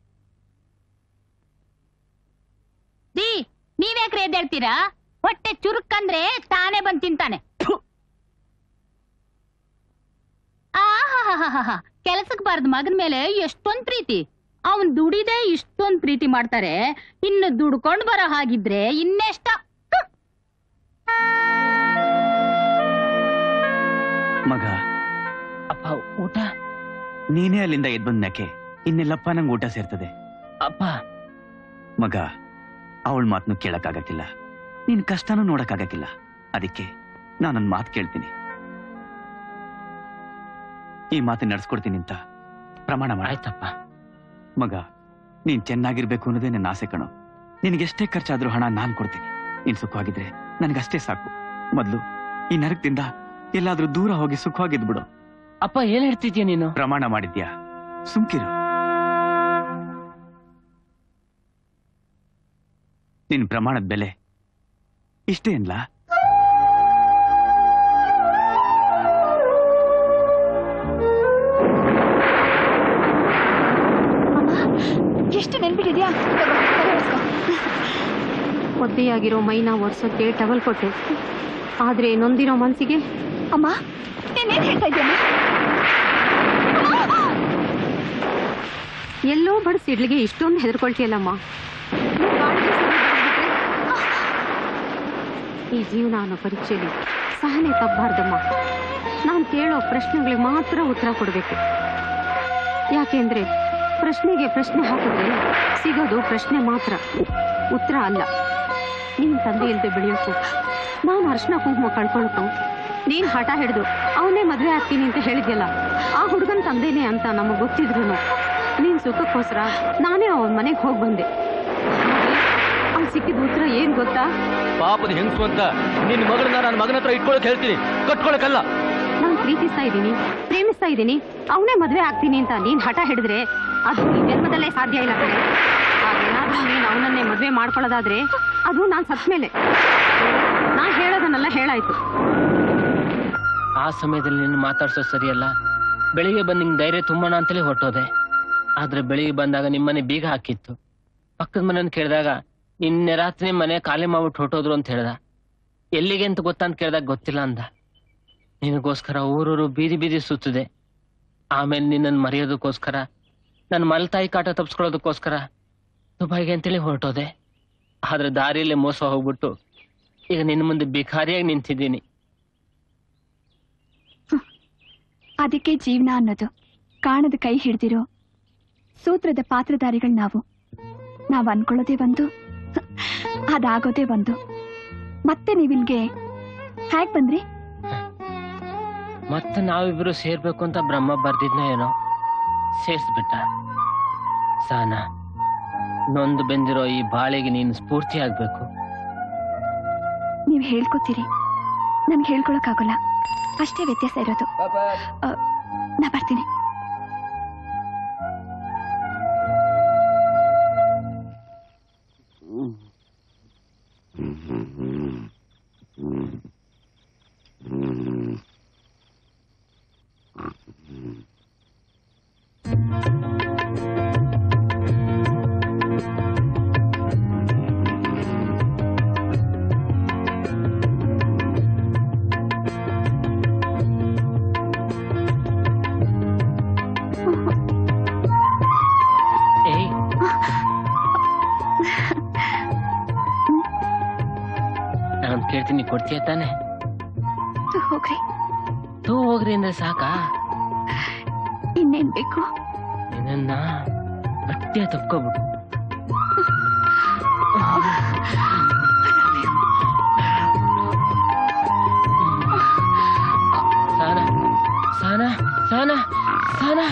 ದಿ ನೀವ್ಯಾಕ್ರೆ ಎದ್ದೇಳ್ತೀರಾ ಹೊಟ್ಟೆ ಚುರುಕಂದ್ರೆ ತಾನೇ ಬಂದ್ ತಿಂತಾನೆ ಥು. ಆಹಾಹಾಹಾಹಾ ಕೆಲ್ಸಕ್ ಬಾರ್ದ ಮಗನ್ ಮೇಲೆ ಎಷ್ಟೊಂದ್ ಪ್ರೀತಿ ಅವನ್ ದುಡಿದೇ ಇಷ್ಟೊಂದ್ ಪ್ರೀತಿ ಮಾಡ್ತಾರೆ ಇನ್ನು ದುಡ್ಕೊಂಡ್ ಬರೋ ಹಾಗಿದ್ರೆ ಇನ್ನೆಷ್ಟ ಹ್ಮ್. ಮಗ ಅಪ್ಪ ಊಟ ನೀನೇ ಅಲ್ಲಿಂದ ಎದ್ ಬಂದ್ಮ್ಯಾಕೆ ಇನ್ನೆಲ್ಲಪ್ಪ ನಂಗೆ ಊಟ ಸೇರ್ತದೆ ಅಪ್ಪ ಮಗ ಅವಳ ಮಾತನ್ನು ಕೇಳಕ್ಕಾಗಕ್ಕಿಲ್ಲ ನಿನ್ ಕಷ್ಟನೂ ನೋಡಕ್ಕಾಗಕ್ಕಿಲ್ಲ ಅದಕ್ಕೆ ನಾನೊಂದ್ ಮಾತು ಕೇಳ್ತೀನಿ ಈ ಮಾತು ನಡ್ಸ್ಕೊಡ್ತೀನಿ ಅಂತ ಪ್ರಮಾಣ ಆಯ್ತಪ್ಪ ಮಗ ನೀನ್ ಚೆನ್ನಾಗಿರ್ಬೇಕು ಅನ್ನೋದೇ ನನ್ನ ಆಸೆ ಕಣೋ ನಿನಗೆಷ್ಟೇ ಖರ್ಚಾದ್ರೂ ಹಣ ನಾನ್ ಕೊಡ್ತೀನಿ ನೀನ್ ಸುಖವಾಗಿದ್ರೆ ನನ್ಗಷ್ಟೇ ಸಾಕು ಮೊದ್ಲು ಈ ನರಕದಿಂದ ಎಲ್ಲಾದ್ರೂ ದೂರ ಹೋಗಿ ಸುಖವಾಗಿದ್ಬಿಡು ಅಪ್ಪ ಏನ್ ಹೇಳ್ತಿದ್ಯಾ ನೀನು ಪ್ರಮಾಣ ಮಾಡಿದ್ಯಾ ಸುಮ್ಕಿರು ನಿನ್ ಪ್ರಮಾಣದ ಬೆಲೆ ಇಷ್ಟೇ ಅನ್ಲಾ ಎಷ್ಟು ನೆನ್ಪಿಟ್ಟಿದ್ಯಾ ಒದ್ದೆಯಾಗಿರೋ ಮೈನ ಒರ್ಸೋಕೆ ಟವಲ್ ಕೊಟ್ಟೆ ಆದ್ರೆ ನೊಂದಿರೋ ಮನ್ಸಿಗೆ ಅಮ್ಮ ನೀನೇನ್ ಹೇಳ್ತಾ ಇದ್ಯಮ್ಮ ಎಲ್ಲೋ ಬಡ ಸಿಡ್ಲಿಗೆ ಇಷ್ಟೊಂದು ಹೆದರ್ಕೊಳ್ತೀಯಲ್ಲಮ್ಮ ಈ ಜೀವನ ಅನ್ನೋ ಪರೀಕ್ಷೆಯಲ್ಲಿ ಸಹನೆ ತಪ್ಪಬಾರ್ದಮ್ಮ ನಾನು ಕೇಳೋ ಪ್ರಶ್ನೆಗಳಿಗೆ ಮಾತ್ರ ಉತ್ತರ ಕೊಡಬೇಕು ಯಾಕೆಂದ್ರೆ ಪ್ರಶ್ನೆಗೆ ಪ್ರಶ್ನೆ ಹಾಕಿದ್ರೆ ಸಿಗೋದು ಪ್ರಶ್ನೆ ಮಾತ್ರ ಉತ್ತರ ಅಲ್ಲ ನೀನ್ ತಂದೆ ಇಲ್ದೆ ಬೆಳೆಯೋಕು ನಾನು ಅರ್ಶನ ಕುಂಕುಮ ಕಳ್ಕೊಳಕು ನೀನ್ ಹಠ ಹಿಡಿದು ಅವನೇ ಮದ್ವೆ ಆಗ್ತೀನಿ ಅಂತ ಹೇಳಿದ್ಯಲ್ಲ ಆ ಹುಡುಗನ್ ತಂದೆನೇ ಅಂತ ನಮಗ್ ಗೊತ್ತಿದ್ರು ನೀನ್ ಸುಖಕ್ಕೋಸ್ಕರ ನಾನೇ ಅವನ ಮನೆಗೆ ಹೋಗಿ ಬಂದೆ ಅಲ್ಲಿ ಸಿಕ್ಕಿದ ಉತ್ತರ ಏನ್ ಗೊತ್ತಾ ಪಾಪದ ಹೆಂಗಸು ಅಂತ ನಿನ್ ಮಗಳನ್ನ ನನ್ನ ಮಗನ ಹತ್ರ ಇಟ್ಕೊಳಕ್ ಹೇಳ್ತೀನಿ ಕಟ್ಕೊಳಕಲ್ಲ ನಾನ್ ಪ್ರೀತಿಸ್ತಾ ಇದ್ದೀನಿ ಪ್ರೇಮಿಸ್ತಾ ಇದ್ದೀನಿ ಅವನೇ ಮದ್ವೆ ಆಗ್ತೀನಿ ಅಂತ ನೀನ್ ಹಠ ಹಿಡಿದ್ರೆ ಅದು ಈ ಜನ್ಮದಲ್ಲೇ ಸಾಧ್ಯ ಇಲ್ಲ ಕಣೆ ಹಾಗೇನಾದ್ರೂ ನೀನ್ ಅವನನ್ನೇ ಮದ್ವೆ ಮಾಡ್ಕೊಳ್ಳೋದಾದ್ರೆ ಅದು ನಾನ್ ಸತ್ ಮೇಲೆ ನಾ ಹೇಳೋದನ್ನೆಲ್ಲ ಹೇಳಾಯ್ತು ಆ ಸಮಯದಲ್ಲಿ ನಿನ್ನ ಮಾತಾಡ್ಸೋ ಸರಿಯಲ್ಲ ಬೆಳಿಗ್ಗೆ ಬಂದು ನಿಂಗೆ ಧೈರ್ಯ ತುಂಬೋಣ ಅಂತಲೇ ಹೊರಟೋದೆ ಆದ್ರೆ ಬೆಳಿಗ್ಗೆ ಬಂದಾಗ ನಿಮ್ಮನೆ ಬೀಗ ಹಾಕಿತ್ತು ಪಕ್ಕದ ಮನೆಯನ್ನು ಕೇಳಿದಾಗ ನಿನ್ನೆ ರಾತ್ರಿ ಮನೆ ಖಾಲಿ ಮಾಡ್ಬಿಟ್ಟು ಹೊರಟೋದ್ರು ಅಂತ ಹೇಳ್ದ ಎಲ್ಲಿಗೆ ಅಂತ ಗೊತ್ತಾ ಅಂತ ಕೇಳಿದಾಗ ಗೊತ್ತಿಲ್ಲ ಅಂದ ನಿನಗೋಸ್ಕರ ಊರೂರು ಬೀದಿ ಬೀದಿ ಸುತ್ತದೆ ಆಮೇಲೆ ನಿನ್ನನ್ನು ಮರೆಯೋದಕ್ಕೋಸ್ಕರ ನನ್ನ ಮಲ್ತಾಯಿ ಕಾಟ ತಪ್ಪಿಸ್ಕೊಳ್ಳೋದಕ್ಕೋಸ್ಕರ ದುಬೈಗೆ ಅಂತೇಳಿ ಹೊರಟೋದೆ ಆದ್ರೆ ದಾರಿಯಲ್ಲೇ ಮೋಸ ಹೋಗ್ಬಿಟ್ಟು ಈಗ ನಿನ್ನ ಮುಂದೆ ಭಿಕಾರಿಯಾಗಿ ನಿಂತಿದ್ದೀನಿ ಅದಕ್ಕೆ ಜೀವನ ಅನ್ನೋದು ಕಾಣದ ಕೈ ಹಿಡ್ದಿರೋ ಸೂತ್ರದ ಪಾತ್ರಧಾರಿಗಳು ನಾವು ನಾವು ಅನ್ಕೊಳ್ಳೋದೇ ಒಂದು ಅದಾಗೋದೇ ಒಂದು ಮತ್ತೆ ನೀವಿಲ್ಗೆ ಹ್ಯಾಕ್ ಬಂದ್ರಿ ಮತ್ತೆ ನಾವಿಬ್ರು ಸೇರ್ಬೇಕು ಅಂತ ಬ್ರಹ್ಮ ಬರ್ದಿದ್ನೋ ಏನೋ ಸೇರ್ಸ್ಬಿಟ್ಟ ಸಾನ ನೊಂದು ಬೆಂದಿರೋ ಈ ಬಾಳೆಗೆ ನೀನು ಸ್ಫೂರ್ತಿ ಆಗ್ಬೇಕು ನೀವ್ ಹೇಳ್ಕೊತೀರಿ ನನ್ಗೆ ಹೇಳ್ಕೊಳಕ್ಕಾಗಲ್ಲ ಅಷ್ಟೇ ವ್ಯತ್ಯಾಸ ಇರೋದು ಅ, ನಾ ಬರ್ತೀನಿ ಏಯ್ ನಾನು ಕೇಳ್ತೀನಿ ಕೊಡ್ತೀಯ ತಾನೆ ತು, ಹೋಗ್ರಿ ತೂ ಹೋಗ್ರಿ ಅಂದ್ರೆ ಸಾಕಾ ಇನ್ನೇನ್ ಬೇಕು ನಿನ್ನ ಗಟ್ಟಿಯ ತಪ್ಕೋಬಿಟ್ಟು ಸಾನ ಸಾನ ಸಾನ ಸಾನ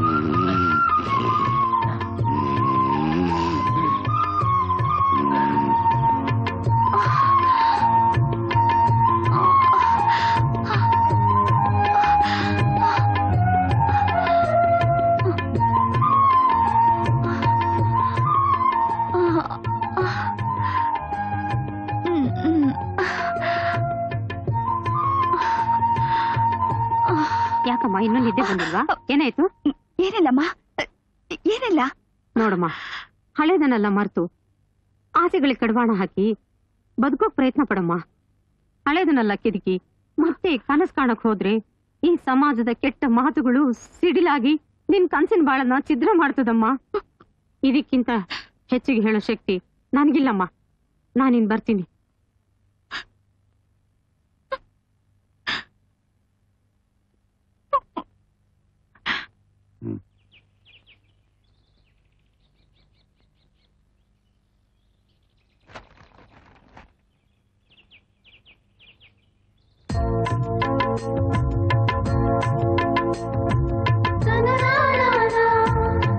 ಯಾಕಮ್ಮ ಇನ್ನೂ ನಿದ್ದೆ ಬಂದಿಲ್ವಾ ಏನಾಯ್ತು ಏನಿಲ್ಲಮ್ಮ ಏನಿಲ್ಲ ನೋಡಮ್ಮ ಹಳೇದನ್ನೆಲ್ಲ ಮರ್ತು ಆಸೆಗಳಿಗೆ ಕಡಿವಾಣ ಹಾಕಿ ಬದುಕೋಕ್ ಪ್ರಯತ್ನ ಪಡಮ್ಮ ಹಳೇದನ್ನೆಲ್ಲ ಕೆದಕಿ ಮತ್ತೆ ಕನಸು ಕಾಣಕ್ ಹೋದ್ರೆ ಈ ಸಮಾಜದ ಕೆಟ್ಟ ಮಾತುಗಳು ಸಿಡಿಲಾಗಿ ನಿನ್ ಕನ್ಸಿನ ಬಾಳನ್ನ ಛಿದ್ರ ಮಾಡ್ತದಮ್ಮ ಇದಕ್ಕಿಂತ ಹೆಚ್ಚಿಗೆ ಹೇಳೋ ಶಕ್ತಿ ನನಗಿಲ್ಲಮ್ಮ ನಾನಿನ್ ಬರ್ತೀನಿ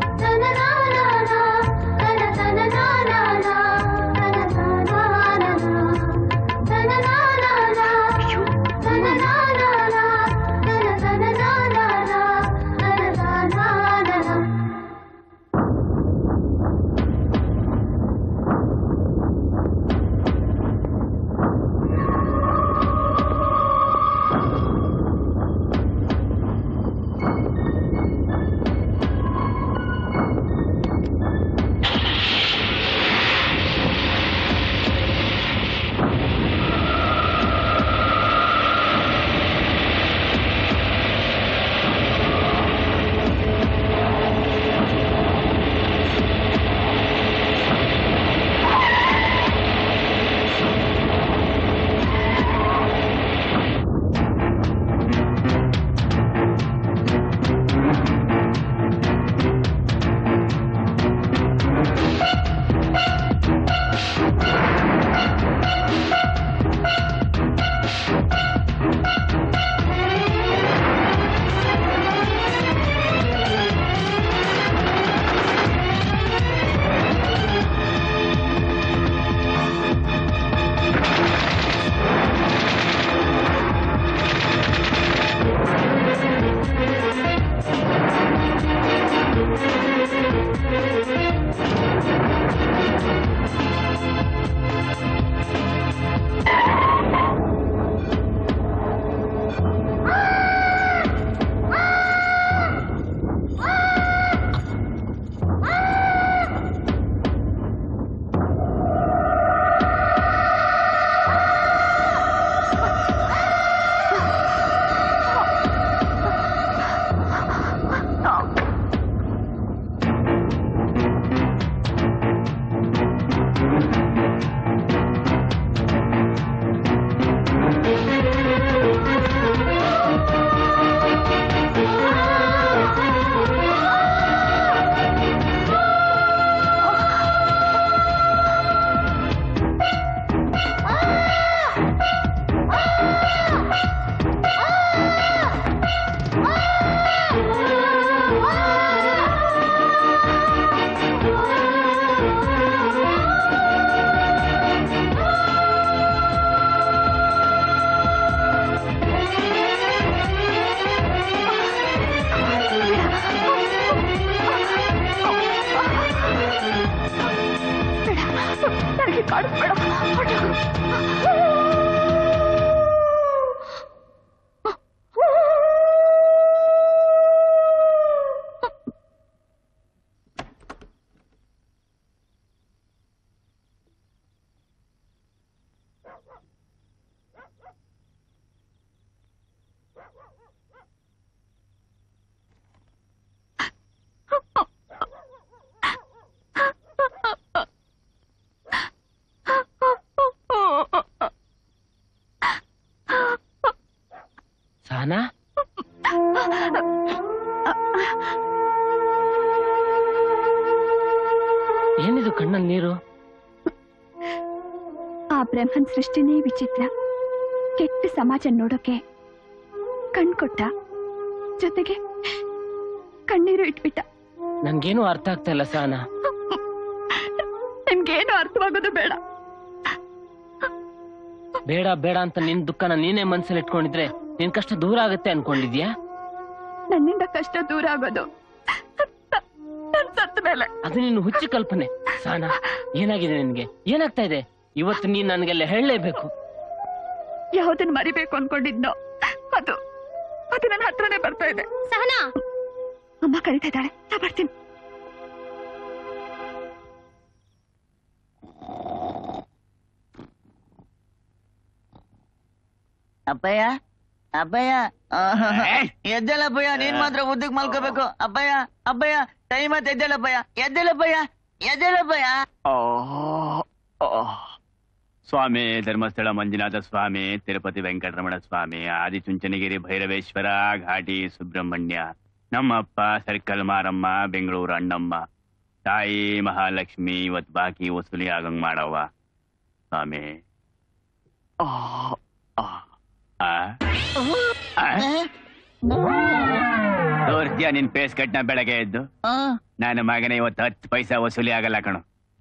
na na na na na ಮಾಡಿಸ್ಬೇಡ ಹೊರ್ಟೋಗು. Sahana ಏನಿದು ಕಣ್ಣಲ್ಲಿ ನೀರು ಆ ಬ್ರಹ್ಮನ್ ಸೃಷ್ಟಿನೇ ವಿಚಿತ್ರ ಕೆಟ್ಟ ಸಮಾಜ ನೋಡೋಕೆ ಕಣ್ಕೊಟ್ಟ ಜೊತೆಗೆ ಕಣ್ಣೀರು ಇಟ್ಬಿಟ್ಟ ನನ್ಗೇನು ಅರ್ಥ ಆಗ್ತಾ ಇಲ್ಲ ಸಹನಾ ನಿಮ್ಗೇನು ಅರ್ಥವಾಗೋದು ಬೇಡ ಬೇಡ ಬೇಡ ಅಂತ ನಿನ್ ದುಃಖನ ನೀನೇ ಮನ್ಸಲ್ಲಿ ಇಟ್ಕೊಂಡಿದ್ರೆ ನಿನ್ ಕಷ್ಟ ದೂರ ಆಗುತ್ತೆ ಅನ್ಕೊಂಡಿದ್ಯಾ ನನ್ನಿಂದ ಕಷ್ಟ ದೂರ ಆಗೋದು ನನ್ ಸತ್ತ ಮೇಲೆ ಅದು ನಿನ್ನ ಹುಚ್ಚು ಕಲ್ಪನೆ ಸಹನಾ ಏನಾಗಿದೆ ನಿನ್ಗೆ ಏನಾಗ್ತಾ ಇದೆ ಇವತ್ತು ನೀನ್ ನನ್ಗೆಲ್ಲ ಹೇಳಲೇಬೇಕು ಯಾವ್ದನ್ನ ಮರಿಬೇಕು ಅನ್ಕೊಂಡಿದ್ನೋ ಅದು ಅದು ನನ್ನ ಹತ್ರನೇ ಬರ್ತಾ ಇದೆ ಸಹನಾ ಅಮ್ಮ ಕರಿತಾ ಇದ್ದಾಳೆ ನಾ ಬರ್ತೀನಿ ಅಪ್ಪಯ್ಯ ಅಪ್ಪಯ್ಯ ಆಹ್, ಎದ್ದೇಳಪ್ಪಯ್ಯ ನೀನ್ ಮಾತ್ರ ಉದ್ದಕ್ ಮಲ್ಕೋಬೇಕು ಅಪ್ಪಯ್ಯ ಅಪ್ಪಯ್ಯ ಟೈಮ್ ಆಯ್ತು ಎದ್ದೇಳಪ್ಪಯ್ಯ ಎದ್ದೇಳಪ್ಪಯ್ಯ ಎದ್ದೇಳಪ್ಪಯ್ಯ ಸ್ವಾಮಿ ಧರ್ಮಸ್ಥಳ ಮಂಜುನಾಥ ಸ್ವಾಮಿ ತಿರುಪತಿ ವೆಂಕಟರಮಣ ಸ್ವಾಮಿ ಆದಿಚುಂಚನಗಿರಿ ಭೈರವೇಶ್ವರ ಘಾಟಿ ಸುಬ್ರಹ್ಮಣ್ಯ ನಮ್ಮಪ್ಪ ಸರ್ಕಲ್ ಮಾರಮ್ಮ ಬೆಂಗಳೂರು ಅಣ್ಣಮ್ಮ ತಾಯಿ ಮಹಾಲಕ್ಷ್ಮಿ ಇವತ್ ಬಾಕಿ ವಸೂಲಿ ಆಗಂಗ್ ಮಾಡವ್ವ ಸ್ವಾಮಿ ಆ, ಆ, ಆ? ಆ? ತೋರ್ಸ್ತೀಯ ನಿನ್ ಪೇಸ್ ಕಟ್ನ ಬೆಳಗ್ಗೆ ಎದ್ದು ನನ್ನ ಮಗನೇ ಇವತ್ತು ಹತ್ತು ಪೈಸಾ ವಸೂಲಿ ಆಗಲ್ಲ ಕಣು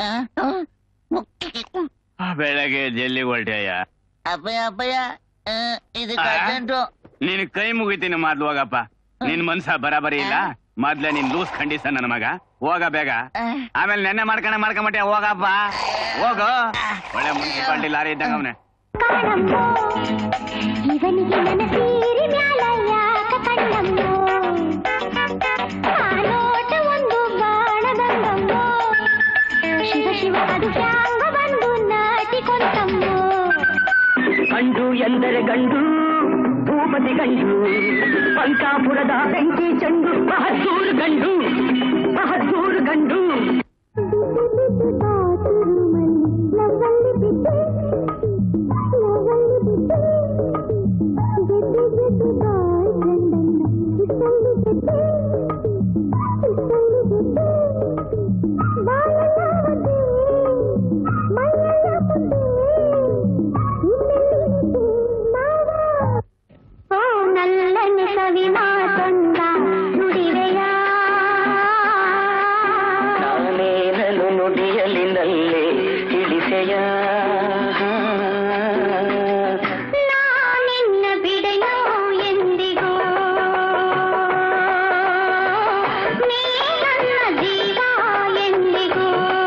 ಬೆಳಗ್ಗೆ ಎದ್ದು ಎಲ್ಲಿಗೆ ಹೊರಟೆಯ ಅಪ್ಪಯ್ಯ ಅಪ್ಪಯ್ಯ ಆ, ಇದಕ್ಕೆ ಆ? ಅರ್ಜೆಂಟು ನೀನ್ ಕೈ ಮುಗಿತೀನಿ ಮೊದ್ಲು ಹೋಗಪ್ಪ ನಿನ್ ಮನ್ಸ ಬರಾಬರಿ ಇಲ್ಲ ಮೊದ್ಲೇ ನೀನ್ ಲೂಸ್ ಖಂಡಿಸ ನನ್ನ ಮಗ ಹೋಗ ಬೇಗ ಆಮೇಲೆ ನೆನ್ನೆ ಮಾಡ್ಕೊಂಡ ಮಾಡ್ಕೊಂಬಟ್ಟೆ ಹೋಗಪ್ಪ ಹೋಗು ಒಳ್ಳೆ ಮುನ್ಸಿಪಾಲ್ಟಿ ಲಾರಿ ಇದ್ದಂಗ ಅವನೇ ಇವನಿಗೆ ನನ್ನ ಸೀರೆ ಮ್ಯಾಲ ಯಾಕ ಕಣ್ಣಮ್ಮೋ ಆ ನೋಟ ಒಂದು ಬಾಣದಂಗಮ್ಮೋ ಶಿವ ಶಿವ ಅದು ಹ್ಯಾಂಗ ಬಂದು ನಾಟಿಕೊಂತಮ್ಮೋ ಗಂಡು ಎಂದರೆ ಗಂಡು ಭೂಪತಿ ಗಂಡು ಪಂಕಾಪುರದ ಬೆಂಕಿ ಚೆಂಡು ಬಹದ್ದೂರು ಗಂಡು ಬಹದ್ದೂರು ಗಂಡು ಓ ನಲ್ಲನೆ ಕವಿ ಮಾತೊಂದ ನುಡಿವೆಯ ನಾನೇನನು ನುಡಿಯಲಿ ನಲ್ಲೇ ತಿಳಿಸೆಯ ನಾನಿನ್ನ ಬಿಡೆಯೋ ಎಂದಿಗೂ ನೀ ನನ್ನ ಜೀವ ಎಂದಿಗೂ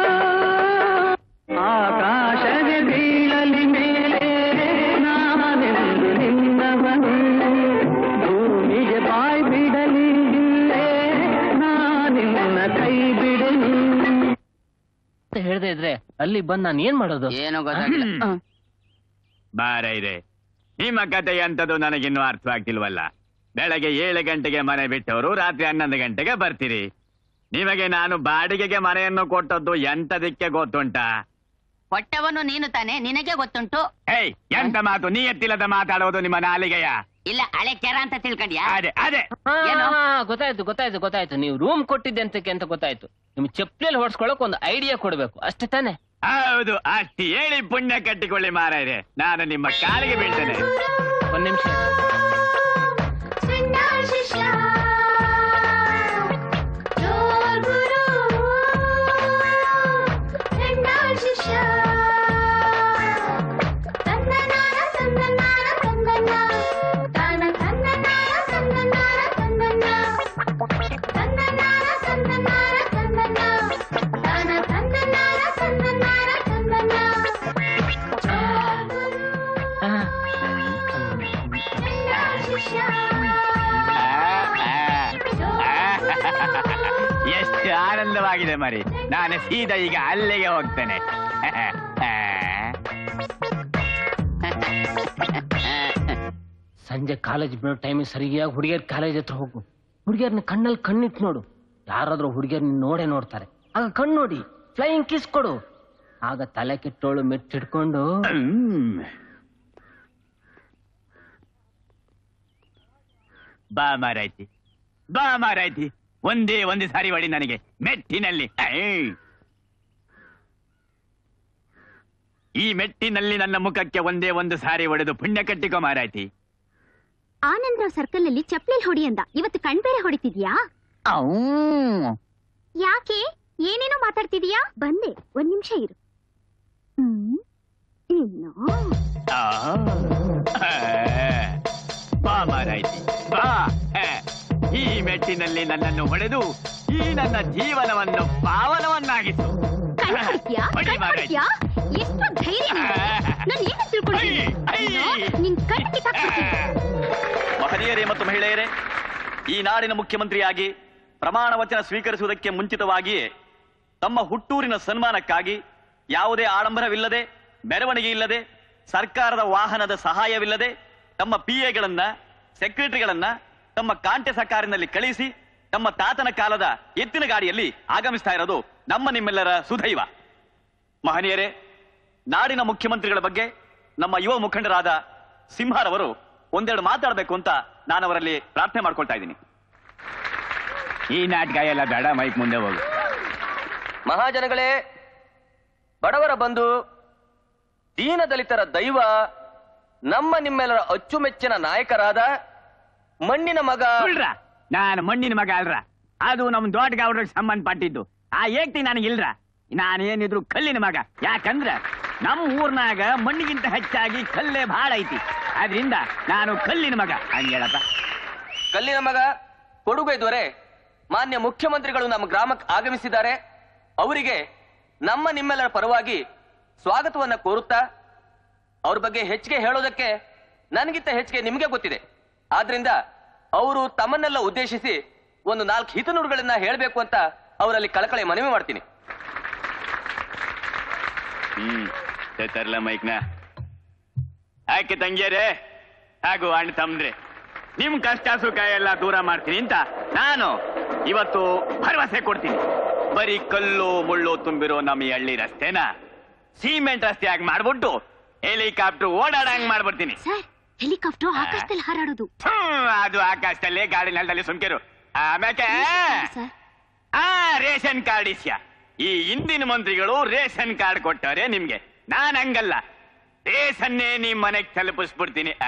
ಆಕಾಶದ ಬೀಳಲಿ ಮೇಲೆ ನಾನೆಂದು ನಿನ್ನವನು ಭೂಮಿಗೆ ಬಾಯ್ ಬಿಡಲಿ ಇಲ್ಲೇ ನಾನಿನ್ನ ಕೈ ಬಿಡೆನು ಅಂತ ಹೇಳ್ದೆ ಇದ್ರೆ ಅಲ್ಲಿ ಬಂದ್ ನಾನು ಏನ್ ಮಾಡೋದು ಏನೋ ಗೊತ್ತಾಗಿಲ್ಲ ಬಾರ ಇದೆ ನಿಮ್ಮ ಕತೆ ಎಂತದು ನನಗಿನ್ನೂ ಅರ್ಥವಾಗ್ತಿಲ್ವಲ್ಲ ಬೆಳಗ್ಗೆ ಏಳು ಗಂಟೆಗೆ ಮನೆ ಬಿಟ್ಟವರು ರಾತ್ರಿ ಹನ್ನೊಂದು ಗಂಟೆಗೆ ಬರ್ತೀರಿ ನಿಮಗೆ ನಾನು ಬಾಡಿಗೆಗೆ ಮನೆಯನ್ನು ಕೊಟ್ಟದ್ದು ಎಂತದಕ್ಕೆ ಗೊತ್ತುಂಟಾ ಕೊಟ್ಟವನು ನೀನು ತಾನೆ ನಿನಗೆ ಗೊತ್ತುಂಟು ಏಯ್ ಎಂತ ಮಾತು ನೀ ಎತ್ತಿಲ್ಲದ ಮಾತಾಡೋದು ನಿಮ್ಮ ನಾಲಿಗೆಯ ಇಲ್ಲ ಹಳೆ ಕೆರ ಅಂತ ತಿಳ್ಕೊಂಡ್ಯಾ ಅದೇ ಅದೇ ಏನು ಗೊತ್ತಾಯ್ತು ಗೊತ್ತಾಯ್ತು ಗೊತ್ತಾಯ್ತು ನೀವು ರೂಮ್ ಕೊಟ್ಟಿದ್ದೆ ಅಂತಕ್ಕೆ ಅಂತ ಗೊತ್ತಾಯ್ತು ನಿಮ್ ಚಪ್ಪಲಿಯಲ್ಲಿ ಹೊಡ್ಸ್ಕೊಳಕ್ ಒಂದು ಐಡಿಯಾ ಕೊಡ್ಬೇಕು ಅಷ್ಟೇ ತಾನೆ ಹೌದು ಅಷ್ಟು ಹೇಳಿ ಪುಣ್ಯ ಕಟ್ಟಿಕೊಳ್ಳಿ ಮಾರಾಯ್ರೆ ನಾನು ನಿಮ್ಮ ಕಾಲಿಗೆ ಬೀಳ್ತೇನೆ ಒಂದ್ ನಿಮಿಷ ತಂದನಾರ ಎಷ್ಟು ಆನಂದವಾಗಿದೆ ಮರಿ ನಾನು ಸೀದಾ ಈಗ ಅಲ್ಲಿಗೆ ಹೋಗ್ತೇನೆ ಸಂಜೆ ಕಾಲೇಜ್ ಬಿಡೋ ಟೈಮಿಗೆ ಸರಿಯಾಗಿ ಹುಡುಗಿಯರ್ ಕಾಲೇಜ್ ಹತ್ರ ಹೋಗು ಹುಡುಗಿಯರ್ನ ಕಣ್ಣಲ್ಲಿ ಕಣ್ಣಿಟ್ಟು ನೋಡು ಯಾರಾದ್ರೂ ಹುಡುಗಿಯರ್ ನೋಡೇ ನೋಡ್ತಾರೆ ಆಗ ಕಣ್ಣು ನೋಡಿ ಫ್ಲೈಯಿಂಗ್ ಕಿಸ್ ಕೊಡು ಆಗ ತಲೆ ಕೆಟ್ಟೋಳು ಮೆಟ್ಟಿಡ್ಕೊಂಡು ಬಾ ಮಾರಾಯ್ತಿ ಬಾ ಮಾರಾಯ್ತಿ ಒಂದೇ ಒಂದು ಸಾರಿ ಹೊಡಿ ನನಗೆ ಮೆಟ್ಟಿನಲ್ಲಿ ಐ. ಈ ಮೆಟ್ಟಿನಲ್ಲಿ ನನ್ನ ಮುಖಕ್ಕೆ ಒಂದೇ ಒಂದು ಸಾರಿ ಹೊಡೆದು ಪುಣ್ಯ ಕಟ್ಟಿಕೋ ಮಾರಾಯ್ತಿ ಆನಂದ್ರಾವ್ ಸರ್ಕಲ್ ಅಲ್ಲಿ ಚಪ್ಲಿ ಹೊಡಿ ಅಂದ ಇವತ್ತು ಕಣ್ಬೇರೆ ಹೊಡಿತಿದ್ಯಾ ಯಾಕೆ ಏನೇನೋ ಮಾತಾಡ್ತಿದೀಯಾ ಬಂದೆ ಒಂದ್ ನಿಮಿಷ ಇರು ಹ್ಮ್ ಇನ್ನು ಆ. ಆ. ಬಾ ಮಾರಾಯ್ತಿ ಬಾ ಆ. ಈ ಮೆಟ್ಟಿನಲ್ಲಿ ನನ್ನನ್ನು ಹೊಡೆದು ಈ ನನ್ನ ಜೀವನವನ್ನು ಪಾವನವನ್ನಾಗಿಸು ಕಣ್ ಹೊಡಿತ್ಯಾ? ಹೊಡಿ ಕಣ್ ಮಾರಾಯ್ತಿ. ಹೊಡಿತ್ಯಾ? ಎಷ್ಟು ಧೈರ್ಯ ನಿನ್ಗೆ? ನಾನ್ ಏನು ತಿಳ್ಕೊಂಡಿದ್ದೀನಿ ನಿನ್ ಕಣ್ ಕಿತ್ತಾಕ್ಬಿಡ್ತೀನಿ. ಮಹನೀಯರೇ ಮತ್ತು ಮಹಿಳೆಯರೇ ಈ ನಾಡಿನ ಮುಖ್ಯಮಂತ್ರಿಯಾಗಿ ಪ್ರಮಾಣ ವಚನ ಸ್ವೀಕರಿಸುವುದಕ್ಕೆ ಮುಂಚಿತವಾಗಿಯೇ ತಮ್ಮ ಹುಟ್ಟೂರಿನ ಸನ್ಮಾನಕ್ಕಾಗಿ ಯಾವುದೇ ಆಡಂಬರವಿಲ್ಲದೆ ಮೆರವಣಿಗೆ ಇಲ್ಲದೆ ಸರ್ಕಾರದ ವಾಹನದ ಸಹಾಯವಿಲ್ಲದೆ ತಮ್ಮ ಪಿಎಗಳನ್ನ ಸೆಕ್ರೆಟರಿಗಳನ್ನ ತಮ್ಮ ಕಾಂಟೆ ಸಕಾರಿನಲ್ಲಿ ಕಳಿಸಿ ತಮ್ಮ ತಾತನ ಕಾಲದ ಎತ್ತಿನ ಗಾಡಿಯಲ್ಲಿ ಆಗಮಿಸ್ತಾ ಇರೋದು ನಮ್ಮ ನಿಮ್ಮೆಲ್ಲರ ಸುದೈವ ಮಹನೀಯರೇ ನಾಡಿನ ಮುಖ್ಯಮಂತ್ರಿಗಳ ಬಗ್ಗೆ ನಮ್ಮ ಯುವ ಮುಖಂಡರಾದ ಸಿಂಹಾರವರು ಒಂದೆರಡು ಮಾತಾಡಬೇಕು ಅಂತ ನಾನು ಅವರಲ್ಲಿ ಪ್ರಾರ್ಥನೆ ಮಾಡ್ಕೊಳ್ತಾ ಇದ್ದೀನಿ ಈ ನಾಟಕ ಎಲ್ಲ ಬೇಡ ಮೈಕ್ ಮುಂದೆ ಹೋಗು ಮಹಾಜನಗಳೇ ಬಡವರ ಬಂಧು ದೀನ ದಲಿತರ ದೈವ ನಮ್ಮ ನಿಮ್ಮೆಲ್ಲರ ಅಚ್ಚುಮೆಚ್ಚಿನ ನಾಯಕರಾದ ಮಣ್ಣಿನ ಮಗ ಸುಳ್ರ ನಾನು ಮಣ್ಣಿನ ಮಗ ಅಲ್ರ ಅದು ನಮ್ ದೊಡ್ಡ ಗೌಡ್ರಿಗೆ ಸಂಬಂಧಪಟ್ಟಿದ್ದು ಆ ಏಕ್ತಿ ನನಗಿಲ್ರ ನಾನೇನಿದ್ರು ಕಲ್ಲಿನ ಮಗ ಯಾಕಂದ್ರ ನಮ್ಮ ಊರ್ನಾಗ ಮಣ್ಣಿಗಿಂತ ಹೆಚ್ಚಾಗಿ ಕಲ್ಲೇ ಬಹಳ ಐತಿ ಆದ್ರಿಂದ ನಾನು ಕಲ್ಲಿನ ಮಗ ಹಂಗೇಳಪ್ಪ ಕಲ್ಲಿನ ಮಗ ಕೊಡುಗೆ ದೊರೆ ಮಾನ್ಯ ಮುಖ್ಯಮಂತ್ರಿಗಳು ನಮ್ಮ ಗ್ರಾಮಕ್ಕೆ ಆಗಮಿಸಿದ್ದಾರೆ ಅವರಿಗೆ ನಮ್ಮ ನಿಮ್ಮೆಲ್ಲರ ಪರವಾಗಿ ಸ್ವಾಗತವನ್ನ ಕೋರುತ್ತಾ ಅವ್ರ ಬಗ್ಗೆ ಹೆಚ್ಚಿಗೆ ಹೇಳೋದಕ್ಕೆ ನನಗಿಂತ ಹೆಚ್ಚಿಗೆ ನಿಮಗೆ ಗೊತ್ತಿದೆ ಆದ್ರಿಂದ ಅವರು ತಮ್ಮನ್ನೆಲ್ಲ ಉದ್ದೇಶಿಸಿ ಒಂದು ನಾಲ್ಕು ಹಿತನುಡಿಗಳನ್ನ ಹೇಳಬೇಕು ಅಂತ ಅವರಲ್ಲಿ ಕಳಕಳಿ ಮನವಿ ಮಾಡ್ತೀನಿ ಹ್ಮ್ ತರ್ಲ ಮೈಕ್ನ ಯಾಕೆ ತಂಗಿಯರೇ ಹಾಗೂ ಅಣ್ಣ ತಮ್ದ್ರೆ ನಿಮ್ ಕಷ್ಟ ಸುಖ ಎಲ್ಲ ದೂರ ಮಾಡ್ತೀನಿ ಅಂತ ನಾನು ಇವತ್ತು ಭರವಸೆ ಕೊಡ್ತೀನಿ ಬರೀ ಕಲ್ಲು ಮುಳ್ಳು ತುಂಬಿರೋ ನಮ್ಮ ಈ ಹಳ್ಳಿ ರಸ್ತೆನ ಸಿಮೆಂಟ್ ರಸ್ತೆ ಆಗಿ ಮಾಡ್ಬಿಟ್ಟು ಹೆಲಿಕಾಪ್ಟರ್ ಓಡಾಡಂಗ್ ಮಾಡ್ಬಿಡ್ತೀನಿ ಹೆಲಿಕಾಪ್ಟರ್ ಆಕಾಶದಲ್ಲಿ ಹಾರಾಡೋದು ಹ್ಮ್, ಅದು ಆಕಾಶದಲ್ಲಿ ಗಾಡಿ ನೆಲದಲ್ಲಿ ಸುಮ್ಕಿರು ಆಮ್ಯಾಕೆ ಆ ರೇಷನ್ ಕಾರ್ಡ್ ಇಸ್ಯ ಈ ಹಿಂದಿನ ಮಂತ್ರಿಗಳು ರೇಷನ್ ಕಾರ್ಡ್ ಕೊಟ್ಟವ್ರೆ ನಿಮ್ಗೆ ನಾನ್ ಹಂಗಲ್ಲ ರೇಷನ್ನೇ ನಿಮ್ ಮನೆಗ್ ತಲುಪಿಸ್ಬಿಡ್ತೀನಿ ಆ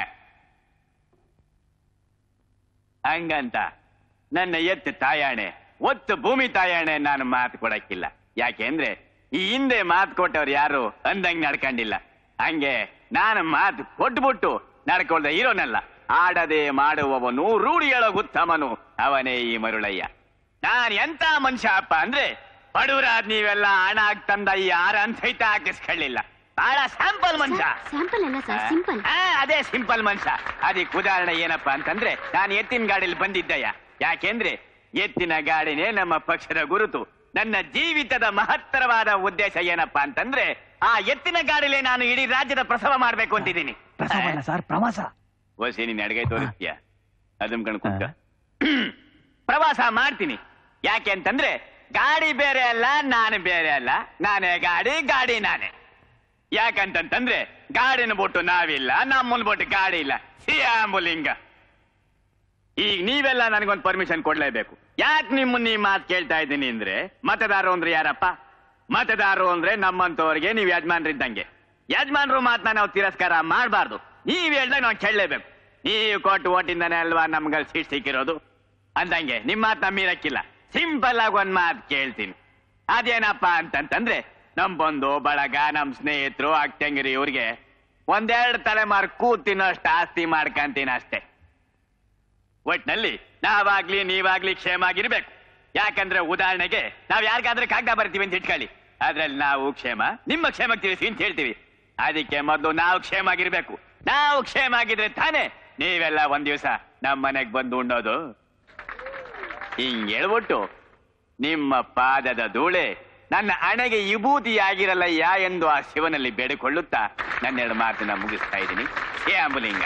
ಹಂಗಂತ ನನ್ನ ಎತ್ತು ತಾಯಾಣೆ ಒತ್ತು ಭೂಮಿ ತಾಯಾಣೆ ನಾನು ಮಾತು ಕೊಡಕ್ಕಿಲ್ಲ ಯಾಕೆಂದ್ರೆ ಈ ಹಿಂದೆ ಮಾತು ಕೊಟ್ಟವ್ರು ಯಾರು ಅಂದಂಗ್ ನಡ್ಕೊಂಡಿಲ್ಲ ಹಂಗೆ ನಾನು ಮಾತು ಕೊಟ್ಬಿಟ್ಟು ನಡ್ಕೊಳ್ದ ಇರೋನಲ್ಲ ಆಡದೆ ಮಾಡುವವನು ರೂಢಿ ಹೇಳೋ ಉತ್ತಮನು ಅವನೇ ಈ ಮರುಳಯ್ಯ ನಾನ್ ಎಂತ ಮನುಷ್ಯ ಅಪ್ಪ ಅಂದ್ರೆ ಬಡವರಾದ್ ನೀವೆಲ್ಲ ಹಣ ಹಾಕ್ ತಂದ ಈ ಆರ ಸಹಿತ ಹಾಕಿಸ್ಕೊಳ್ಳಿಲ್ಲ ಬಹಳ ಸ್ಯಾಂಪಲ್ ಮನುಷ್ಯ ಸ್ಯಾಂಪಲ್ ಅಲ್ಲ ಸರ್ ಸಿಂಪಲ್ ಆ, ಅದೇ ಸಿಂಪಲ್ ಮನುಷ್ಯ ಅದಕ್ಕೆ ಉದಾಹರಣೆ ಏನಪ್ಪಾ ಅಂತಂದ್ರೆ ನಾನು ಎತ್ತಿನ ಗಾಡಿಯಲ್ಲಿ ಬಂದಿದ್ದಯ್ಯ ಯಾಕೆಂದ್ರೆ ಎತ್ತಿನ ಗಾಡಿನೇ ನಮ್ಮ ಪಕ್ಷದ ಗುರುತು ನನ್ನ ಜೀವಿತದ ಮಹತ್ತರವಾದ ಉದ್ದೇಶ ಏನಪ್ಪಾ ಅಂತಂದ್ರೆ ಆ ಎತ್ತಿನ ಗಾಡಿಲೇ ನಾನು ಇಡೀ ರಾಜ್ಯದ ಪ್ರಸವ ಮಾಡ್ಬೇಕು ಅಂತಿದ್ದೀನಿ ಸರ್ ಪ್ರವಾಸ ಓಸಿ ನೀನ್ ಅಡ್ಗೈ ತೋರಿಸ್ತೀಯ ಅದನ್ ಕಣ್ ಕುಂತ ಪ್ರವಾಸ ಮಾಡ್ತೀನಿ ಯಾಕೆ ಅಂತಂದ್ರೆ ಗಾಡಿ ಬೇರೆ ಅಲ್ಲ ನಾನು ಬೇರೆ ಅಲ್ಲ ನಾನೇ ಗಾಡಿ ಗಾಡಿ ನಾನೇ ಯಾಕಂತಂತಂದ್ರೆ ಗಾಡಿನ ಬಿಟ್ಟು ನಾವಿಲ್ಲ ನಮ್ಮನ್ ಬಿಟ್ಟು ಗಾಡಿ ಇಲ್ಲ ಸಿಯಾಂಬುಲಿಂಗ ಈಗ ನೀವೆಲ್ಲ ನನಗೊಂದು ಪರ್ಮಿಷನ್ ಕೊಡ್ಲೇಬೇಕು ಯಾಕೆ ನಿಮ್ಮನ್ನ ಈ ಮಾತು ಕೇಳ್ತಾ ಇದ್ದೀನಿ ಅಂದ್ರೆ ಮತದಾರರು ಅಂದ್ರೆ ಯಾರಪ್ಪ ಮತದಾರರು ಅಂದ್ರೆ ನಮ್ಮಂತವ್ರಿಗೆ ನೀವು ಯಜಮಾನ್ರಿದ್ದಂಗೆ ಯಜಮಾನ್ರು ಮಾತನ್ನ ನಾವು ತಿರಸ್ಕಾರ ಮಾಡಬಾರ್ದು ನೀವ್ ಹೇಳ್ದಾಗ ನಾವು ಕೇಳಲೇಬೇಕು ನೀವು ಕೊಟ್ಟು ಓಟಿಂದಾನೆ ಅಲ್ವಾ ನಮ್ಗಲ್ಲಿ ಸೀಟ್ ಸಿಕ್ಕಿರೋದು ಅಂದಂಗೆ ನಿಮ್ಮ ಮಾತು ನಮ್ಮಿರಕ್ಕಿಲ್ಲ ಸಿಂಪಲ್ ಆಗಿ ಒಂದ್ ಮಾತು ಕೇಳ್ತೀನಿ ಅದೇನಪ್ಪ ಅಂತಂತಂದ್ರೆ ನಮ್ ಬಂಧು ಬಳಗ ನಮ್ ಸ್ನೇಹಿತರು ಅಕ್ಕಂಗಿರಿ ಇವ್ರಿಗೆ ಒಂದೆರಡು ತಲೆಮಾರು ಕೂತ್ ತಿನ್ನೋಷ್ಟು ಆಸ್ತಿ ಮಾಡ್ಕಂತೀನಿ ಅಷ್ಟೇ ಒಟ್ನಲ್ಲಿ ನಾವಾಗ್ಲಿ ನೀವಾಗ್ಲಿ ಕ್ಷೇಮ ಆಗಿರ್ಬೇಕು ಯಾಕಂದ್ರೆ ಉದಾಹರಣೆಗೆ ನಾವ್ ಯಾರಿಗಾದ್ರೆ ಕಾಗದ ಬರ್ತೀವಿ ಅಂತ ಇಟ್ಕೊಳ್ಳಿ ಅದ್ರಲ್ಲಿ ನಾವು ಕ್ಷೇಮ ನಿಮ್ಮ ಕ್ಷೇಮ ತಿಳಿಸಿ ಅಂತ ಹೇಳ್ತೀವಿ ಅದಕ್ಕೆ ಮೊದಲು ನಾವು ಕ್ಷೇಮ ಆಗಿರ್ಬೇಕು ನಾವು ಕ್ಷೇಮ ಆಗಿದ್ರೆ ತಾನೇ ನೀವೆಲ್ಲ ಒಂದ್ ದಿವಸ ನಮ್ಮ ಮನೆಗ್ ಬಂದು ಉಣ್ಣೋದು ಹಿಂಗ್ ಹೇಳ್ಬಿಟ್ಟು ನಿಮ್ಮ ಪಾದದ ಧೂಳೆ ನನ್ನ ಹಣೆಗೆ ವಿಭೂತಿಯಾಗಿರಲ್ಲಯ್ಯ ಎಂದು ಆ ಶಿವನಲ್ಲಿ ಬೇಡಿಕೊಳ್ಳುತ್ತಾ ನನ್ನೆರಡು ಮಾತನ್ನ ಮುಗಿಸ್ತಾ ಇದ್ದೀನಿ ಏ ಅಂಬುಲಿಂಗ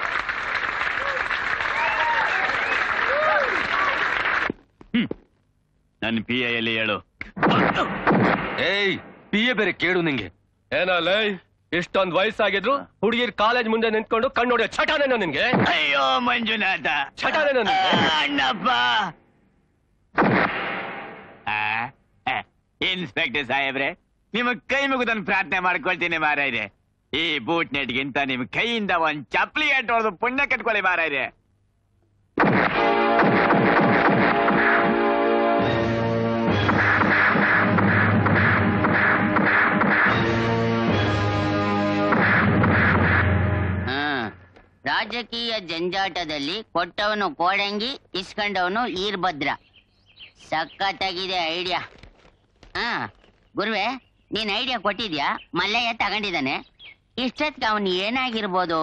ಹ್ಮ್. ನನ್ನ ಪಿ ಎಲ್ಲಿ ಹೇಳು ಏಯ್ ಪಿ ಎ ಬೇರೆ ಕೇಳು ನಿಂಗೆ ಏನಲ್ಲ ಇಷ್ಟೊಂದ್ ವಯಸ್ಸಾಗಿದ್ರು ಹುಡುಗಿರ್ ಕಾಲೇಜ್ ಮುಂದೆ ನಿಂತ್ಕೊಂಡು ಕಣ್ಣು ಹೊಡೆಯೋ ಚಟಾನೇನೋ ನಿನ್ಗೆ ಅಯ್ಯೋ ಮಂಜುನಾಥ ಚಟಾನೇನೋ ನಿನ್ಗೆ ಅಣ್ಣಪ್ಪ ಆ, ಆ, ಇನ್ಸ್ಪೆಕ್ಟರ್ ಸಾಹೇಬ್ರೆ ನಿಮ್ಮ ಕೈ ಮುಗಿದೊಂದು ಪ್ರಾರ್ಥನೆ ಮಾಡ್ಕೊಳ್ತೀನಿ ಮಾರಾಯ್ರೆ ಈ ಬೂಟ್ ನೆಟ್ಗಿಂತ ನಿಮ್ ಕೈಯಿಂದ ಒಂದ್ ಚಪ್ಲಿ ಎಟ್ ಹೊಡೆದು ಪುಣ್ಯ ಕಟ್ಕೊಳ್ಳಿ ಮಾರಾಯ್ರೆ ಹಾ ರಾಜಕೀಯ ಜಂಜಾಟದಲ್ಲಿ ಕೊಟ್ಟವನು ಕೋಡಂಗಿ ಇಸ್ಕೊಂಡವನು ಈರ್ಭದ್ರ ಸಖತ್ತಾಗಿದೆ ಐಡಿಯಾ ಹಾ ಗುರುವೆ ನೀನ್ ಐಡಿಯಾ ಕೊಟ್ಟಿದ್ಯಾ ಮಲ್ಲಯ್ಯ ತಗೊಂಡಿದ್ದಾನೆ ಇಷ್ಟೊತ್ತಿಗೆ ಅವನು ಏನಾಗಿರ್ಬೋದು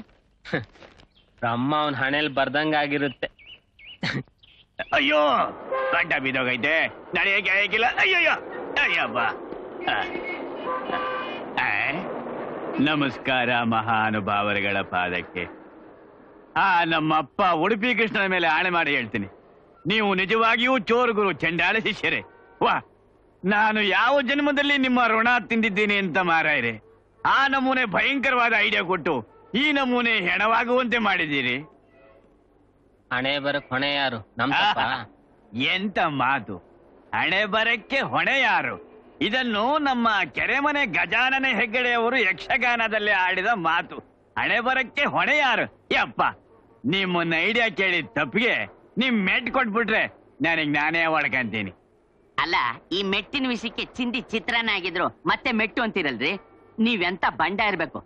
ಅಮ್ಮ ಅವನ್ ಹಣೆಲ್ ಬರ್ದಂಗಾಗಿರುತ್ತೆ ಅಯ್ಯೋ ಗಂಟ ಬಿದ್ದೋಗೈತೆ ನಡೆಯಕ್ಕೆ ಆಗಿಲ್ಲ ಅಯ್ಯಯ್ಯೋ ಅಯ್ಯಪ್ಪ ಆ. ಆ. ನಮಸ್ಕಾರ ಮಹಾನುಭಾವರುಗಳ ಪಾದಕ್ಕೆ ಆ ನಮ್ಮಪ್ಪ ಉಡುಪಿ ಕೃಷ್ಣನ ಮೇಲೆ ಆಣೆ ಮಾಡಿ ಹೇಳ್ತೀನಿ ನೀವು ನಿಜವಾಗಿಯೂ ಚೋರು ಗುರು ಚಂಡಾಳ ಶಿಷ್ಯರೇ ವಾ ನಾನು ಯಾವ ಜನ್ಮದಲ್ಲಿ ನಿಮ್ಮ ಋಣ ತಿಂದಿದ್ದೀನಿ ಅಂತ ಮಾರಾಯ್ರೆ ಆ ನಮೂನೆ ಭಯಂಕರವಾದ ಐಡಿಯಾ ಕೊಟ್ಟು ಈ ನಮೂನೆ ಹೆಣವಾಗುವಂತೆ ಮಾಡಿದ್ದೀರಿ ಹಣೆ ಬರಕ್ ಹೊಣೆ ಯಾರು ನಮ್ ತಪ್ಪ ಎಂತ ಮಾತು ಹಣೆ ಬರಕ್ಕೆ ಹೊಣೆ ಯಾರು ಇದನ್ನು ನಮ್ಮ ಕೆರೆಮನೆ ಗಜಾನನ ಹೆಗ್ಗಡೆಯವರು ಯಕ್ಷಗಾನದಲ್ಲಿ ಆಡಿದ ಮಾತು ಹಣೆ ಬರಕ್ಕೆ ಹೊಣೆ ಯಾರು ಯಪ್ಪ ನಿಮ್ಮನ್ನ ಐಡಿಯಾ ಕೇಳಿ ತಪ್ಪಿಗೆ ನಿಮ್ ಮೆಟ್ ಕೊಟ್ಬಿಟ್ರೆ ನನಗ್ ನಾನೇ ಹೊಡ್ಕಂತೀನಿ ಅಲ್ಲ ಈ ಮೆಟ್ಟಿನ ವಿಷಯಕ್ಕೆ ಚಿಂದಿ ಚಿತ್ರಾನ್ನ ಆಗಿದ್ರು ಮತ್ತೆ ಮೆಟ್ಟು ಅಂತೀರಲ್ರಿ ನೀವೆಂತ ಬಂಡ ಇರ್ಬೇಕು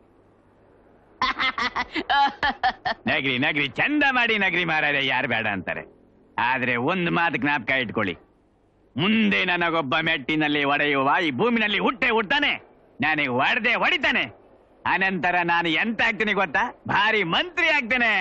ನಗ್ರಿ ನಗ್ರಿ ಚಂದ ಮಾಡಿ ನಗ್ರಿ ಮಾರಾರೆ ಯಾರು ಬೇಡ ಅಂತಾರೆ ಆದ್ರೆ ಒಂದ್ ಮಾತು ಜ್ಞಾಪಕ ಇಟ್ಕೊಳ್ಳಿ ಮುಂದೆ ನನಗೊಬ್ಬ ಮೆಟ್ಟಿನಲ್ಲಿ ಒಡೆಯುವ ಈ ಭೂಮಿನಲ್ಲಿ ಹುಟ್ಟೆ ಹುಟ್ಟಾನೆ ನನಗೆ ಹೊಡೆದೆ ಹೊಡಿತಾನೆ ಅನಂತರ ನಾನು ಎಂತ ಆಗ್ತೀನಿ ಗೊತ್ತಾ ಭಾರಿ ಮಂತ್ರಿ ಆಗ್ತೇನೆ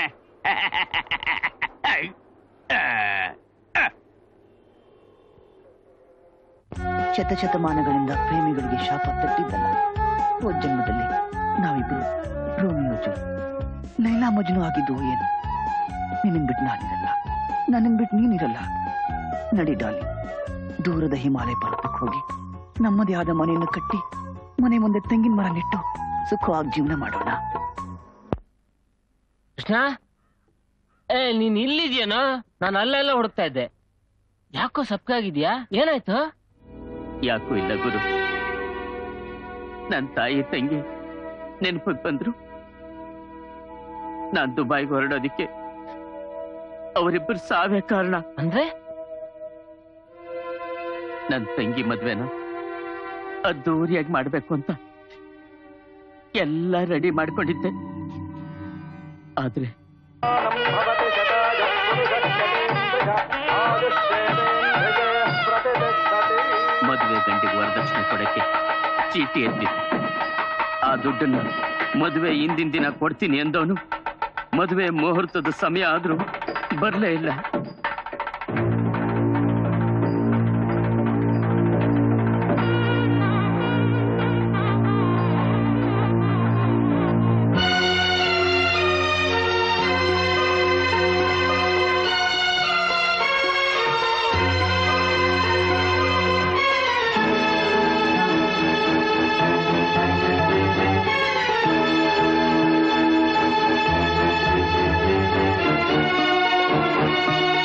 ಶತಶತಮಾನಗಳಿಂದ ಪ್ರೇಮಿಗಳಿಗೆ ಶಾಪ ತಟ್ಟಿದ್ದಲ್ಲ ಹೋದ ಜನ್ಮದಲ್ಲಿ ನಾವಿಬ್ರು ರೋಮಿಯೋ ಜೂ ಲೈಲಾ ಮಜ್ನು ಆಗಿದ್ದು ಏನು ನಿನ್ನನ್ ಬಿಟ್ಟು ನಾನಿರಲ್ಲ ನನ್ನನ್ ಬಿಟ್ಟು ನೀನಿರಲ್ಲ ನಡಿ ಡಾಲಿ ದೂರದ ಹಿಮಾಲಯ ಪರ್ವತಕ್ಕೆ ಹೋಗಿ ನಮ್ಮದೇ ಆದ ಮನೆಯನ್ನು ಕಟ್ಟಿ ಮನೆ ಮುಂದೆ ತೆಂಗಿನ ಮರ ನೆಟ್ಟು ಸುಖವಾಗಿ ಜೀವನ ಮಾಡೋಣ ಕೃಷ್ಣ ಏ ನೀನ್ ಇಲ್ಲಿದ್ಯೇನೋ ನಾನು ಅಲ್ಲೆಲ್ಲ ಹುಡುಕ್ತಾ ಇದ್ದೆ ಯಾಕೋ ಸಪ್ಕಾಗಿದ್ಯಾ ಏನಾಯ್ತು ಯಾಕೂ ಇಲ್ಲ ಗುರು ನನ್ನ ತಾಯಿ ತಂಗಿ ನೆನಪಿಗೆ ಬಂದ್ರು ನಾನ್ ದುಬೈಗೆ ಹೊರಡೋದಿಕ್ಕೆ ಅವರಿಬ್ಬರು ಸಾವೇ ಕಾರಣ ಅಂದ್ರೆ ನನ್ ತಂಗಿ ಮದ್ವೆನ ಅದ್ದೂರಿಯಾಗಿ ಮಾಡ್ಬೇಕು ಅಂತ ಎಲ್ಲ ರೆಡಿ ಮಾಡ್ಕೊಂಡಿದ್ದೆ ಆದ್ರೆ ಮದುವೆ ಗಂಡಿಗೆ ವರದಕ್ಷಿಣೆ ಕೊಡಕ್ಕೆ ಚೀಟಿ ಎತ್ತಿದ್ದೆ ಆ ದುಡ್ಡನ್ನ ಮದುವೆ ಹಿಂದಿನ ದಿನ ಕೊಡ್ತೀನಿ ಎಂದವನು ಮದುವೆ ಮುಹೂರ್ತದ ಸಮಯ ಆದ್ರೂ ಬರ್ಲೇ ಇಲ್ಲ ಆ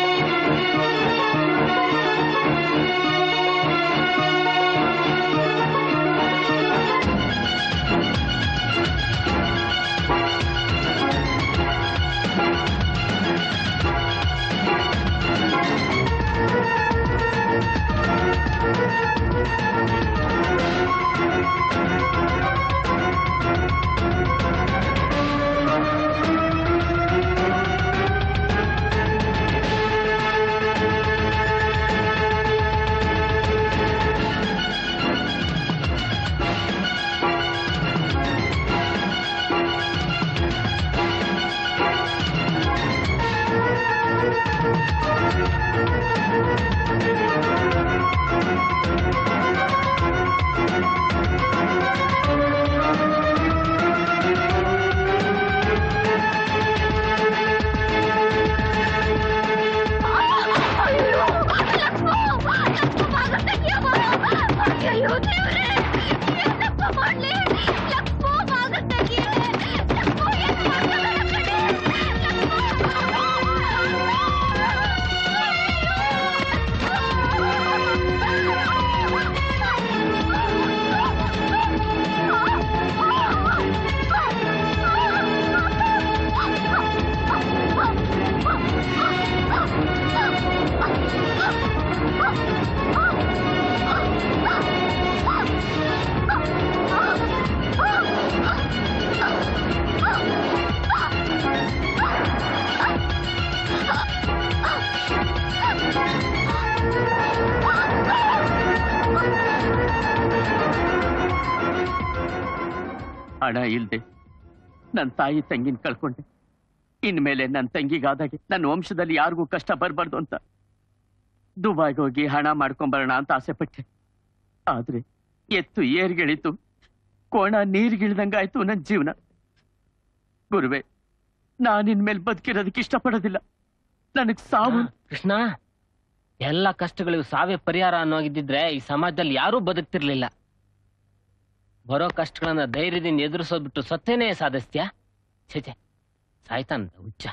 ಹಣ ಇಲ್ದೆ ನನ್ನ ತಾಯಿ ತಂಗಿನ ಕಳ್ಕೊಂಡೆ ಇನ್ಮೇಲೆ ನನ್ನ ತಂಗಿಗಾದಾಗೆ ನನ್ನ ವಂಶದಲ್ಲಿ ಯಾರಿಗೂ ಕಷ್ಟ ಬರಬಾರ್ದು ಅಂತ ದುಬೈಗೆ ಹೋಗಿ ಹಣ ಮಾಡ್ಕೊಂಬರೋಣ ಅಂತ ಆಸೆ ಪಟ್ಟೆ ಆದ್ರೆ ಎತ್ತು ಏರ್ಗಿಳಿತು ಕೋಣ ನೀರ್ಗಿಳ್ದಂಗಾಯ್ತು ನನ್ನ ಜೀವನ ಗುರುವೆ ನಾನಿನ್ಮೇಲೆ ಬದುಕಿರೋದಕ್ಕೆ ಇಷ್ಟಪಡೋದಿಲ್ಲ ನನಗ್ ಸಾವು ಕೃಷ್ಣ ಎಲ್ಲ ಕಷ್ಟಗಳಿಗೂ ಸಾವೇ ಪರಿಹಾರ ಅನ್ನೋಗಿದ್ದಿದ್ರೆ ಈ ಸಮಾಜದಲ್ಲಿ ಯಾರೂ ಬದುಕ್ತಿರ್ಲಿಲ್ಲ ಬರೋ ಕಷ್ಟಗಳನ್ನ ಧೈರ್ಯದಿಂದ ಎದುರಿಸೋದ್ ಬಿಟ್ಟು ಸತ್ತೇನೆ ಸಾಧಿಸ್ತ್ಯಾ ಛೇ ಛೇ ಸಾಯ್ತಾನಂತ ಹುಚ್ಚ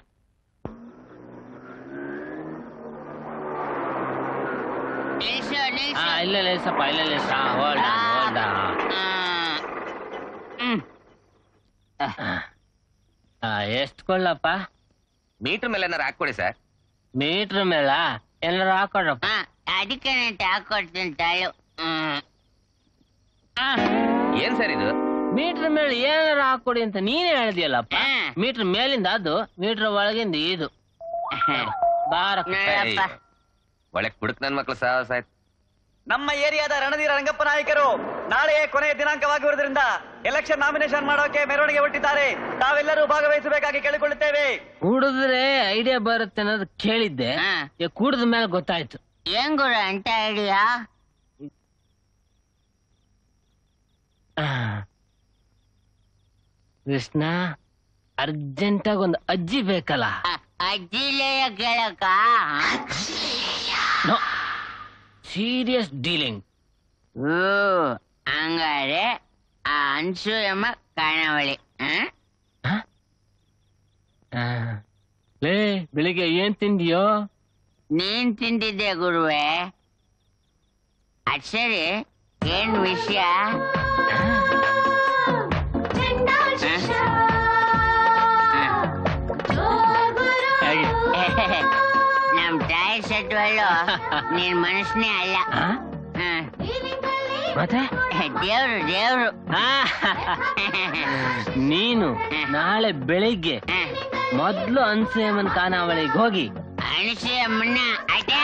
ಆ, ಇಲ್ಲ ಲೇಸಪ್ಪ ಇಲ್ಲ ಲೇಸ ಹೋಲ್ಡ ಹೋಲ್ಡ ಎಷ್ಟು ಕೊಳ್ಳಪ್ಪ ಮೀಟರ್ ಮೇಲೆ ಏನಾರು ಹಾಕೊಡಿ ಸರ್ ಮೀಟ್ರ್ ಮೇಲ ಎಲ್ಲರೂ ಹಾಕೊಡ್ರಪ್ಪ ಅದಕ್ಕೆ ಹಾಕೊಡ್ತೀನಿ ತಾಳು ಏನ್ ಸರ್ ಇದು ಮೀಟರ್ ಮೇಲೆ ಏನಾರ ಹಾಕೊಡಿ ಅಂತ ನೀನೇ ಹೇಳಿದ್ಯಲ್ಲಪ್ಪ ಮೀಟರ್ ಮೇಲಿಂದ ಅದು ಮೀಟರ್ ಒಳಗಿಂದ ಇದು ಬಾರ ಒಳ್ಳೆ ಕುಡುಕ್ ನನ್ ಮಕ್ಳು ಸಾಹಸ ಆಯ್ತು ನಮ್ಮ ಏರಿಯಾದ ರಣಧೀರ ರಂಗಪ್ಪ ನಾಯಕರು ನಾಳೆಯೇ ಕೊನೆಯ ದಿನಾಂಕವಾಗಿರುವುದರಿಂದ ಎಲೆಕ್ಷನ್ ನಾಮಿನೇಷನ್ ಮಾಡೋಕೆ ಮೆರವಣಿಗೆ ಹೊಟ್ಟಿದ್ದಾರೆ ತಾವೆಲ್ಲರೂ ಭಾಗವಹಿಸಬೇಕಾಗಿ ಕೇಳಿಕೊಳ್ಳುತ್ತೇವೆ ಕುಡಿದ್ರೆ ಐಡಿಯಾ ಬರುತ್ತೆ ಅನ್ನೋದು ಕೇಳಿದ್ದೆ ಈಗ ಕುಡಿದ ಮೇಲೆ ಗೊತ್ತಾಯ್ತು ಏನ್ ಗುರು ಅಂತ ಐಡಿಯಾ ಕೃಷ್ಣ ಅರ್ಜೆಂಟಾಗಿ ಒಂದು ಅಜ್ಜಿ ಬೇಕಲ್ಲ ಅಜ್ಜಿಲೆಯ ಕೇಳಕ ಸೀರಿಯಸ್ ಡೀಲಿಂಗ್ ಓ ಹಂಗಾರೆ ಆ ಅನ್ಸು ಎಂಬ ಕಾಣವಳಿ ಲೇ ಬೆಳಿಗ್ಗೆ ಏನ್ ತಿಂದಿಯೋ ನೀನ್ ತಿಂದಿದ್ದೆ ಗುರುವೆ ಅದ್ ಸರಿ ಏನ್ ವಿಷಯ ನಮ್ ತಾಯಿ ಸತ್ವಲ್ಲು ನಿನ್ ಮನಸ್ನೇ ಅಲ್ಲ ಮತ್ತೆ ದೇವ್ರು ದೇವ್ರು ನೀನು ನಾಳೆ ಬೆಳಿಗ್ಗೆ ಮೊದ್ಲು ಅನ್ಸೇಮನ್ ಖಾನಾವಳಿಗೆ ಹೋಗಿ ಅಣಸಿ ಅಮ್ಮನ್ನ ಅಟ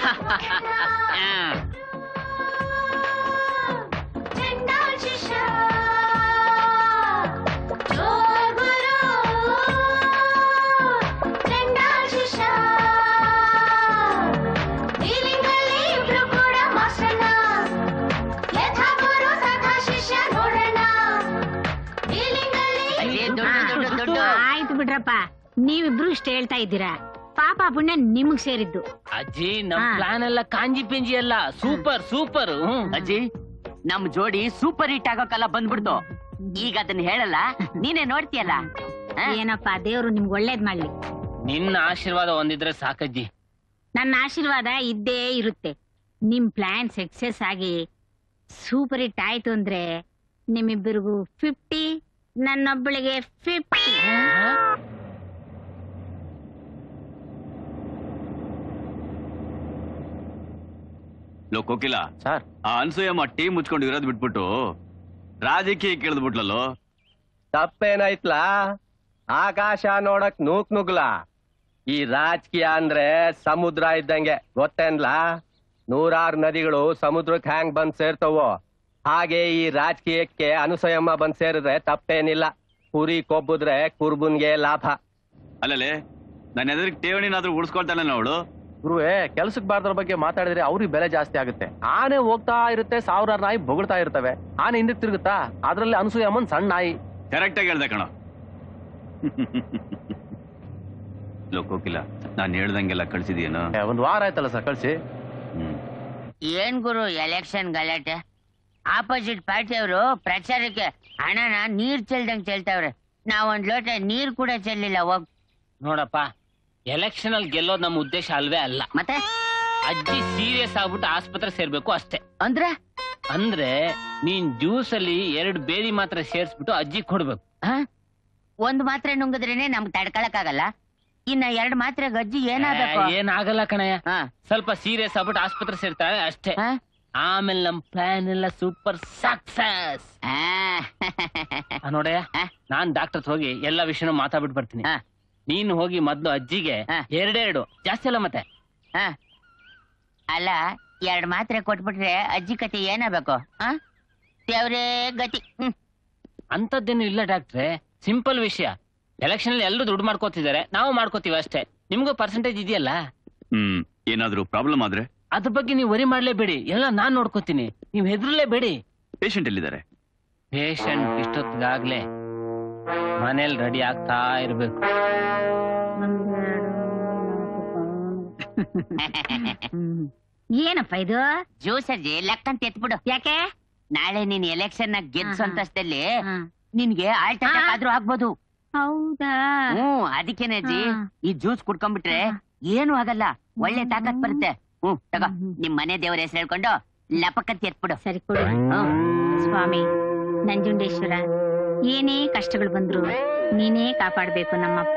ಆಯ್ತು ಬಿಡ್ರಪ್ಪ ನೀವಿಬ್ರು ಇಷ್ಟ ಹೇಳ್ತಾ ಇದ್ದೀರಾ ಪಾಪ ಪುಣ್ಯ ನಿಮಗ್ ಸೇರಿದ್ದು ಅಜ್ಜಿ ನಮ್ ಪ್ಲಾನ್ ಎಲ್ಲ ಕಾಂಜಿ ಪಿಂಜಿ ಅಲ್ಲ ಸೂಪರ್ ಸೂಪರ್ ಅಜ್ಜಿ ನಮ್ ಜೋಡಿ ಸೂಪರ್ ಹಿಟ್ ಆಗೋಕಲ್ಲ ಬಂದ್ಬಿಡ್ತು ಈಗ ಅದನ್ನ ಹೇಳಲ್ಲ ನೀನೇ ನೋಡ್ತೀಯಲ್ಲ ಏನಪ್ಪ ದೇವ್ರು ನಿಮ್ಗೆ ಒಳ್ಳೇದ್ ಮಾಡ್ಲಿ ನಿನ್ನ ಆಶೀರ್ವಾದ ಒಂದಿದ್ರೆ ಸಾಕಜ್ಜಿ ನನ್ನ ಆಶೀರ್ವಾದ ಇದ್ದೇ ಇರುತ್ತೆ ನಿಮ್ ಪ್ಲಾನ್ ಸಕ್ಸಸ್ ಆಗಿ ಸೂಪರ್ ಹಿಟ್ ಆಯ್ತು ಅಂದ್ರೆ ನಿಮ್ಮಿಬ್ಬರಿಗೂ ಫಿಫ್ಟಿ ನನ್ನೊಬ್ಬಳಿಗೆ ಫಿಫ್ಟಿ ಲೋಕೋಕಿಲ ಸರ್ ಆ ಅನ್ಸೂಯಮ್ಮ ಟೀ ಮುಚ್ಕೊಂಡು ಇರೋದ್ ಬಿಟ್ಬಿಟ್ಟು ರಾಜಕೀಯ ಕೇಳಿದ್ಬಿಟ್ಲಲ್ಲೋ ತಪ್ಪೇನಾಯ್ತ್ಲಾ ಆಕಾಶ ನೋಡಕ್ ನೂಕ್ ನುಗ್ಲ ಈ ರಾಜಕೀಯ ಅಂದ್ರೆ ಸಮುದ್ರ ಇದ್ದಂಗೆ ಗೊತ್ತೇನ್ಲಾ ನೂರಾರು ನದಿಗಳು ಸಮುದ್ರಕ್ಕೆ ಹ್ಯಾಂಗ್ ಬಂದ್ ಸೇರ್ತವೋ ಹಾಗೆ ಈ ರಾಜಕೀಯಕ್ಕೆ ಅನುಸಯಮ್ಮ ಬಂದ್ ಸೇರಿದ್ರೆ ತಪ್ಪೇನಿಲ್ಲ ಕುರಿ ಕೊಬ್ಬುದ್ರೆ ಕುರ್ಬುನ್ಗೆ ಲಾಭ ಅಲ್ಲಲೇ ನನ್ನ ಎದುರಿಗೆ ಠೇವಣಿನಾದ್ರೂ ಉಳಿಸ್ಕೊಳ್ತಾನೆ ಅವಳು ಗುರುವೆ ಕೆಲ್ಸಕ್ ಬಾರ್ದ್ರ ಬಗ್ಗೆ ಮಾತಾಡಿದ್ರೆ ಅವ್ರಿಗೆ ಬೆಲೆ ಜಾಸ್ತಿ ಆಗುತ್ತೆ ಆನೆ ಹೋಗ್ತಾ ಇರುತ್ತೆ ಸಾವಿರಾರು ನಾಯಿ ಬೊಗಳ್ತಾ ಇರ್ತವೆ ಆನೆ ಹಿಂದಕ್ಕೆ ತಿರುಗುತ್ತಾ ಅದ್ರಲ್ಲಿ ಅನ್ಸೂಯ ಅಮ್ಮನ್ ಸಣ್ಣ ನಾಯಿ ಕರೆಕ್ಟ್ ಆಗಿ ಹೇಳ್ದೆ ಕಣೋ ಲೋಕೋಕಿಲ ನಾನು ಹೇಳ್ದಂಗೆಲ್ಲ ಕಳ್ಸಿದ್ಯೇನೋ ಒಂದ್ ವಾರ ಆಯ್ತಲ್ಲ ಸರ್ ಕಳ್ಸಿ ಏನ್ ಗುರು ಎಲೆಕ್ಷನ್ ಗಲಾಟೆ ಆಪೋಸಿಟ್ ಪಾರ್ಟಿಯವರು ಪ್ರಚಾರಕ್ಕೆ ಹಣನ ನೀರ್ ಚೆಲ್ದಂಗ್ ಚೆಲ್ತಾವ್ರೆ ನಾವೊಂದ್ ಲೋಟ ನೀರ್ ಕೂಡ ಚೆಲ್ಲಿಲ್ಲ ಹೋಗ್ ನೋಡಪ್ಪ ಎಲೆಕ್ಷನ್ ಅಲ್ಲಿ ಗೆಲ್ಲೋದ್ ನಮ್ಮ ಉದ್ದೇಶ ಅಲ್ವೇ ಅಲ್ಲ ಮತ್ತೆ ಅಜ್ಜಿ ಸೀರಿಯಸ್ ಆಗ್ಬಿಟ್ಟು ಆಸ್ಪತ್ರೆ ಸೇರ್ಬೇಕು ಅಷ್ಟೇ ಅಂದ್ರೆ ಅಂದ್ರೆ ನೀನ್ ಜ್ಯೂಸ್ ಅಲ್ಲಿ ಎರಡು ಬೇದಿ ಮಾತ್ರ ಸೇರ್ಸ್ಬಿಟ್ಟು ಅಜ್ಜಿ ಕೊಡ್ಬೇಕು ಒಂದ್ ಮಾತ್ರೆ ನುಂಗಿದ್ರೇನೆ ನಮ್ಗ್ ತಡ್ಕೊಳಕ್ಕಾಗಲ್ಲ ಇನ್ನ ಎರಡ್ ಮಾತ್ರೆ ಗಜ್ಜಿ ಏನಾಗಬೇಕು ಏ, ಏನಾಗಲ್ಲ ಕಣಯ್ಯ ಸ್ವಲ್ಪ ಸೀರಿಯಸ್ ಆಗ್ಬಿಟ್ಟು ಆಸ್ಪತ್ರೆ ಸೇರ್ತಾಳೆ ಅಷ್ಟೇ ಆಮೇಲೆ ನಮ್ ಪ್ಲಾನ್ ಎಲ್ಲ ಸೂಪರ್ ಸಕ್ಸಸ್ ನೋಡಯ್ಯ ನಾನ್ ಡಾಕ್ಟರ್ ಹೋಗಿ ಎಲ್ಲ ವಿಷಯನೂ ಮಾತಾಡ್ಬಿಟ್ಟು ಬರ್ತೀನಿ ನೀನು ಹೋಗಿ ಮೊದ್ಲು ಅಜ್ಜಿಗೆ ಎರಡೆರಡು ಜಾಸ್ತಿ ಅಲ್ಲ ಮತ್ತೆ ಅಲ್ಲ ಎರಡ್ ಮಾತ್ರೆ ಕೊಟ್ಬಿಟ್ರೆ ಅಜ್ಜಿ ಕತೆ ಏನಾಗಬೇಕು ಆ ದೇವ್ರೇ ಗತಿ ಹ್ಮ್ ಅಂತದ್ದೇನು ಇಲ್ಲ ಡಾಕ್ಟ್ರೆ ಸಿಂಪಲ್ ವಿಷಯ ಎಲೆಕ್ಷನ್ ಅಲ್ಲಿ ಎಲ್ಲರೂ ದುಡ್ಡು ಮಾಡ್ಕೋತಿದ್ದಾರೆ ನಾವು ಮಾಡ್ಕೋತೀವಿ ಅಷ್ಟೇ ನಿಮ್ಗೂ ಪರ್ಸೆಂಟೇಜ್ ಇದೆಯಲ್ಲ ಹ್ಮ್ ಏನಾದ್ರೂ ಪ್ರಾಬ್ಲಮ್ ಆದ್ರೆ ಅದ್ರ ಬಗ್ಗೆ ನೀವು ವರಿ ಮಾಡ್ಲೇಬೇಡಿ ಎಲ್ಲ ನಾನ್ ನೋಡ್ಕೋತೀನಿ ನೀವು ಹೆದರ್ಲೇಬೇಡಿ ಪೇಷಂಟ್ ಎಲ್ಲಿದ್ದಾರೆ ಪೇಷಂಟ್ ಇಷ್ಟೊತ್ತಿಗಾಗ್ಲೇ ಮನೇಲಿ ರೆಡಿ ಆಗ್ತಾ ಇರ್ಬೇಕು ಏನಪ್ಪ ಇದು ಜ್ಯೂಸ್ ಅಜ್ಜಿ ಲೆಕ್ಕಂತ ಎತ್ಬಿಡು ಯಾಕೆ ನಾಳೆ ನೀನ್ ಎಲೆಕ್ಷನ್ ನ ಗೆದ್ದ ಆಹಾ. ಸಂತಸದಲ್ಲಿ ನಿನ್ಗೆ ಆಲ್ಟ್ ಅಟ್ಯಾಕ್ ಆದ್ರೂ ಆಗ್ಬೋದು ಹೌದಾ ಹ್ಮ್ ಅದಕ್ಕೇನೆ ಅಜ್ಜಿ ಈ ಜ್ಯೂಸ್ ಕುಡ್ಕೊಂಡ್ಬಿಟ್ರೆ ಏನು ಆಗಲ್ಲ ಒಳ್ಳೆ ತಾಕತ್ ಬರುತ್ತೆ ಹ್ಮ್ ತಗೋ ನಿಮ್ ಮನೆ ದೇವರ ಹೆಸರು ಹೇಳ್ಕೊಂಡು ಲಪಕ್ಕಂತ ಎತ್ಬಿಡು ಸರಿ ಕೊಡು ಸ್ವಾಮಿ ನಂಜುಂಡೇಶ್ವರ ಏನೇ ಕಷ್ಟಗಳು ಬಂದ್ರು ನೀನೇ ಕಾಪಾಡ್ಬೇಕು ನಮ್ಮಪ್ಪ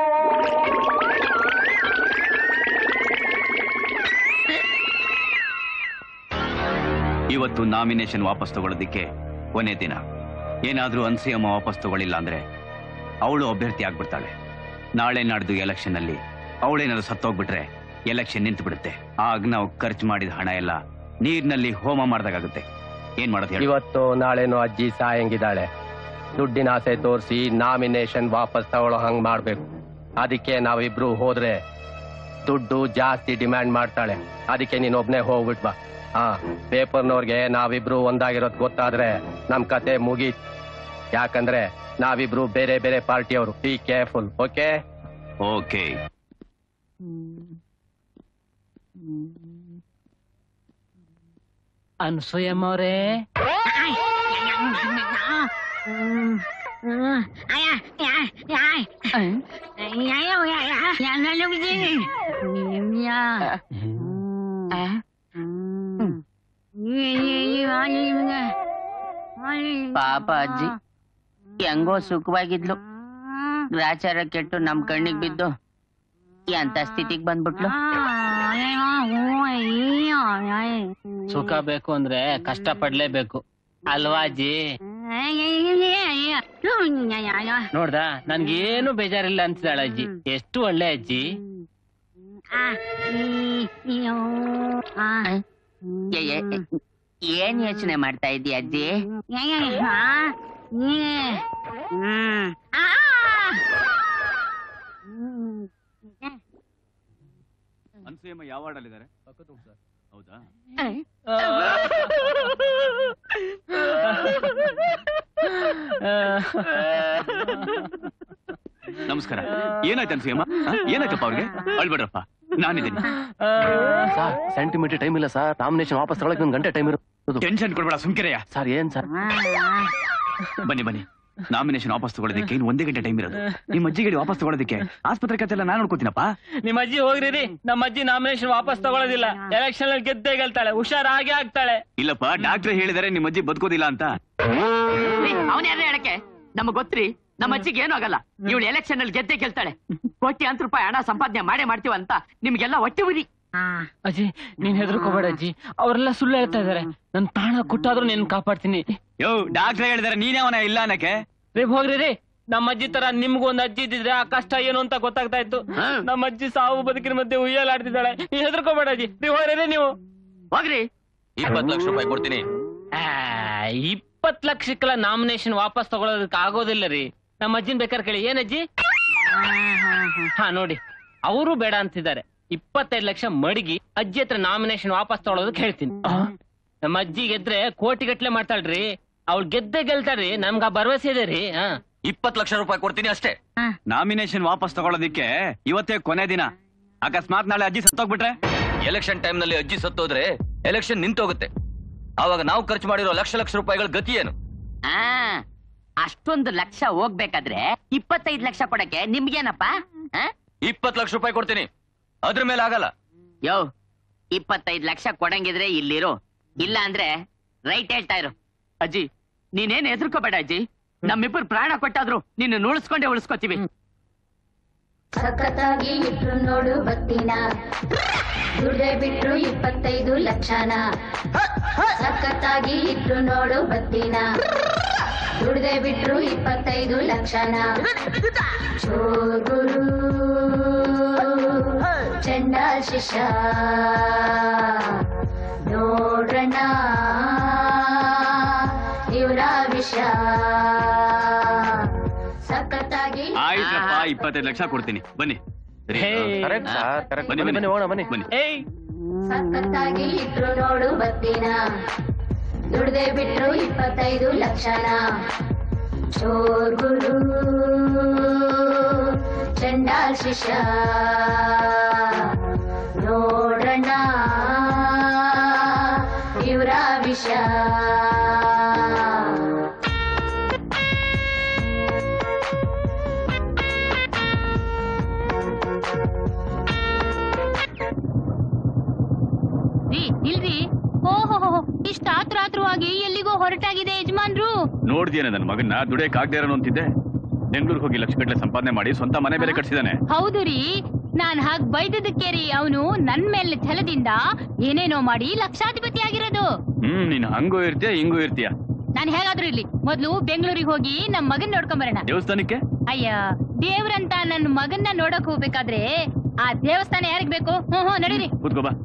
ಇವತ್ತು ನಾಮಿನೇಷನ್ ವಾಪಸ್ ತಗೊಳ್ಳೋದಿಕ್ಕೆ ಕೊನೆ ದಿನ ಏನಾದ್ರೂ ಅನ್ಸಿಯಮ್ಮ ವಾಪಸ್ ತಗೊಳ್ಳಿಲ್ಲ ಅಂದ್ರೆ ಅವಳು ಅಭ್ಯರ್ಥಿ ಆಗ್ಬಿಡ್ತಾಳೆ ನಾಳೆ ನಾಡ್ದು ಎಲೆಕ್ಷನ್ ಅಲ್ಲಿ ಅವಳೇನಾದ್ರು ಸತ್ತೋಗ್ಬಿಟ್ರೆ ಎಲೆಕ್ಷನ್ ನಿಂತು ಬಿಡುತ್ತೆ ಆಗ ನಾವು ಖರ್ಚು ಮಾಡಿದ ಹಣ ಎಲ್ಲ ನೀರಿನಲ್ಲಿ ಹೋಮ ಮಾಡ್ದಾಗುತ್ತೆ ಏನ್ ಮಾಡೋದು ಹೇಳಿ ಇವತ್ತು ನಾಳೆನೋ ಅಜ್ಜಿ ಸಾಯಂಗಿದ್ದಾಳೆ ದುಡ್ಡಿನ ಆಸೆ ತೋರಿಸಿ ನಾಮಿನೇಷನ್ ವಾಪಸ್ ತಗೊಳ್ಳೋ ಹಂಗ್ ಮಾಡ್ಬೇಕು ಅದಕ್ಕೆ ನಾವಿಬ್ರು ಹೋದ್ರೆ ದುಡ್ಡು ಜಾಸ್ತಿ ಡಿಮ್ಯಾಂಡ್ ಮಾಡ್ತಾಳೆ ಅದಕ್ಕೆ ನೀನ್ ಒಬ್ನೇ ಹೋಗ್ಬಿಟ್ ಬಾ ಹಾ ಪೇಪರ್ನವ್ರಿಗೆ ನಾವಿಬ್ರು ಒಂದಾಗಿರೋದ್ ಗೊತ್ತಾದ್ರೆ ನಮ್ ಕತೆ ಮುಗೀತ್ ಯಾಕಂದ್ರೆ ನಾವಿಬ್ರು ಬೇರೆ ಬೇರೆ ಪಾರ್ಟಿಯವರು be careful okay okay Ansuyamma ಅವರೇ ಪಾಪ ಅಜ್ಜಿ ಹೆಂಗೋ ಸುಖವಾಗಿದ್ಲು ಗ್ರಾಚಾರ ಕೆಟ್ಟು ನಮ್ ಕಣ್ಣಿಗ್ ಬಿದ್ದು ಎಂತ ಸ್ಥಿತಿಗ್ ಬಂದ್ಬಿಟ್ಲು ಸುಖ ಬೇಕು ಅಂದ್ರೆ ಕಷ್ಟ ಪಡ್ಲೇಬೇಕು ಅಲ್ವಾ ಅಜ್ಜಿ ನೋಡ್ದಾ ನನ್ಗೇನು ಬೇಜಾರಿಲ್ಲ ಅಂತಿದ್ದಾಳ ಅಜ್ಜಿ ಎಷ್ಟು ಒಳ್ಳೆ ಅಜ್ಜಿ ಏ, ಏ, ಏ, ಏನ್ ಯೋಚನೆ ಮಾಡ್ತಾ ಇದ್ದೀಯ ಅಜ್ಜಿ ಅನ್ಸೂಯಮ್ಮ ಯಾವ ವಾರ್ಡಲ್ಲಿದ್ದಾರೆ ಹೌದಾ ನಮಸ್ಕಾರ ಏನಾಯ್ತು ಅನ್ಸೂಯಮ್ಮ ಹ? ಏನಾಯ್ತಪ್ಪ ಅವ್ರಿಗೆ ಅಳ್ಬೇಡ್ರಪ್ಪ ನಾನಿದ್ದೀನಿ ಸರ್ ಸೆಂಟಿಮೀಟರ್ ಟೈಮ್ ಇಲ್ಲ ಸರ್ ನಾಮಿನೇಷನ್ ವಾಪಸ್ ತಗೊಳಕ್ ಒಂದ್ ಗಂಟೆ ಟೈಮ್ ಇರೋದು ಟೆನ್ಷನ್ ಕೊಡ್ಬೇಡ ಸುಮ್ಕೆರೆಯ ಸರ್ ಏನ್ ಸರ್ ಬನ್ನಿ ಬನ್ನಿ ನಾಮಿನೇಷನ್ ವಾಪಸ್ ತಗೊಳ್ಳೋದಕ್ಕೆ ಇನ್ನು ಒಂದೇ ಗಂಟೆ ಟೈಮ್ ಇರೋದು ನಿಮ್ಮ ಅಜ್ಜಿಗೆ ವಾಪಸ್ ತಗೊಳ್ಳೋದಕ್ಕೆ ಆಸ್ಪತ್ರೆ ಖರ್ಚು ಎಲ್ಲ ನಾನು ನೋಡ್ಕೋತೀನಪ್ಪ ನಿಮ್ ಅಜ್ಜಿ ಹೋಗ್ರಿ ನಮ್ಮ ಅಜ್ಜಿ ನಾಮಿನೇಷನ್ ವಾಪಸ್ ತಗೊಳ್ಳೋದಿಲ್ಲ ಎಲೆಕ್ಷನ್ ಅಲ್ಲಿ ಗೆದ್ದೇ ಗೆಲ್ತಾಳೆ ಹುಷಾರಾಗಿ ಆಗ್ತಾಳೆ ಇಲ್ಲಪ್ಪ ಡಾಕ್ಟರ್ ಹೇಳಿದಾರೆ ನಿಮ್ಮ ಅಜ್ಜಿ ಬದುಕೋದಿಲ್ಲ ಅಂತ ಅವನ್ಯಾರ ಹೇಳಕ್ಕೆ ನಮಗ್ ಗೊತ್ತ್ರಿ ನಮ್ಮ ಅಜ್ಜಿಗೆ ಏನೂ ಆಗಲ್ಲ ಇವಳು ಎಲೆಕ್ಷನ್ ಅಲ್ಲಿ ಗೆದ್ದೆ ಗೆಲ್ತಾಳೆ ಕೋಟ್ಯಾಂತರ ರೂಪಾಯಿ ಹಣ ಸಂಪಾದನೆ ಮಾಡೇ ಮಾಡ್ತೀವ ಅಂತ ನಿಮ್ಗೆಲ್ಲ ಹೊಟ್ಟೆ ಉರಿ ಅಜ್ಜಿ ನೀನ್ ಹೆದರ್ಕೋಬೇಡ ಅಜ್ಜಿ ಅವರೆಲ್ಲ ಸುಳ್ಳು ಹೇಳ್ತಾ ಇದಾರೆ ನನ್ ಪ್ರಾಣ ಕೊಟ್ಟಾದ್ರೂ ನೀನ್ ಕಾಪಾಡ್ತೀನಿ ಯೋ ಡಾಕ್ಟರ್ ಹೇಳಿದಾರೆ ನೀನೇ ಅವನ ಇಲ್ಲ ಅನ್ನಕ್ಕೆ ರೀ ಹೋಗ್ರಿ ರೀ ನಮ್ಮ ಅಜ್ಜಿ ತರ ನಿಮ್ಗೂ ಒಂದ್ ಅಜ್ಜಿ ಇದ್ದಿದ್ರೆ ಆ ಕಷ್ಟ ಏನು ಅಂತ ಗೊತ್ತಾಗ್ತಾ ಇತ್ತು ನಮ್ಮ ಅಜ್ಜಿ ಸಾವು ಬದುಕಿನ ಮಧ್ಯೆ ಉಯ್ಯಲಾಡ್ತಿದ್ದಾಳೆ ನೀವ್ ಹೆದರ್ಕೋಬೇಡ ಅಜ್ಜಿ ನೀವ್ ಹೋಗ್ರಿ ರೀ ನೀವು ಹೋಗ್ರಿ ಇಪ್ಪತ್ತು ಲಕ್ಷ ರೂಪಾಯಿ ಕೊಡ್ತೀನಿ ಆ, ಇಪ್ಪತ್ ಲಕ್ಷಕ್ಕೆಲ್ಲ ನಾಮಿನೇಷನ್ ವಾಪಸ್ ತಗೊಳೋದಕ್ಕೆ ಆಗೋದಿಲ್ಲ ರೀ ನಮ್ಮ ಅಜ್ಜಿನ್ ಬೇಕಾದ್ರೆ ಕೇಳಿ ಏನ್ ಅಜ್ಜಿ ಹಾ ನೋಡಿ ಅವರು ಬೇಡ ಅಂತಿದ್ದಾರೆ ಇಪ್ಪತ್ತೈದು ಲಕ್ಷ ಮಡಗಿ ಅಜ್ಜಿ ಹತ್ರ ನಾಮಿನೇಷನ್ ವಾಪಸ್ ತಗೊಳೋದಕ್ಕೆ ಹೇಳ್ತೀನಿ ನಮ್ಮ ಅಜ್ಜಿ ಗೆದ್ರೆ ಕೋಟಿ ಗಟ್ಲೆ ಮಾಡ್ತಾಳ್ರಿ ಅವ್ಳು ಗೆದ್ದೆ ಗೆಲ್ತಾಳ್ರಿ ನಮ್ಗ ಆ ಭರವಸೆ ಇದೆ ರೀ ಹಾ ಇಪ್ಪತ್ತು ಲಕ್ಷ ರೂಪಾಯಿ ಕೊಡ್ತೀನಿ ಅಷ್ಟೇ ನಾಮಿನೇಷನ್ ವಾಪಸ್ ತಗೊಳ್ಳೋದಿಕ್ಕೆ ಇವತ್ತೇ ಕೊನೆ ದಿನ ಅಕಸ್ಮಾತ್ ನಾಳೆ ಅಜ್ಜಿ ಸತ್ತೋಗ್ಬಿಟ್ರೆ ಎಲೆಕ್ಷನ್ ಟೈಮ್ ನಲ್ಲಿ ಅಜ್ಜಿ ಸತ್ತೋದ್ರೆ ಎಲೆಕ್ಷನ್ ನಿಂತೋಗುತ್ತೆ ಆವಾಗ ನಾವು ಖರ್ಚು ಮಾಡಿರೋ ಲಕ್ಷ ಲಕ್ಷ ರೂಪಾಯಿಗಳ ಗತಿ ಏನು ಆ ಅಷ್ಟೊಂದು ಲಕ್ಷ ಹೋಗ್ಬೇಕಾದ್ರೆ ಇಪ್ಪತ್ತೈದು ಲಕ್ಷ ಕೊಡಕ್ಕೆ ನಿಮ್ಗೇನಪ್ಪ ಆ? ಇಪ್ಪತ್ತು ಲಕ್ಷ ರೂಪಾಯಿ ಕೊಡ್ತೀನಿ ಅದ್ರ ಮೇಲೆ ಆಗಲ್ಲ ಯೋ ಇಪ್ಪತ್ತೈದು ಲಕ್ಷ ಕೊಡಂಗಿದ್ರೆ ಇಲ್ಲಿರು ಇಲ್ಲ ಅಂದ್ರೆ ರೈಟ್ ಹೇಳ್ತಾ ಇರು ಅಜ್ಜಿ ನೀನೇನ್ ಹೆದರ್ಕೋಬೇಡ ಅಜ್ಜಿ ನಮ್ಮಿಬ್ಬರು ಪ್ರಾಣ ಕೊಟ್ಟಾದ್ರು ನಿನ್ನ ಉಳಿಸ್ಕೊಂಡೇ ಉಳಿಸ್ಕೋತೀವಿ ಸಖತ್ತಾಗಿ ಇಟ್ರು ನೋಡು ಬತ್ತಿನ ದುಡ್ಡೆ ಬಿಟ್ರು ಇಪ್ಪತ್ತೈದು ಲಕ್ಷನ ಸಖತ್ತಾಗಿ ಇಟ್ರು ನೋಡು ಬತ್ತಿನ ದುಡ್ದೆ ಬಿಟ್ರು ಇಪ್ಪತ್ತೈದು ಲಕ್ಷನ ಚೋರ್ ಗುರು ಚಂಡಾಲ್ ಶಿಷ್ಯ ನೋಡ್ರಣ್ಣ ಇವರ ವಿಷ ಆಯ್ತಪ್ಪ ಇಪ್ಪತ್ತೈದು ಲಕ್ಷ ಕೊಡ್ತೀನಿ ಬನ್ನಿ ಸರಿ, ಕರೆಕ್ಟ್ ಸರ್ ಕರೆಕ್ಟ್ ಬನ್ನಿ, ಬನ್ನಿ ಬನ್ನಿ ಹೋಗೋಣ ಬನ್ನಿ ಬನ್ನಿ ಸಖತ್ತಾಗಿ ಇದ್ರು ನೋಡು ಬತ್ತಿನ ದುಡ್ದೆ ಬಿಟ್ರು ಇಪ್ಪತ್ತೈದು ಲಕ್ಷನ ಚೋರ್ ಗುರು ಚಂಡಾಲ್ ಶಿಷ್ಯ ನೋಡಣ್ಣ ಇವರ ವಿಷ ರೀ ಇಲ್ರಿ ಓಹೋ ಇಷ್ಟ ಆತ್ರಾತ್ರವಾಗಿ ಎಲ್ಲಿಗೋ ಹೊರಟಾಗಿದೆ ಯಜಮಾನ್ರು ನೋಡ್ದೇನೆ ನನ್ನ ಮಗನ್ನ ದುಡಿಯಕ್ ಆಗದೆ ಇರೋನು ಅಂತಿದ್ದೆ ಬೆಂಗಳೂರಿಗೆ ಹೋಗಿ ಲಕ್ಷ ಗಟ್ಟಲೆ ಸಂಪಾದನೆ ಮಾಡಿ ಸ್ವಂತ ಮನೆ ಬೇರೆ ಕಟ್ಸಿದಾನೆ ಹೌದು ರೀ ನಾನ್ ಹಾಗ್ ಬೈದದಕ್ಕೆ ರೀ ಅವನು ನನ್ ಮೇಲೆ ಛಲದಿಂದ ಏನೇನೋ ಮಾಡಿ ಲಕ್ಷಾಧಿಪತಿ ಆಗಿರೋದು ಹ್ಮ್ ನೀನ್ ಹಂಗೂ ಇರ್ತೀಯ ಹಿಂಗೂ ಇರ್ತೀಯ ನಾನ್ ಹೇಗಾದ್ರೂ ಇರ್ಲಿ ಮೊದ್ಲು ಬೆಂಗಳೂರಿಗೆ ಹೋಗಿ ನಮ್ ಮಗನ್ ನೋಡ್ಕೊಂಡ್ ಬರೋಣ ದೇವಸ್ಥಾನಕ್ಕೆ ಅಯ್ಯ ದೇವ್ರಂತ ನನ್ ಮಗನ್ನ ನೋಡಕ್ ಹೋಗ್ಬೇಕಾದ್ರೆ ಆ ದೇವಸ್ಥಾನ ಯಾರಿಗ್ ಬೇಕು ಹ್ಮ್ ಹ್ಮ್ ನಡೀರಿ ಕೂತ್ಕೋ ಬಾ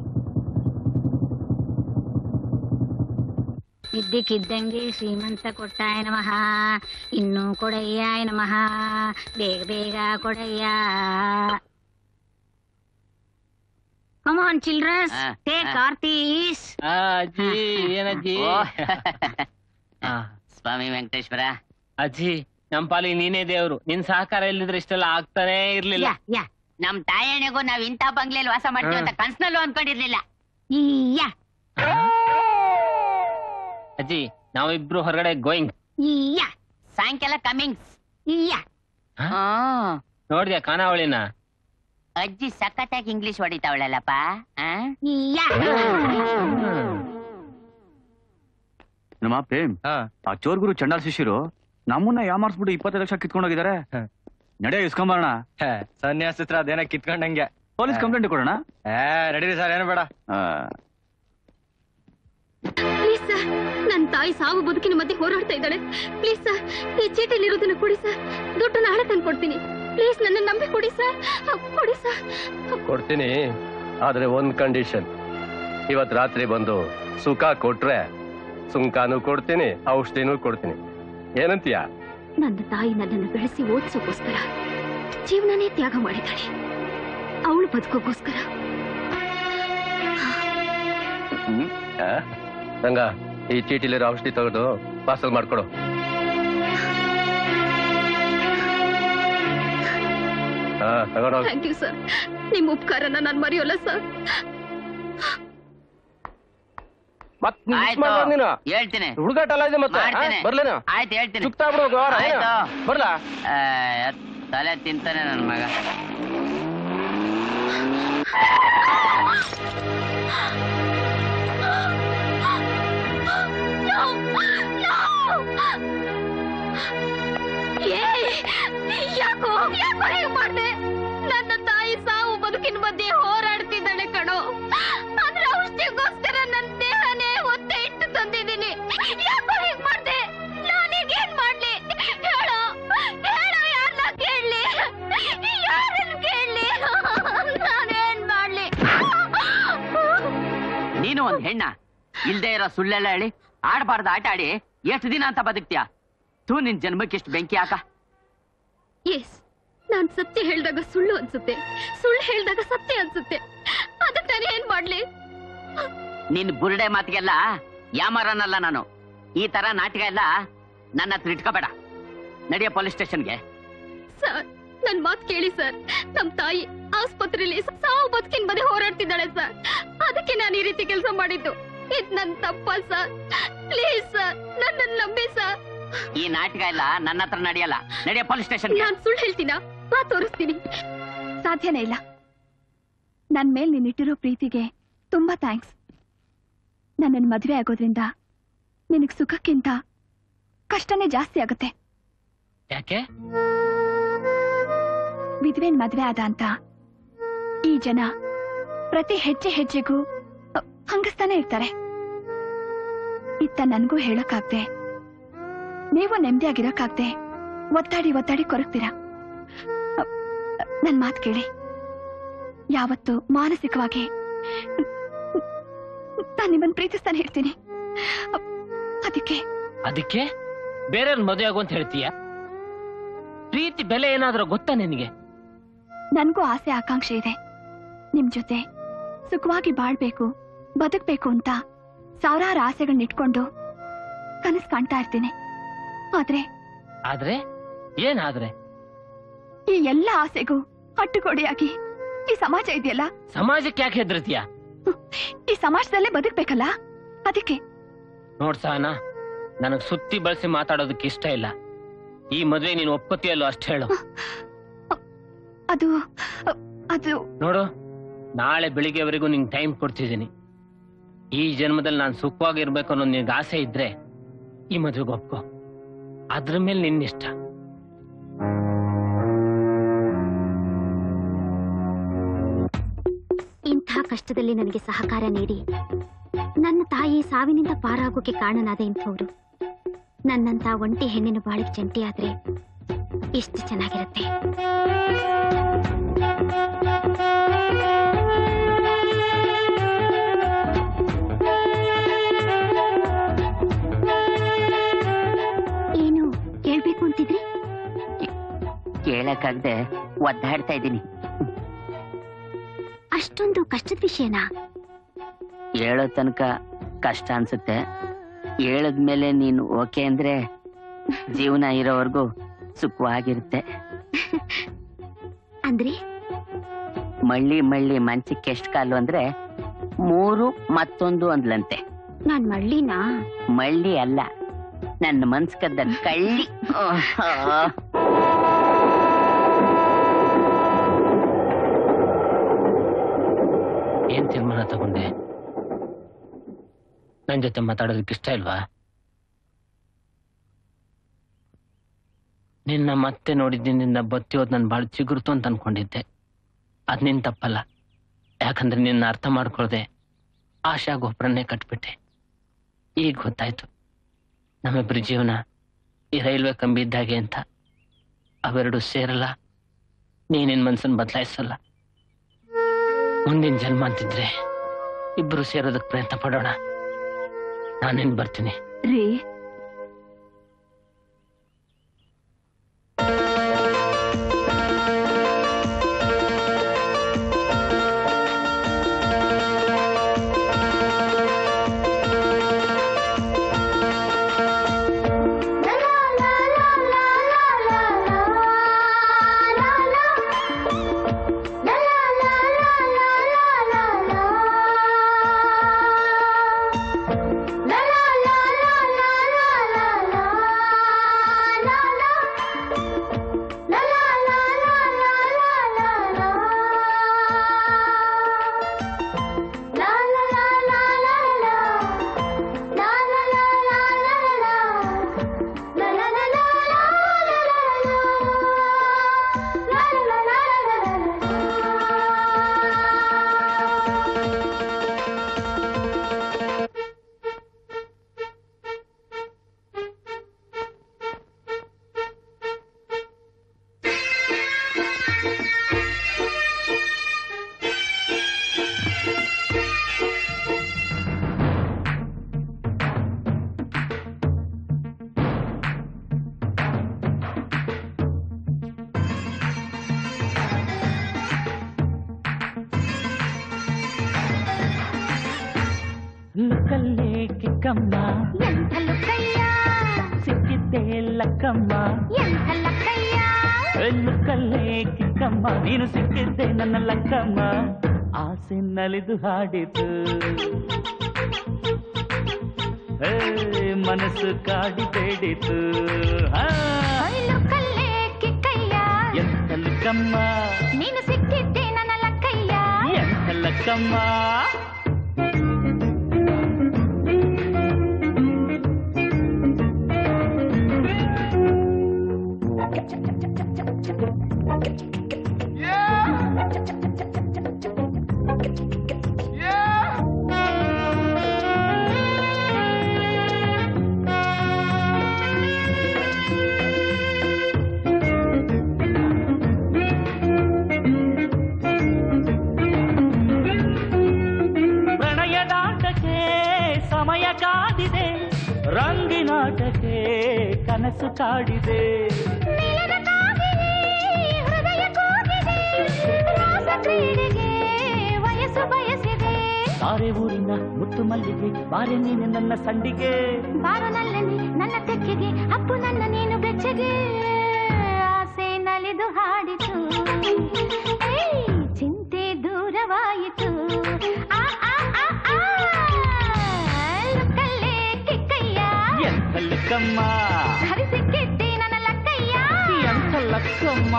ಇದ್ದಕ್ಕಿದ್ದಂಗೆ ಶ್ರೀಮಂತ ಕೊಟ್ಟಾಯ ನಮಃ ಇನ್ನೂ ಕೊಡಯ್ಯಾಯ ನಮಃ ಬೇಗ ಬೇಗ ಕೊಡಯ್ಯ ಕಮಾನ್ ಚಿಲ್ಡ್ರನ್ಸ್ ಆ, ಟೇಕ್ ಆ. ಆರ್ತೀಸ್ ಆ, ಅಜ್ಜಿ ಏನಜ್ಜಿ ಓ. ಆ, ಸ್ವಾಮಿ ವೆಂಕಟೇಶ್ವರ ಅಜ್ಜಿ ನಮ್ ಪಾಲಿ ನೀನೇ ದೇವ್ರು ನಿನ್ ಸಹಕಾರ ಇಲ್ಲಿದ್ರೆ ಇಷ್ಟೆಲ್ಲ ಆಗ್ತಾನೇ ಇರ್ಲಿಲ್ಲ ಯಾ ಯಾ ನಮ್ ತಾಯಣ್ಣಗೂ ನಾವ್ ಇಂಥ ಬಂಗ್ಲೆಯಲ್ಲಿ ವಾಸ ಮಾಡ್ತೀವಿ ಅಂತ ಕನ್ಸ್ನಲ್ಲೂ ಅನ್ಕೊಂಡಿರ್ಲಿಲ್ಲ ಯಾ ಅಜ್ಜಿ ನಾವಿಬ್ರು ಹೊರಗಡೆ ಗೋಯಿಂಗ್ ಯಾ ಸಾಯಂಕಾಲ ಕಮಿಂಗ್ಸ್ ಯಾ ನೋಡ್ದ್ಯಾ ಖಾನಾವಳಿನ ಅಜ್ಜಿ ಸಖತ್ತಾಗಿ ಇಂಗ್ಲಿಷ್ ಹೊಡಿತಾವಳಲ್ಲಪ್ಪ ಆ? ಯಾ ನಮ್ಮ ಪ್ರೇಮ್ ಆ ಚೋರ್ಗುರು ಚಂಡಾಲ್ ಶಿಷ್ಯರು ನಮ್ಮನ್ನ ಯಾಮಾರ್ಸ್ಬಿಟ್ಟು ಇಪ್ಪತ್ತೈದು ಲಕ್ಷ ಕಿತ್ಕೊಂಡೋಗಿದ್ದಾರೆ ನಡೆಯ ಇಸ್ಕೊಂಬರೋಣ ಸನ್ಯಾಸಿತ್ರ ಅದೇನ ಕಿತ್ಕೊಂಡಂಗೆ ಪೊಲೀಸ್ ಕಂಪ್ಲೇಂಟ್ ಕೊಡೋಣ ಏ ನಡೀರಿ ಸರ್ ಏನು ಬೇಡ ಆ, ಪ್ಲೀಸ್ ಸರ್ ನನ್ನ ತಾಯಿ ಸಾವು ಬದುಕಿನ ಮಧ್ಯೆ ಹೋರಾಡ್ತಾ ಇದ್ದಾಳೆ ಪ್ಲೀಸ್ ಸರ್ ಈ ಚೀಟಿಲಿರೋದನ್ನ ಕೊಡಿ ಸರ್ ದುಡ್ಡು ನಾಳೆ ತಂದು ಕೊಡ್ತೀನಿ ಪ್ಲೀಸ್ ನನ್ನ ನಂಬಿ ಕೊಡಿ ಸರ್ ಕೊಡಿ ಸರ್ ಕೊಡ್ತೀನಿ ಆದ್ರೆ ಒಂದ್ ಕಂಡೀಷನ್ ಇವತ್ ರಾತ್ರಿ ಬಂದು ಸುಖ ಕೊಟ್ರೆ ಸುಂಕಾನು ಕೊಡ್ತೀನಿ ಔಷಧಿನೂ ಕೊಡ್ತೀನಿ ಏನಂತೀಯ ನನ್ನ ತಾಯಿ ನನ್ನನ್ನು ಬೆಳೆಸಿ ಓದಿಸೋಕೋಸ್ಕರ ಜೀವನನೇ ತ್ಯಾಗ ಮಾಡಿದ್ದಾಳೆ ಅವಳು ಬದುಕೋಗೋಸ್ಕರ ಹ್ಮ್? ಆ? ರಂಗ ಈ ಚೀಟಿಲಿರೋ ಔಷಧಿ ತೆಗೆದು ಪಾರ್ಸಲ್ ಮಾಡ್ಕೊಡು ಹಾ ತಗೊಂಡೋಗಿ ಥ್ಯಾಂಕ್ ಯು ಸರ್ ನಿಮ್ಮ ಉಪಕಾರನ ನಾನು ಮರೆಯೋಲ್ಲ ಸರ್ ಮತ್ ನೀನ್ ಆಯ್ತು. ಮಾಡ್ಬಾರ್ದು ನೀನು ಹೇಳ್ತೀನಿ ಹುಡುಗಾಟ ಅಲ್ಲ ಇದು ಮತ್ತೆ ಮಾಡ್ತೇನೆ. ಆ? ಬರ್ಲೇನು ಆಯ್ತು ಹೇಳ್ತೀನಿ ಚುಕ್ತಾ ಬಿಡು ಹೋಗು, ಅವ್ರ ಏನು? ಆಯ್ತು. ಬರ್ಲಾ ಆ, ತಲೆ ತಿಂತಾನೆ ನನ್ ಮಗ ಏ, ಯಾಕೋ ಯಾಕೋ ಹೇಗ್ ಮಾಡ್ದೆ ನನ್ನ ತಾಯಿ ಸಾವು ಬದುಕಿನ ಮಧ್ಯೆ ಹೋರಾಡ್ತಿದ್ದಾಳೆ ಕಣೋ ಆದ್ರೆ ಔಷಧಿಗೋಸ್ಕರ ನನ್ನ ದೇಹನೇ ಒತ್ತೆ ಇಟ್ಟು ತಂದಿದ್ದೀನಿ ಯಾಕೋ ಹೇಗ್ ಮಾಡ್ದೆ ನಾನೀಗ ಏನ್ ಮಾಡ್ಲಿ ಹೇಳೋ ಹೇಳೋ ಯಾರನ್ನ ಕೇಳಲಿ ಯಾರನ್ನ ಕೇಳಲಿ ನಾನೇನ್ ಮಾಡ್ಲಿ ನೀನು ಒಂದ್ ಹೆಣ್ಣ ಇಲ್ದೇ ಇರೋ ಸುಳ್ಳೆಲ್ಲ ಹೇಳಿ ಆಡ್ಬಾರ್ದು ಆಟ ಆಡಿ ಎಷ್ಟು ದಿನ ಅಂತ ಬದುಕ್ತೀಯ ತೂ ನಿನ್ ಜನ್ಮಕ್ಕೆ ಎಷ್ಟು ಬೆಂಕಿ ಹಾಕ ಎಸ್ ನಾನ್ ಸತ್ಯ ಹೇಳ್ದಾಗ ಸುಳ್ಳು ಅನ್ಸುತ್ತೆ ಸುಳ್ಳು ಹೇಳ್ದಾಗ ಸತ್ಯ ಅನ್ಸುತ್ತೆ ಅದಕ್ಕೆ ನಾನು ಏನ್ ಮಾಡ್ಲಿ ನಿನ್ ಬುರುಡೆ ಮಾತಿಗೆಲ್ಲ ಯಾಮಾರನಲ್ಲ ನಾನು ಈ ತರ ನಾಟಕ ಎಲ್ಲ ನನ್ನ ಹತ್ರ ಇಟ್ಕೋಬೇಡ ನಡಿಯ ಪೊಲೀಸ್ ಸ್ಟೇಷನ್ಗೆ ಸರ್ ನನ್ ಮಾತ್ ಕೇಳಿ ಸರ್ ನಮ್ ತಾಯಿ ಆಸ್ಪತ್ರೆಯಲ್ಲಿ ಸಾವು ಬದುಕಿನ ಮಧ್ಯೆ ಹೋರಾಡ್ತಿದ್ದಾಳೆ ಸರ್ ಅದಕ್ಕೆ ನಾನು ಈ ರೀತಿ ಕೆಲಸ ಮಾಡಿದ್ದು ಇದ್ ನನ್ ತಪ್ಪ ಸರ್ ಪ್ಲೀಸ್ ಸರ್ ನನ್ನ ನಂಬಿ ಸರ್ ಈ ನಾಟಕ ಎಲ್ಲ ನನ್ನ ಹತ್ರ ನಡೆಯಲ್ಲ ನಡಿಯ ಪೊಲೀಸ್ ಸ್ಟೇಷನ್ಗೆ ನಾನ್ ಸುಳ್ಳು ಹೇಳ್ತೀನ ಬಾ ತೋರಿಸ್ತೀನಿ ಸಾಧ್ಯನೇ ಇಲ್ಲ ನನ್ ಮೇಲ್ ನೀನ್ ಇಟ್ಟಿರೋ ಪ್ರೀತಿಗೆ ತುಂಬಾ ಥ್ಯಾಂಕ್ಸ್ ನನ್ನನ್ ಮದ್ವೆ ಆಗೋದ್ರಿಂದ ನಿನಗ್ ಸುಖಕ್ಕಿಂತ ಕಷ್ಟನೇ ಜಾಸ್ತಿ ಆಗುತ್ತೆ ಯಾಕೆ ವಿಧವೆನ್ ಮದ್ವೆ ಆದ ಅಂತ ಈ ಜನ ಪ್ರತಿ ಹೆಜ್ಜೆ ಹೆಜ್ಜೆಗೂ ಅ, ಹಂಗಸ್ತಾನೆ ಇರ್ತಾರೆ ಇತ್ತ ನನ್ಗೂ ಹೇಳಕ್ಕಾಗ್ದೆ ನೀವು ನೆಮ್ಮದಿಯಾಗಿರಕ್ಕಾಗ್ದೆ ಒತ್ತಾಡಿ ಒತ್ತಾಡಿ ಕೊರಗ್ತೀರಾ ಅ, ನನ್ ಮಾತ್ ಕೇಳಿ ಯಾವತ್ತು ಮಾನಸಿಕವಾಗಿ ನಾನು ನಿಮ್ಮನ್ ಪ್ರೀತಿಸ್ತಾನೆ ಇರ್ತೀನಿ ಅ, ಅದಕ್ಕೆ ಅದಕ್ಕೆ ಬೇರೆಯವ್ರ ಮದುವೆ ಆಗು ಅಂತ ಹೇಳ್ತೀಯ ಪ್ರೀತಿ ಬೆಲೆ ಏನಾದ್ರೂ ಗೊತ್ತಾ ನಿನಗೆ ನನ್ಗೂ ಆಸೆ ಆಕಾಂಕ್ಷೆ ಇದೆ ನಿಮ್ ಜೊತೆ ಸುಖವಾಗಿ ಬಾಳ್ಬೇಕು ಬದುಕ್ಬೇಕು ಅಂತ ಸಾವಿರಾರು ಆಸೆಗಳನ್ನ ಇಟ್ಕೊಂಡು ಕನಸು ಕಾಣ್ತಾ ಇರ್ತೀನಿ ಆದ್ರೆ ಆದ್ರೆ ಏನಾದ್ರೆ ಈ ಎಲ್ಲ ಆಸೆಗೂ ಅಟ್ಟುಕೊಡೆಯಾಗಿ ಈ ಸಮಾಜ ಇದೆಯಲ್ಲ ಸಮಾಜಕ್ಕೆ ಯಾಕೆ ಹೆದರ್ತೀಯ ಈ ಸಮಾಜದಲ್ಲೇ ಬದುಕ್ಬೇಕಲ್ಲ ಅದಕ್ಕೆ ನೋಡ್ ಸಹನಾ ನನಗ್ ಸುತ್ತಿ ಬಳಸಿ ಮಾತಾಡೋದಕ್ಕೆ ಇಷ್ಟ ಇಲ್ಲ ಈ ಮದ್ವೆ ನೀನು ಒಪ್ಕೋತೀಯಲ್ಲೋ ಅಷ್ಟು ಹೇಳು ಅದು ಅದು ನೋಡು ನಾಳೆ ಬೆಳಿಗ್ಗೆವರೆಗೂ ನಿಂಗೆ ಟೈಮ್ ಕೊಡ್ತಿದ್ದೀನಿ ಈ ಜನ್ಮದಲ್ಲಿ ನಾನು ಸುಖವಾಗಿರ್ಬೇಕು ಅನ್ನೋ ನಿನ್ಗೆ ಆಸೆ ಇದ್ರೆ ಈ ಮದ್ವೆಗೆ ಒಪ್ಕೋ ಅದ್ರ ಮೇಲೆ ನಿನ್ನಿಷ್ಟ ಇಂಥ ಕಷ್ಟದಲ್ಲಿ ನನಗೆ ಸಹಕಾರ ನೀಡಿ ನನ್ನ ತಾಯಿ ಸಾವಿನಿಂದ ಪಾರಾಗೋಕೆ ಕಾರಣನಾದ ಇಂಥವ್ರು ನನ್ನಂತ ಒಂಟಿ ಹೆಣ್ಣಿನ ಬಾಳಿಗೆ ಜಂಟಿ ಆದ್ರೆ ಎಷ್ಟು ಚೆನ್ನಾಗಿರುತ್ತೆ ಏನು ಕೇಳ್ಬೇಕು ಅಂತಿದ್ರಿ ಕೇಳಕ್ಕಾಗ್ದೆ ಒದ್ದಾಡ್ತಾ ಇದ್ದೀನಿ ಅಷ್ಟೊಂದು ಕಷ್ಟದ ವಿಷಯನಾ ಹೇಳೋ ತನಕ ಕಷ್ಟ ಅನ್ಸುತ್ತೆ ಹೇಳದ್ಮೇಲೆ ನೀನು ಓಕೆ ಅಂದ್ರೆ ಜೀವನ ಇರೋವರೆಗೂ ಸುಖವಾಗಿರುತ್ತೆ ಅಂದ್ರೆ ಮಳ್ಳಿ ಮಳ್ಳಿ ಮಂಚಕ್ಕೆ ಎಷ್ಟು ಕಾಲು ಅಂದ್ರೆ ಮೂರು ಮತ್ತೊಂದು ಅಂದ್ಲಂತೆ ನಾನ್ ಮಳ್ಳಿನಾ ಮಳ್ಳಿ ಅಲ್ಲ ನನ್ನ ಮನ್ಸ್ ಕದ್ದ ಕಳ್ಳಿ ಆಹಾ. ಏನ್ ತೀರ್ಮಾನ ತಗೊಂಡೆ ನನ್ ಜೊತೆ ಮಾತಾಡೋದಕ್ಕೆ ಇಷ್ಟ ಇಲ್ವಾ ನಿನ್ನ ಮತ್ತೆ ನೋಡಿದ್ದಿನಿಂದ ಬತ್ತಿ ಹೋದ್ ನನ್ ಬಾಳ ಚಿಗುರ್ತು ಅಂತ ಅನ್ಕೊಂಡಿದ್ದೆ ಅದ್ ನಿನ್ ತಪ್ಪಲ್ಲ ಯಾಕಂದ್ರೆ ನಿನ್ನ ಅರ್ಥ ಮಾಡ್ಕೊಳ್ದೆ ಆಶಾ ಗೊಬ್ಬರನ್ನೇ ಕಟ್ಬಿಟ್ಟೆ ಈಗ ಗೊತ್ತಾಯ್ತು ನಮ್ಮಿಬ್ರ ಜೀವನ ಈ ರೈಲ್ವೆ ಕಂಬಿ ಇದ್ದಾಗೆ ಅಂತ ಅವೆರಡು ಸೇರಲ್ಲ ನೀನಿನ್ ಮನ್ಸನ್ ಬದಲಾಯಿಸಲ್ಲ ಮುಂದಿನ ಜನ್ಮ ಅಂತಿದ್ರೆ ಇಬ್ರು ಸೇರೋದಕ್ಕೆ ಪ್ರಯತ್ನ ಪಡೋಣ ನಾನೇನ್ ಬರ್ತೀನಿ ರೀ ಲುಕ್ಕಲ್ಲೇ ಕಿಕ್ಕಮ್ಮ ಸಿಕ್ಕಿದ್ದೆ ಲಕ್ಕಮ್ಮ ಲುಕ್ಕಲ್ಲೇ ಕಿಕ್ಕಮ್ಮ ನೀನು ಸಿಕ್ಕಿದ್ದೆ ನನ್ನ ಲಕ್ಕಮ್ಮ ಆಸೆ ನಲಿದು ಹಾಡಿತು ಏ, ಮನಸ್ಸು ಕಾಡಿ ಬೇಡಿತು ಹಾ. ಎಂತ ಲಕ್ಕಮ್ಮ ನೀನು ಸಿಕ್ಕಿದ್ದೆ ನನ್ನ ಲಕ್ಕಯ್ಯ ಎಂತ ಲಕ್ಕಮ್ಮ ಪ್ರಣಯದಾಟಕ್ಕೆ ಸಮಯ ಕಾದಿದೆ ರಂಗಿನಾಟಕ್ಕೆ ಕನಸು ಕಾಡಿದೆ ನೆಲದ ಕಾಗೆ ಮುತ್ತು ಮಲ್ಲಿಗೆ ಬಾರೆ ನೀನೆ ನನ್ನ ಸಂಡಿಗೆ ಬಾರೋ ನಲ್ಲನೆ ನನ್ನ ತೆಕ್ಕೆಗೆ ಅಪ್ಪು ನನ್ನ ನೀನು ಬೆಚ್ಚಗೆ ಆಸೆ ನಲಿದು ಹಾಡಿತು ಏಯ್, ಚಿಂತೆ ದೂರವಾಯಿತು ಆ, ಆ, ಆ, ಆ. ಲುಕ್ಕಲ್ಲೇ ಕಿಕ್ಕಯ್ಯ ಎಂಥ ಲಕ್ಕಮ್ಮ ಹರಿ ಸಿಕ್ಕಿದ್ದೆ ನನ್ನ ಲಕ್ಕಯ್ಯ ಎಂಥ ಲಕ್ಕಮ್ಮ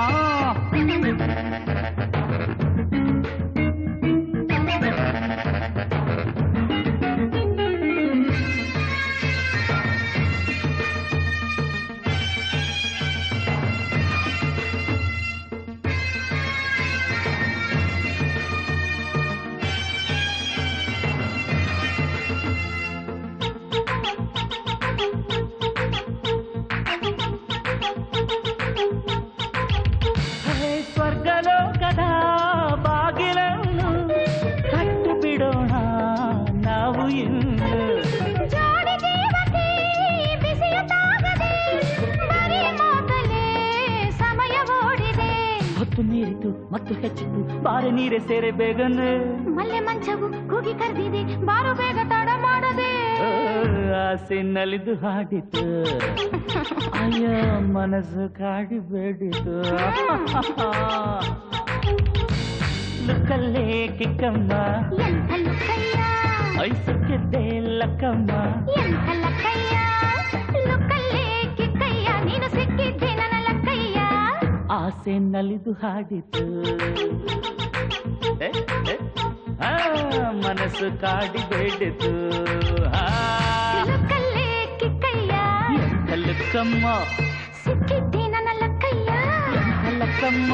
ಹೇ ಸ್ವರ್ಗಲೋಕದ ಬಾಗಿಲನ್ನು ಕಟ್ಟು ಬಿಡೋಣ ನಾವು ಇನ್ನು ಜೋಡಿ ಜೀವಕ್ಕೆ ಬಿಸಿಯ ತಾಗದೆ ಬರೀ ಮಾತಲ್ಲೇ ಸಮಯ ಓಡಿದೆ ಹೊತ್ತು ಮೀರಿತು ಮತ್ತು ಹೆಚ್ಚಿತು ಬಾರೆ ನೀರೆ ಸೇರೆ ಬೇಗನೆ ಮಲ್ಲೆ ಮಂಚವು ಕೂಗಿ ಕರೆದಿದೆ ಬಾರು ಬೇಗ ತಡ ಮಾಡದೆ ಓ, ಆಸೆ ನಲಿದು ಹಾಡಿತು ಅಯ್ಯೋ ಮನಸ್ಸು ಕಾಡಿ ಬೇಡಿತು ಲುಕ್ಕಲ್ಲೇ ಕಿಕ್ಕಮ್ಮ ಎಂಥ ಲುಕ್ಕಯ್ಯ ಐಸಕ್ಕಿದ್ದೆ ಲಕ್ಕಮ್ಮ ಎಂಥ ಲಕ್ಕಯ್ಯ ಲುಕ್ಕಲ್ಲೇ ಕಿಕ್ಕಯ್ಯ ನೀನು ಸಿಕ್ಕಿದ್ದೆ ನನ್ನ ಲಕ್ಕಯ್ಯ ಆಸೆ ನಲಿದು ಹಾಡಿತು ಏ, ಏ, ಆ, ಮನಸ್ಸು ಕಾಡಿ ಬೇಡಿತು ಆ, ಲುಕ್ಕಲ್ಲೇ ಕಿಕ್ಕಯ್ಯ ಎಂಥ ಲಕ್ಕಮ್ಮ ಸಿಕ್ಕಿದ್ದೆ ನನ್ನ ಲಕ್ಕಯ್ಯ ಎಂಥ ಲಕ್ಕಮ್ಮ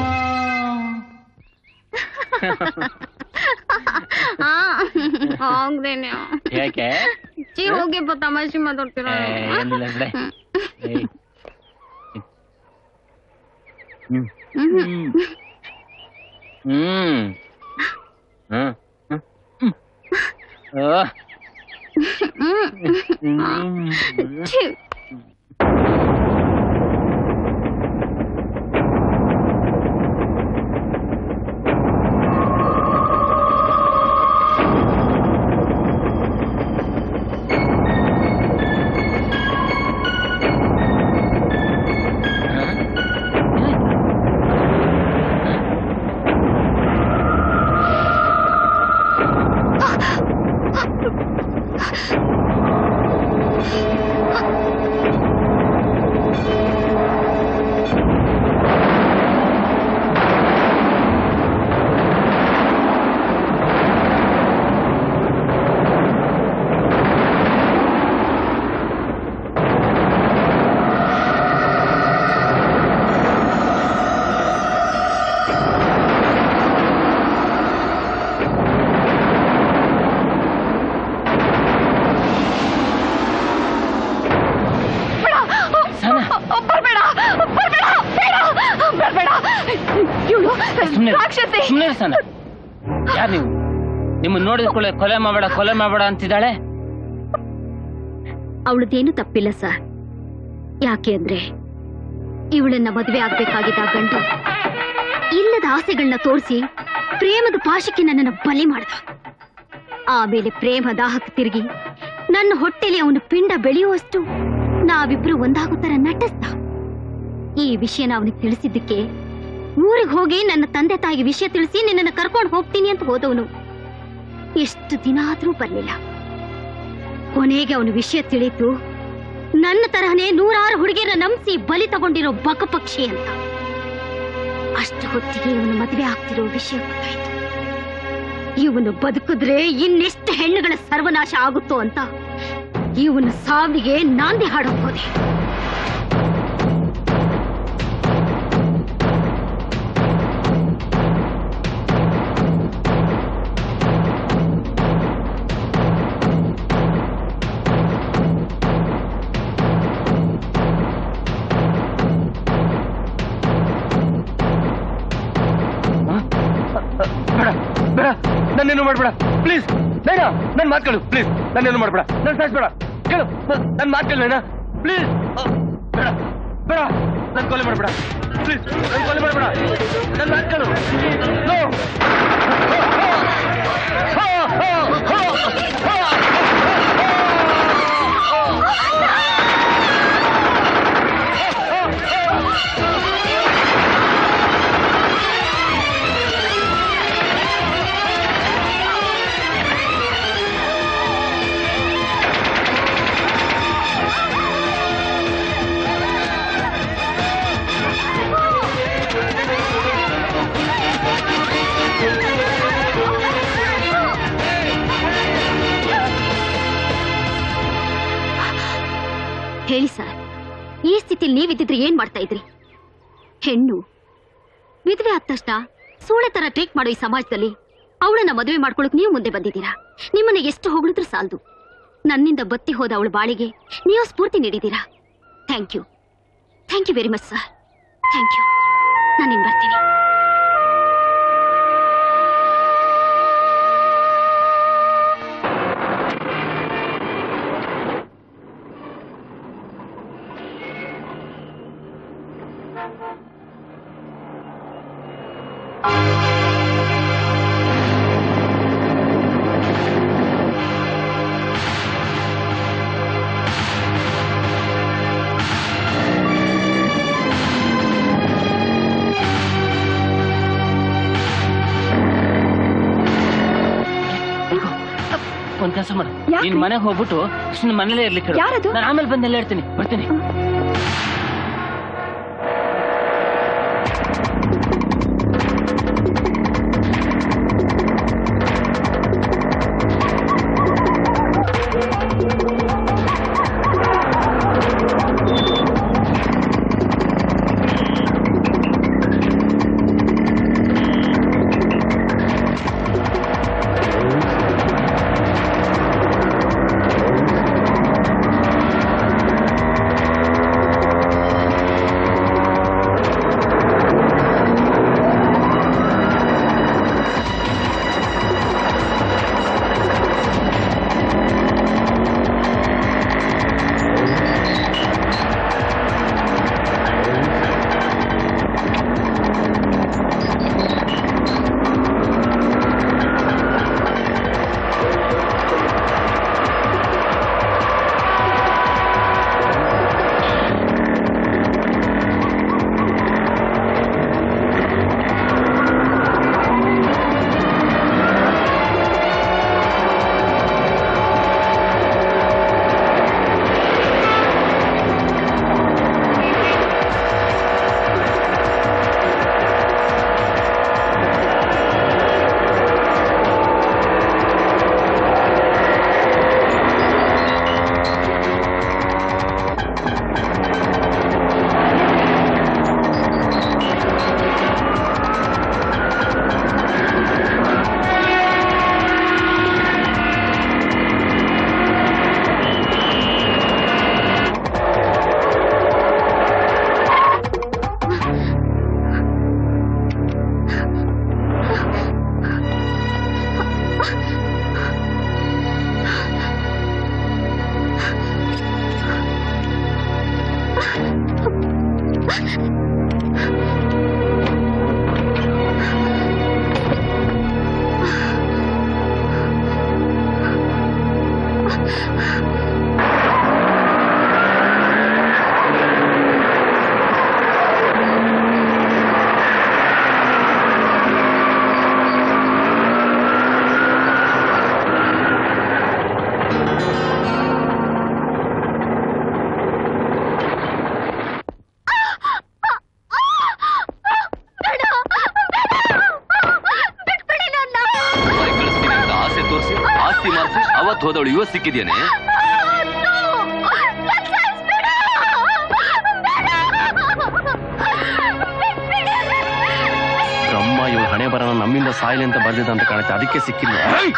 ಹೋಗ್ದೇನೆ ಯಾಕೆ ಚಿ ಹೋಗಿಪ್ಪ ತಮಾಷೆ ಮಾತಾಡ್ತೀರ ಏ, ಏನಿಲ್ಲ ಬಿಡೆ. ಏಯ್. ಹ್ಮ್ ಹ್ಮ್ ಹ್ಮ್ ಹ್ಮ್ ಓ. ಹ್ಮ್. ಛೀ. ಬರ್ಬೇಡ ಬರ್ಬೇಡ ಬೇಡ ಬರ್ಬೇಡ ಇವಳು ಸುಮ್ನೆ ಇರು. ರಾಕ್ಷಸಿ ಸುಮ್ನೆ ಇರು ಸನ ಯಾರು ನೀವು ನಿಮ್ಮನ್ನ ನೋಡಿದ ಕೂಡಲೇ ಕೊಲೆ ಮಾಡಬೇಡ ಕೊಲೆ ಮಾಡಬೇಡ ಅಂತಿದ್ದಾಳೆ ಅವಳದೇನು ತಪ್ಪಿಲ್ಲ ಸರ್ ಯಾಕೆ ಅಂದ್ರೆ ಇವಳನ್ನ ಮದುವೆ ಆಗ್ಬೇಕಾಗಿದ್ದ ಗಂಡು ಇಲ್ಲದ ಆಸೆಗಳನ್ನ ತೋರಿಸಿ ಪ್ರೇಮದ ಪಾಶಕ್ಕೆ ನನ್ನನ್ನು ಬಲಿ ಮಾಡ್ದ ಆಮೇಲೆ ಪ್ರೇಮ ದಾಹಕ್ಕೆ ತಿರುಗಿ ನನ್ನ ಹೊಟ್ಟೆಲಿ ಅವನು ಪಿಂಡ ಬೆಳೆಯುವಷ್ಟು ನಾವಿಬ್ರು ಒಂದಾಗೋ ತರ ನಟಿಸ್ದ ಈ ವಿಷಯನ ಅವನಿಗೆ ತಿಳಿಸಿದ್ದಕ್ಕೆ ಊರಿಗೆ ಹೋಗಿ ನನ್ನ ತಂದೆ ತಾಯಿಗೆ ವಿಷಯ ತಿಳಿಸಿ ನಿನ್ನನ್ನು ಕರ್ಕೊಂಡು ಹೋಗ್ತೀನಿ ಅಂತ ಹೋದವನು ಎಷ್ಟು ದಿನ ಆದ್ರೂ ಬರ್ಲಿಲ್ಲ ಕೊನೆಗೆ ಅವನು ವಿಷಯ ತಿಳಿತು ನನ್ನ ತರಹನೇ ನೂರಾರು ಹುಡುಗಿಯರ ನಂಬಿಸಿ ಬಲಿ ತಗೊಂಡಿರೋ ಬಕಪಕ್ಷಿ ಅಂತ ಅಷ್ಟು ಹೊತ್ತಿಗೆ ಇವನು ಮದುವೆ ಆಗ್ತಿರೋ ವಿಷಯ ಗೊತ್ತಾಯ್ತು ಇವನು ಬದುಕಿದ್ರೆ ಇನ್ನೆಷ್ಟು ಹೆಣ್ಣುಗಳ ಸರ್ವನಾಶ ಆಗುತ್ತೋ ಅಂತ ಇವನ ಸಾವಿಗೆ ನಾಂದಿ ಹಾಡೋಕ್ ಹೋದೆ ಬೇಡ ಬೇಡ ನನ್ನೇನು ಮಾಡ್ಬೇಡ ಪ್ಲೀಸ್ ಬೇಡ ನನ್ ಮಾತ್ಗಳು ಪ್ಲೀಸ್ ನನ್ನೇನು ಮಾಡ್ಬೇಡ ನನ್ ಸಾಯಿಸ್ಬೇಡ ಕೇಳು ನನ್- ನನ್ ಮಾತ್ಗಳು ನೈನಾ ಪ್ಲೀಸ್ ಬೇಡ ಬೇಡ ನನ್ ಕೊಲೆ ಮಾಡ್ಬೇಡ ಪ್ಲೀಸ್ ನನ್ ಕೊಲೆ ಮಾಡ್ಬೇಡ ನನ್ ಮಾತ್ಗಳು ನೋ ಸ್ಥಾನದಲ್ಲಿ ನೀವಿದ್ದಿದ್ರೆ ಏನ್ ಮಾಡ್ತಾ ಇದ್ರಿ ಹೆಣ್ಣು ವಿಧವೆ ಆದ ತಕ್ಷಣ ಸೂಳೆ ತರ ಟ್ರೀಟ್ ಮಾಡೋ ಈ ಸಮಾಜದಲ್ಲಿ ಅವಳನ್ನ ಮದುವೆ ಮಾಡ್ಕೊಳಕ್ ನೀವು ಮುಂದೆ ಬಂದಿದ್ದೀರಾ ನಿಮ್ಮನ್ನ ಎಷ್ಟು ಹೊಗಳಿದ್ರು ಸಾಲದು ನನ್ನಿಂದ ಬತ್ತಿ ಹೋದ ಅವಳ ಬಾಳಿಗೆ ನೀವು ಸ್ಫೂರ್ತಿ ನೀಡಿದ್ದೀರಾ thank you thank you very much sir thank you ನಾನಿನ್ ಬರ್ತೀನಿ ಒಂದ್ ಕೆಲಸ ಮಾಡು ನಿನ್ ಮನೆಗೆ ಹೋಗ್ಬಿಟ್ಟು ಸುಮ್ಮನೆ ಮನೇಲೇ ಇರ್ಲಿಕ್ಕೆ ಹೇಳು. ಯಾರದು? ನಾನು ಆಮೇಲೆ ಬಂದೆಲ್ಲ ಹೇಳ್ತೀನಿ ಬರ್ತೀನಿ ಕಳಿಸ್ತೀನಿ ಅಂತ ಆಸೆ ತೋರಿಸಿ ಆಸ್ತಿ ಮಾರಿಸಿ ಅವತ್ತು ಹೋದವಳು ಇವತ್ತು ಸಿಕ್ಕಿದ್ಯಾನೆ ಬ್ರಹ್ಮ ಇವ್ರ ಹಣೆ ಬರೋಣ ನಮ್ಮಿಂದ ಸಾಯ್ಲಿ ಅಂತ ಬರ್ದಿದ್ದ ಅಂತ ಕಾಣುತ್ತೆ ಅದಕ್ಕೆ ಸಿಕ್ಕಿಲ್ಲ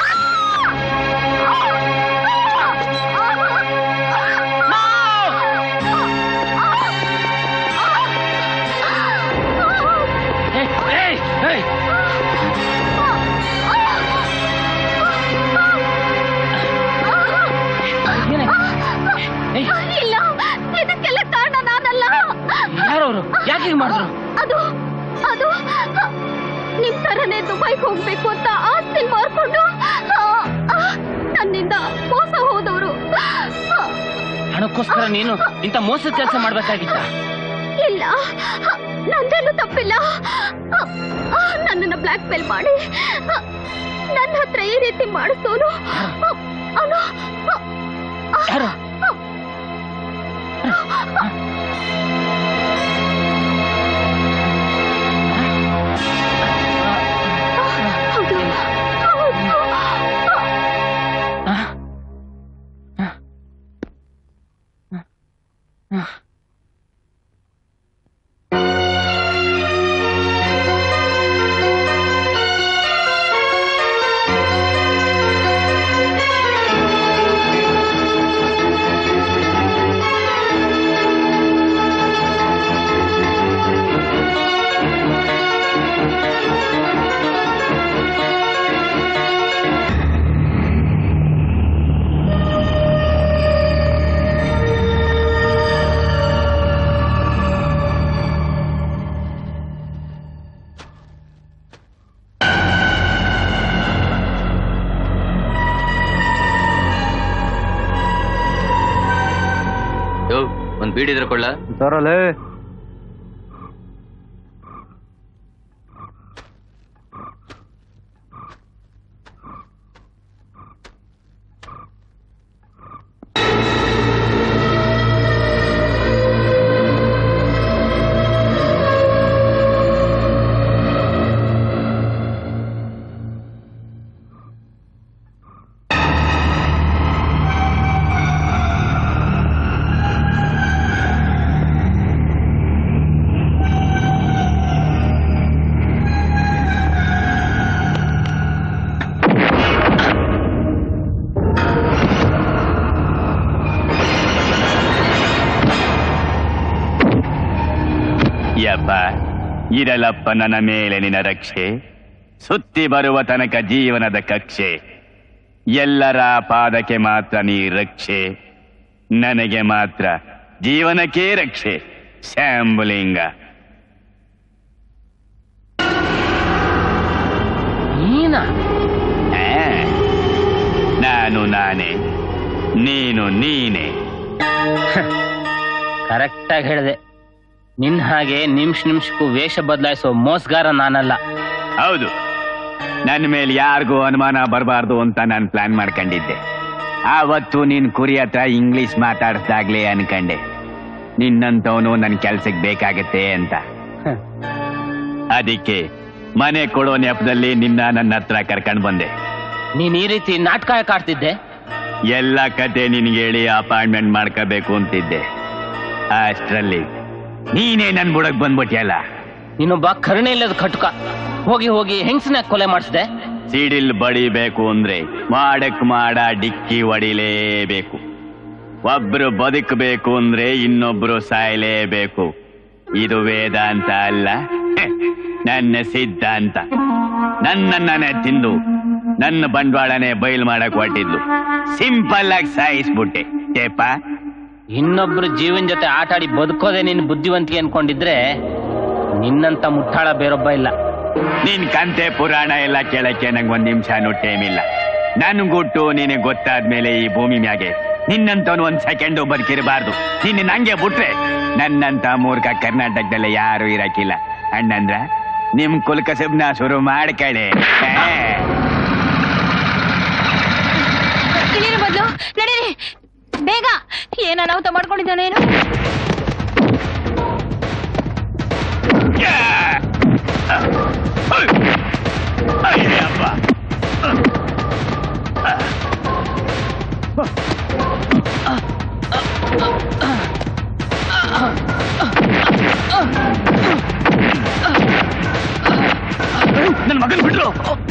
ಇಲ್ಲ ಇದಕ್ಕೆಲ್ಲ ಕಾರಣ ನಾನಲ್ಲ ಯಾರವರು ಯಾಕೆ ಹೀಗೆ ಮಾಡಿದ್ರು ಅದು ಅದು ನಿಮ್ ತರನೇ ದುಬೈಗೆ ಹೋಗ್ಬೇಕು ಅಂತ ಆಸ್ತಿ ಮಾರ್ಕೊಂಡು ಆ, ಆ, ನನ್ನಿಂದ ಮೋಸ ಹೋದವರು ಹಣಕ್ಕೋಸ್ಕರ ನೀನು ಇಂಥ ಮೋಸದ ಕೆಲಸ ಮಾಡ್ಬೇಕಾಗಿತ್ತ ಇಲ್ಲ ನಂದೇನು ತಪ್ಪಿಲ್ಲ ಆ, ಆ, ನನ್ನನ್ನ ಬ್ಲಾಕ್ ಮೇಲ್ ಮಾಡಿ ಆ, ನನ್ನ ಹತ್ರ ಈ ರೀತಿ ಮಾಡಿಸೋನು ಅವನು ಯಾರು ಹೌದು ಹೌದು ಬೀಡಿದ್ರೆ ಕೊಳ್ಳ ತರಲೇ ಯಪ್ಪ ಇರಲಪ್ಪ ನನ್ನ ಮೇಲೆ ನಿನ್ನ ರಕ್ಷೆ ಸುತ್ತಿ ಬರುವ ತನಕ ಜೀವನದ ಕಕ್ಷೆ ಎಲ್ಲರ ಪಾದಕ್ಕೆ ಮಾತ್ರ ನೀ ರಕ್ಷೆ ನನಗೆ ಮಾತ್ರ ಜೀವನಕ್ಕೆ ರಕ್ಷೆ ಶಾಂಬುಲಿಂಗ ನೀನಾ ಆ, ನಾನು ನಾನೇ ನೀನು ನೀನೇ ಕರೆಕ್ಟಾಗಿ ಹೇಳಿದೆ ನಿನ್ ಹಾಗೆ ನಿಮಿಷ ನಿಮಿಷಕ್ಕೂ ವೇಷ ಬದಲಾಯಿಸೋ ಮೋಸ್ಗಾರ ನಾನಲ್ಲ ಹೌದು ನನ್ನ ಮೇಲೆ ಯಾರಿಗೂ ಅನುಮಾನ ಬರಬಾರ್ದು ಅಂತ ನಾನು ಪ್ಲಾನ್ ಮಾಡ್ಕೊಂಡಿದ್ದೆ ಆವತ್ತು ನೀನ್ ಕುರಿ ಹತ್ರ ಇಂಗ್ಲಿಷ್ ಮಾತಾಡ್ಸ್ದಾಗ್ಲೇ ಅನ್ಕಂಡೆ ನಿನ್ನಂತವನು ನನ್ನ ಕೆಲ್ಸಕ್ಕೆ ಬೇಕಾಗತ್ತೆ ಅಂತ ಅದಕ್ಕೆ ಮನೆ ಕೊಡೋ ನೆಪದಲ್ಲಿ ನಿನ್ನ ನನ್ನ ಹತ್ರ ಕರ್ಕೊಂಡ್ ಬಂದೆ ನೀನ್ ಈ ರೀತಿ ನಾಟಕ ಯಾಕ್ ಆಡ್ತಿದ್ದೆ ಎಲ್ಲ ಕತೆ ನಿನ್ಗೆ ಹೇಳಿ ಅಪಾಯಿಂಟ್ಮೆಂಟ್ ಮಾಡ್ಕೋಬೇಕು ಅಂತಿದ್ದೆ ಅಷ್ಟ್ರಲ್ಲಿ ನೀನೇ ನನ್ ಬುಡಕ್ ಬಂದ್ಬಿಟ್ಯಲ್ಲ ನೀನೊಬ್ಬ ಕರುಣೆ ಇಲ್ಲದ ಕಟುಕ ಹೋಗಿ ಹೋಗಿ ಹೆಂಗ್ಸನ ಕೊಲೆ ಮಾಡಿಸ್ದೆ ಸಿಡಿಲ್ ಬಡಿಬೇಕು ಅಂದ್ರೆ ಮಾಡಕ್ ಮಾಡ ಡಿಕ್ಕಿ ಹೊಡಿಲೇಬೇಕು ಒಬ್ರು ಬದುಕಬೇಕು ಅಂದ್ರೆ ಇನ್ನೊಬ್ರು ಸಾಯಲೇಬೇಕು ಇದು ವೇದಾಂತ ಅಲ್ಲ ಹೆ, ನನ್ನ ಸಿದ್ಧಾಂತ ನನ್ನನ್ನೇ ತಿಂದು ನನ್ನ ಬಂಡವಾಳನೇ ಬಯಲು ಮಾಡಕ್ ಹೊಟ್ಟಿದ್ಲು ಸಿಂಪಲ್ ಆಗಿ ಸಾಯಿಸ್ಬಿಟ್ಟೆ ಟೇಪ ಇನ್ನೊಬ್ರು ಜೀವನ್ ಜೊತೆ ಆಟ ಆಡಿ ಬದುಕೋದೆ ನಿನ್ ಬುದ್ಧಿವಂತಿಕೆ ಅನ್ಕೊಂಡಿದ್ರೆ ನಿನ್ನಂತ ಮುಟ್ಟಾಳ ಬೇರೊಬ್ಬ ಇಲ್ಲ ನಿನ್ ಕಂತೆ ಪುರಾಣ ಎಲ್ಲ ಕೇಳಕ್ಕೆ ನಂಗೆ ಒಂದ್ ನಿಮಿಷನೂ ಟೈಮ್ ಇಲ್ಲ ನನ್ಗುಟ್ಟು ನಿನಗೆ ಗೊತ್ತಾದ್ಮೇಲೆ ಈ ಭೂಮಿ ಮ್ಯಾಗೆ ನಿನ್ನಂತವನು ಒಂದ್ ಸೆಕೆಂಡು ಬದುಕಿರಬಾರ್ದು ನಿನ್ನ ನಂಗೆ ಬಿಟ್ರೆ ನನ್ನಂತ ಮೂರ್ಖ ಕರ್ನಾಟಕದಲ್ಲಿ ಯಾರು ಇರಕ್ಕಿಲ್ಲ ಅಣ್ಣಂದ್ರ ನಿಮ್ ಕುಲ್ಕಸಬ್ನ ಶುರು ಮಾಡ್ಕಳೆ ಇಳಿರಿ ಮೊದ್ಲು ನಡೀರಿ ಬೇಗ ಏನ ಅನಾಹುತ ಮಾಡ್ಕೊಂಡಿದ್ದಾನೇನು ನನ್ನ ಮಗನ್ ಬಿಟ್ರು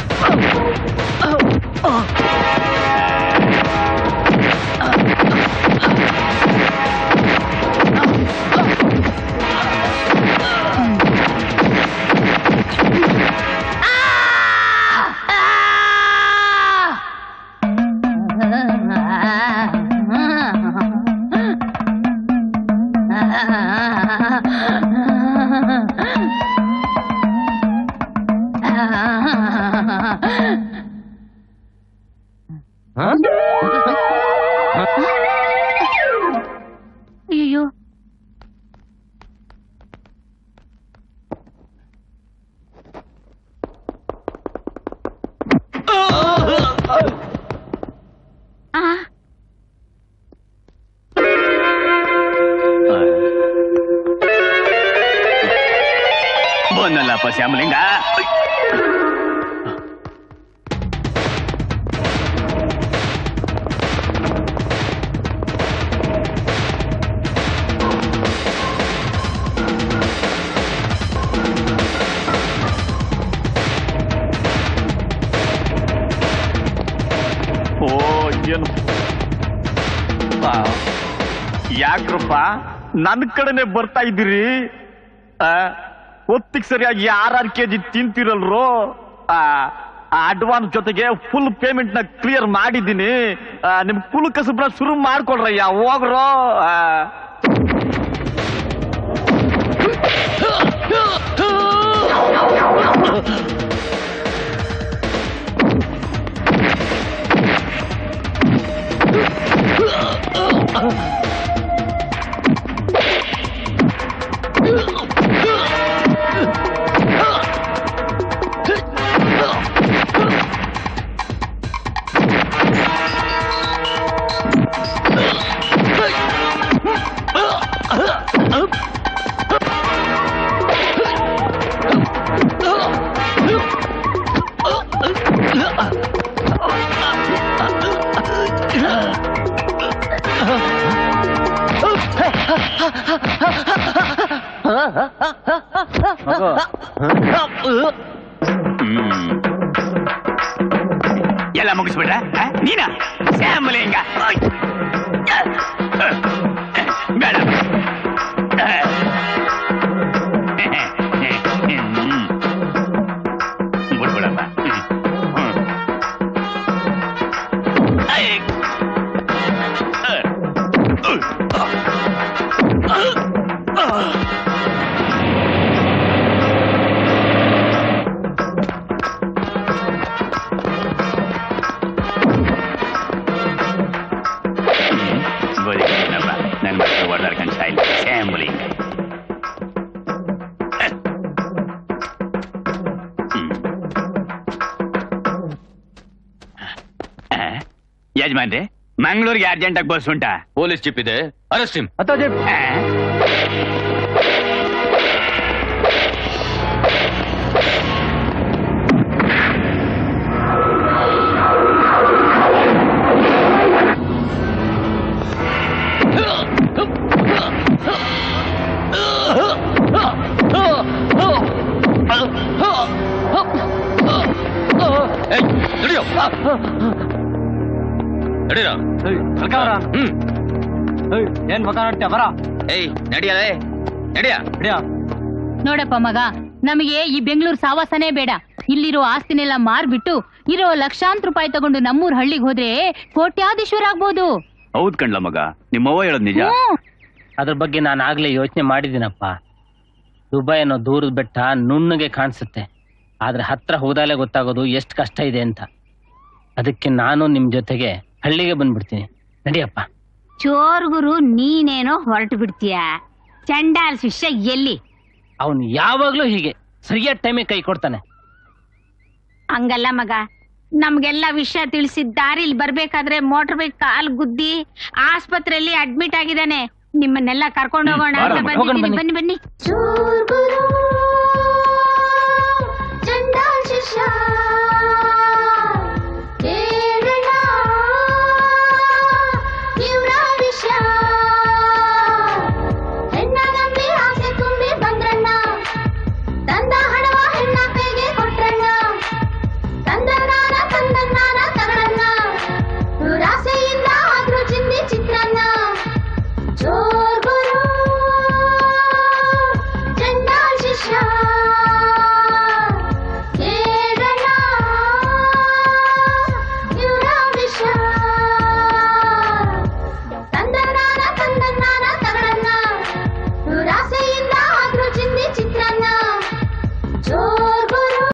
ಅಯ್ಯೋ ಬಂದಲ್ಲಪ್ಪ ಶ್ಯಾಮಲಿಂಗ ಓ ಏನು ಯಾಕ್ರಪ್ಪ ನನ್ನ ಕಡೆನೆ ಬರ್ತಾ ಇದ್ದೀರಿ ಹೊತ್ತಿಗೆ ಸರಿಯಾಗಿ ಯಾರು ಕೆ ಜಿ ತಿಂತಿರಲ್ರೋ ಅಡ್ವಾನ್ಸ್ ಜೊತೆಗೆ ಫುಲ್ ಪೇಮೆಂಟ್ ನ ಕ್ಲಿಯರ್ ಮಾಡಿದ್ದೀನಿ ಆ, ನಿಮ್ ಕುಲ್ ಕಸಬ್ನ ಶುರು ಮಾಡ್ಕೊಳ್ರಯ್ಯ ಹೋಗ್ರೋ ಆ. ಹ್ಮ್. ಎಲ್ಲ ಮುಗಿಸ್ಬಿಟ್ರ ನೀನ ಶ್ಯಾಮಲಿಂಗ ಓಯ್. ಬೇಡ ಹ್ಮ್. ಬಿಡ್ಬಿಡಪ್ಪ ಹ್ಮ್. ಹ್ಮ್. ಐ. ಬದುಕಿದ್ದೀನಪ್ಪ ನನ್ನ ಮಕ್ಕಳು ಓಡಾಡ್ಕೊಂಡು ಸಾಯಿಲ್ಲ ಶ್ಯಾಮಲಿಂಗ ಯಜಮಾನ್ರೆ ಮಂಗಳೂರಿಗೆ ಅರ್ಜೆಂಟಾಗಿ ಬಸ್ ಉಂಟಾ ಪೊಲೀಸ್ ಚಿಪ್ ಇದೆ ಅರೆಸ್ಟ್ ಹಿಮ್ ನಡಿಯೋ ನಡೀರ ಹ್ಮ್ ಏನ್ ಮಗ ನೋಡ್ತೀಯ ಬರ ಏಯ್ ನಡಿಯಲೇ ನಡಿಯ ನೋಡಪ್ಪ ಮಗ ನಮಗೆ ಈ ಬೆಂಗಳೂರು ಸಾವಾಸನೇ ಬೇಡ ಇಲ್ಲಿರೋ ಆಸ್ತಿನೆಲ್ಲ ಮಾರ್ಬಿಟ್ಟು ಇರೋ ಲಕ್ಷಾಂತರ ರೂಪಾಯಿ ತಗೊಂಡು ನಮ್ಮೂರ್ ಹಳ್ಳಿಗೆ ಹೋದ್ರೆ ಕೋಟ್ಯಾಧೀಶ್ವರ ಆಗ್ಬೋದು ಹೌದ್ ಕಣ್ಲ ಮಗ ನಿಮ್ಮವ್ವ ಹೇಳೋದ್ ನಿಜ ಹ್ಮ್. ಅದ್ರ ಬಗ್ಗೆ ನಾನು ಆಗ್ಲೇ ಯೋಚನೆ ಮಾಡಿದ್ದೀನಪ್ಪ ದುಬೈ ಅನ್ನೋ ದೂರದ ಬೆಟ್ಟ ನುಣ್ಣಗೆ ಕಾಣಿಸುತ್ತೆ ಆದ್ರೆ ಹತ್ರ ಹೋದಾಲೆ ಗೊತ್ತಾಗೋದು ಎಷ್ಟು ಕಷ್ಟ ಇದೆ ಅಂತ ಅದಕ್ಕೆ ನಾನು ನಿಮ್ ಜೊತೆಗೆ ಹಳ್ಳಿಗೆ ಬಂದ್ಬಿಡ್ತೀನಿ ನಡಿಯಪ್ಪ ಚೋರ್ಗುರು ನೀನೇನೋ ಹೊರಟು ಬಿಡ್ತೀಯ ಚಂಡಾಲ್ ಶಿಷ್ಯ ಎಲ್ಲಿ ಅವನು ಯಾವಾಗ್ಲೂ ಹೀಗೆ ಸರಿಯಾದ ಟೈಮಿಗೆ ಕೈ ಕೊಡ್ತಾನೆ ಹಂಗಲ್ಲ ಮಗ ನಮ್ಗೆಲ್ಲ ವಿಷಯ ತಿಳಿಸಿದ ದಾರಿಲಿ ಬರ್ಬೇಕಾದ್ರೆ ಮೋಟರ್ ಬೈಕ್ ಕಾಲ್ ಗುದ್ದಿ ಆಸ್ಪತ್ರೆಯಲ್ಲಿ ಅಡ್ಮಿಟ್ ಆಗಿದ್ದಾನೆ ನಿಮ್ಮನ್ನೆಲ್ಲ ಕರ್ಕೊಂಡು ಹೋಗೋಣ ಅಂತ ಹೋಗೋಣ, ಬಂದಿದ್ದೀನಿ ಬನ್ನಿ. ಬನ್ನಿ ಬನ್ನಿ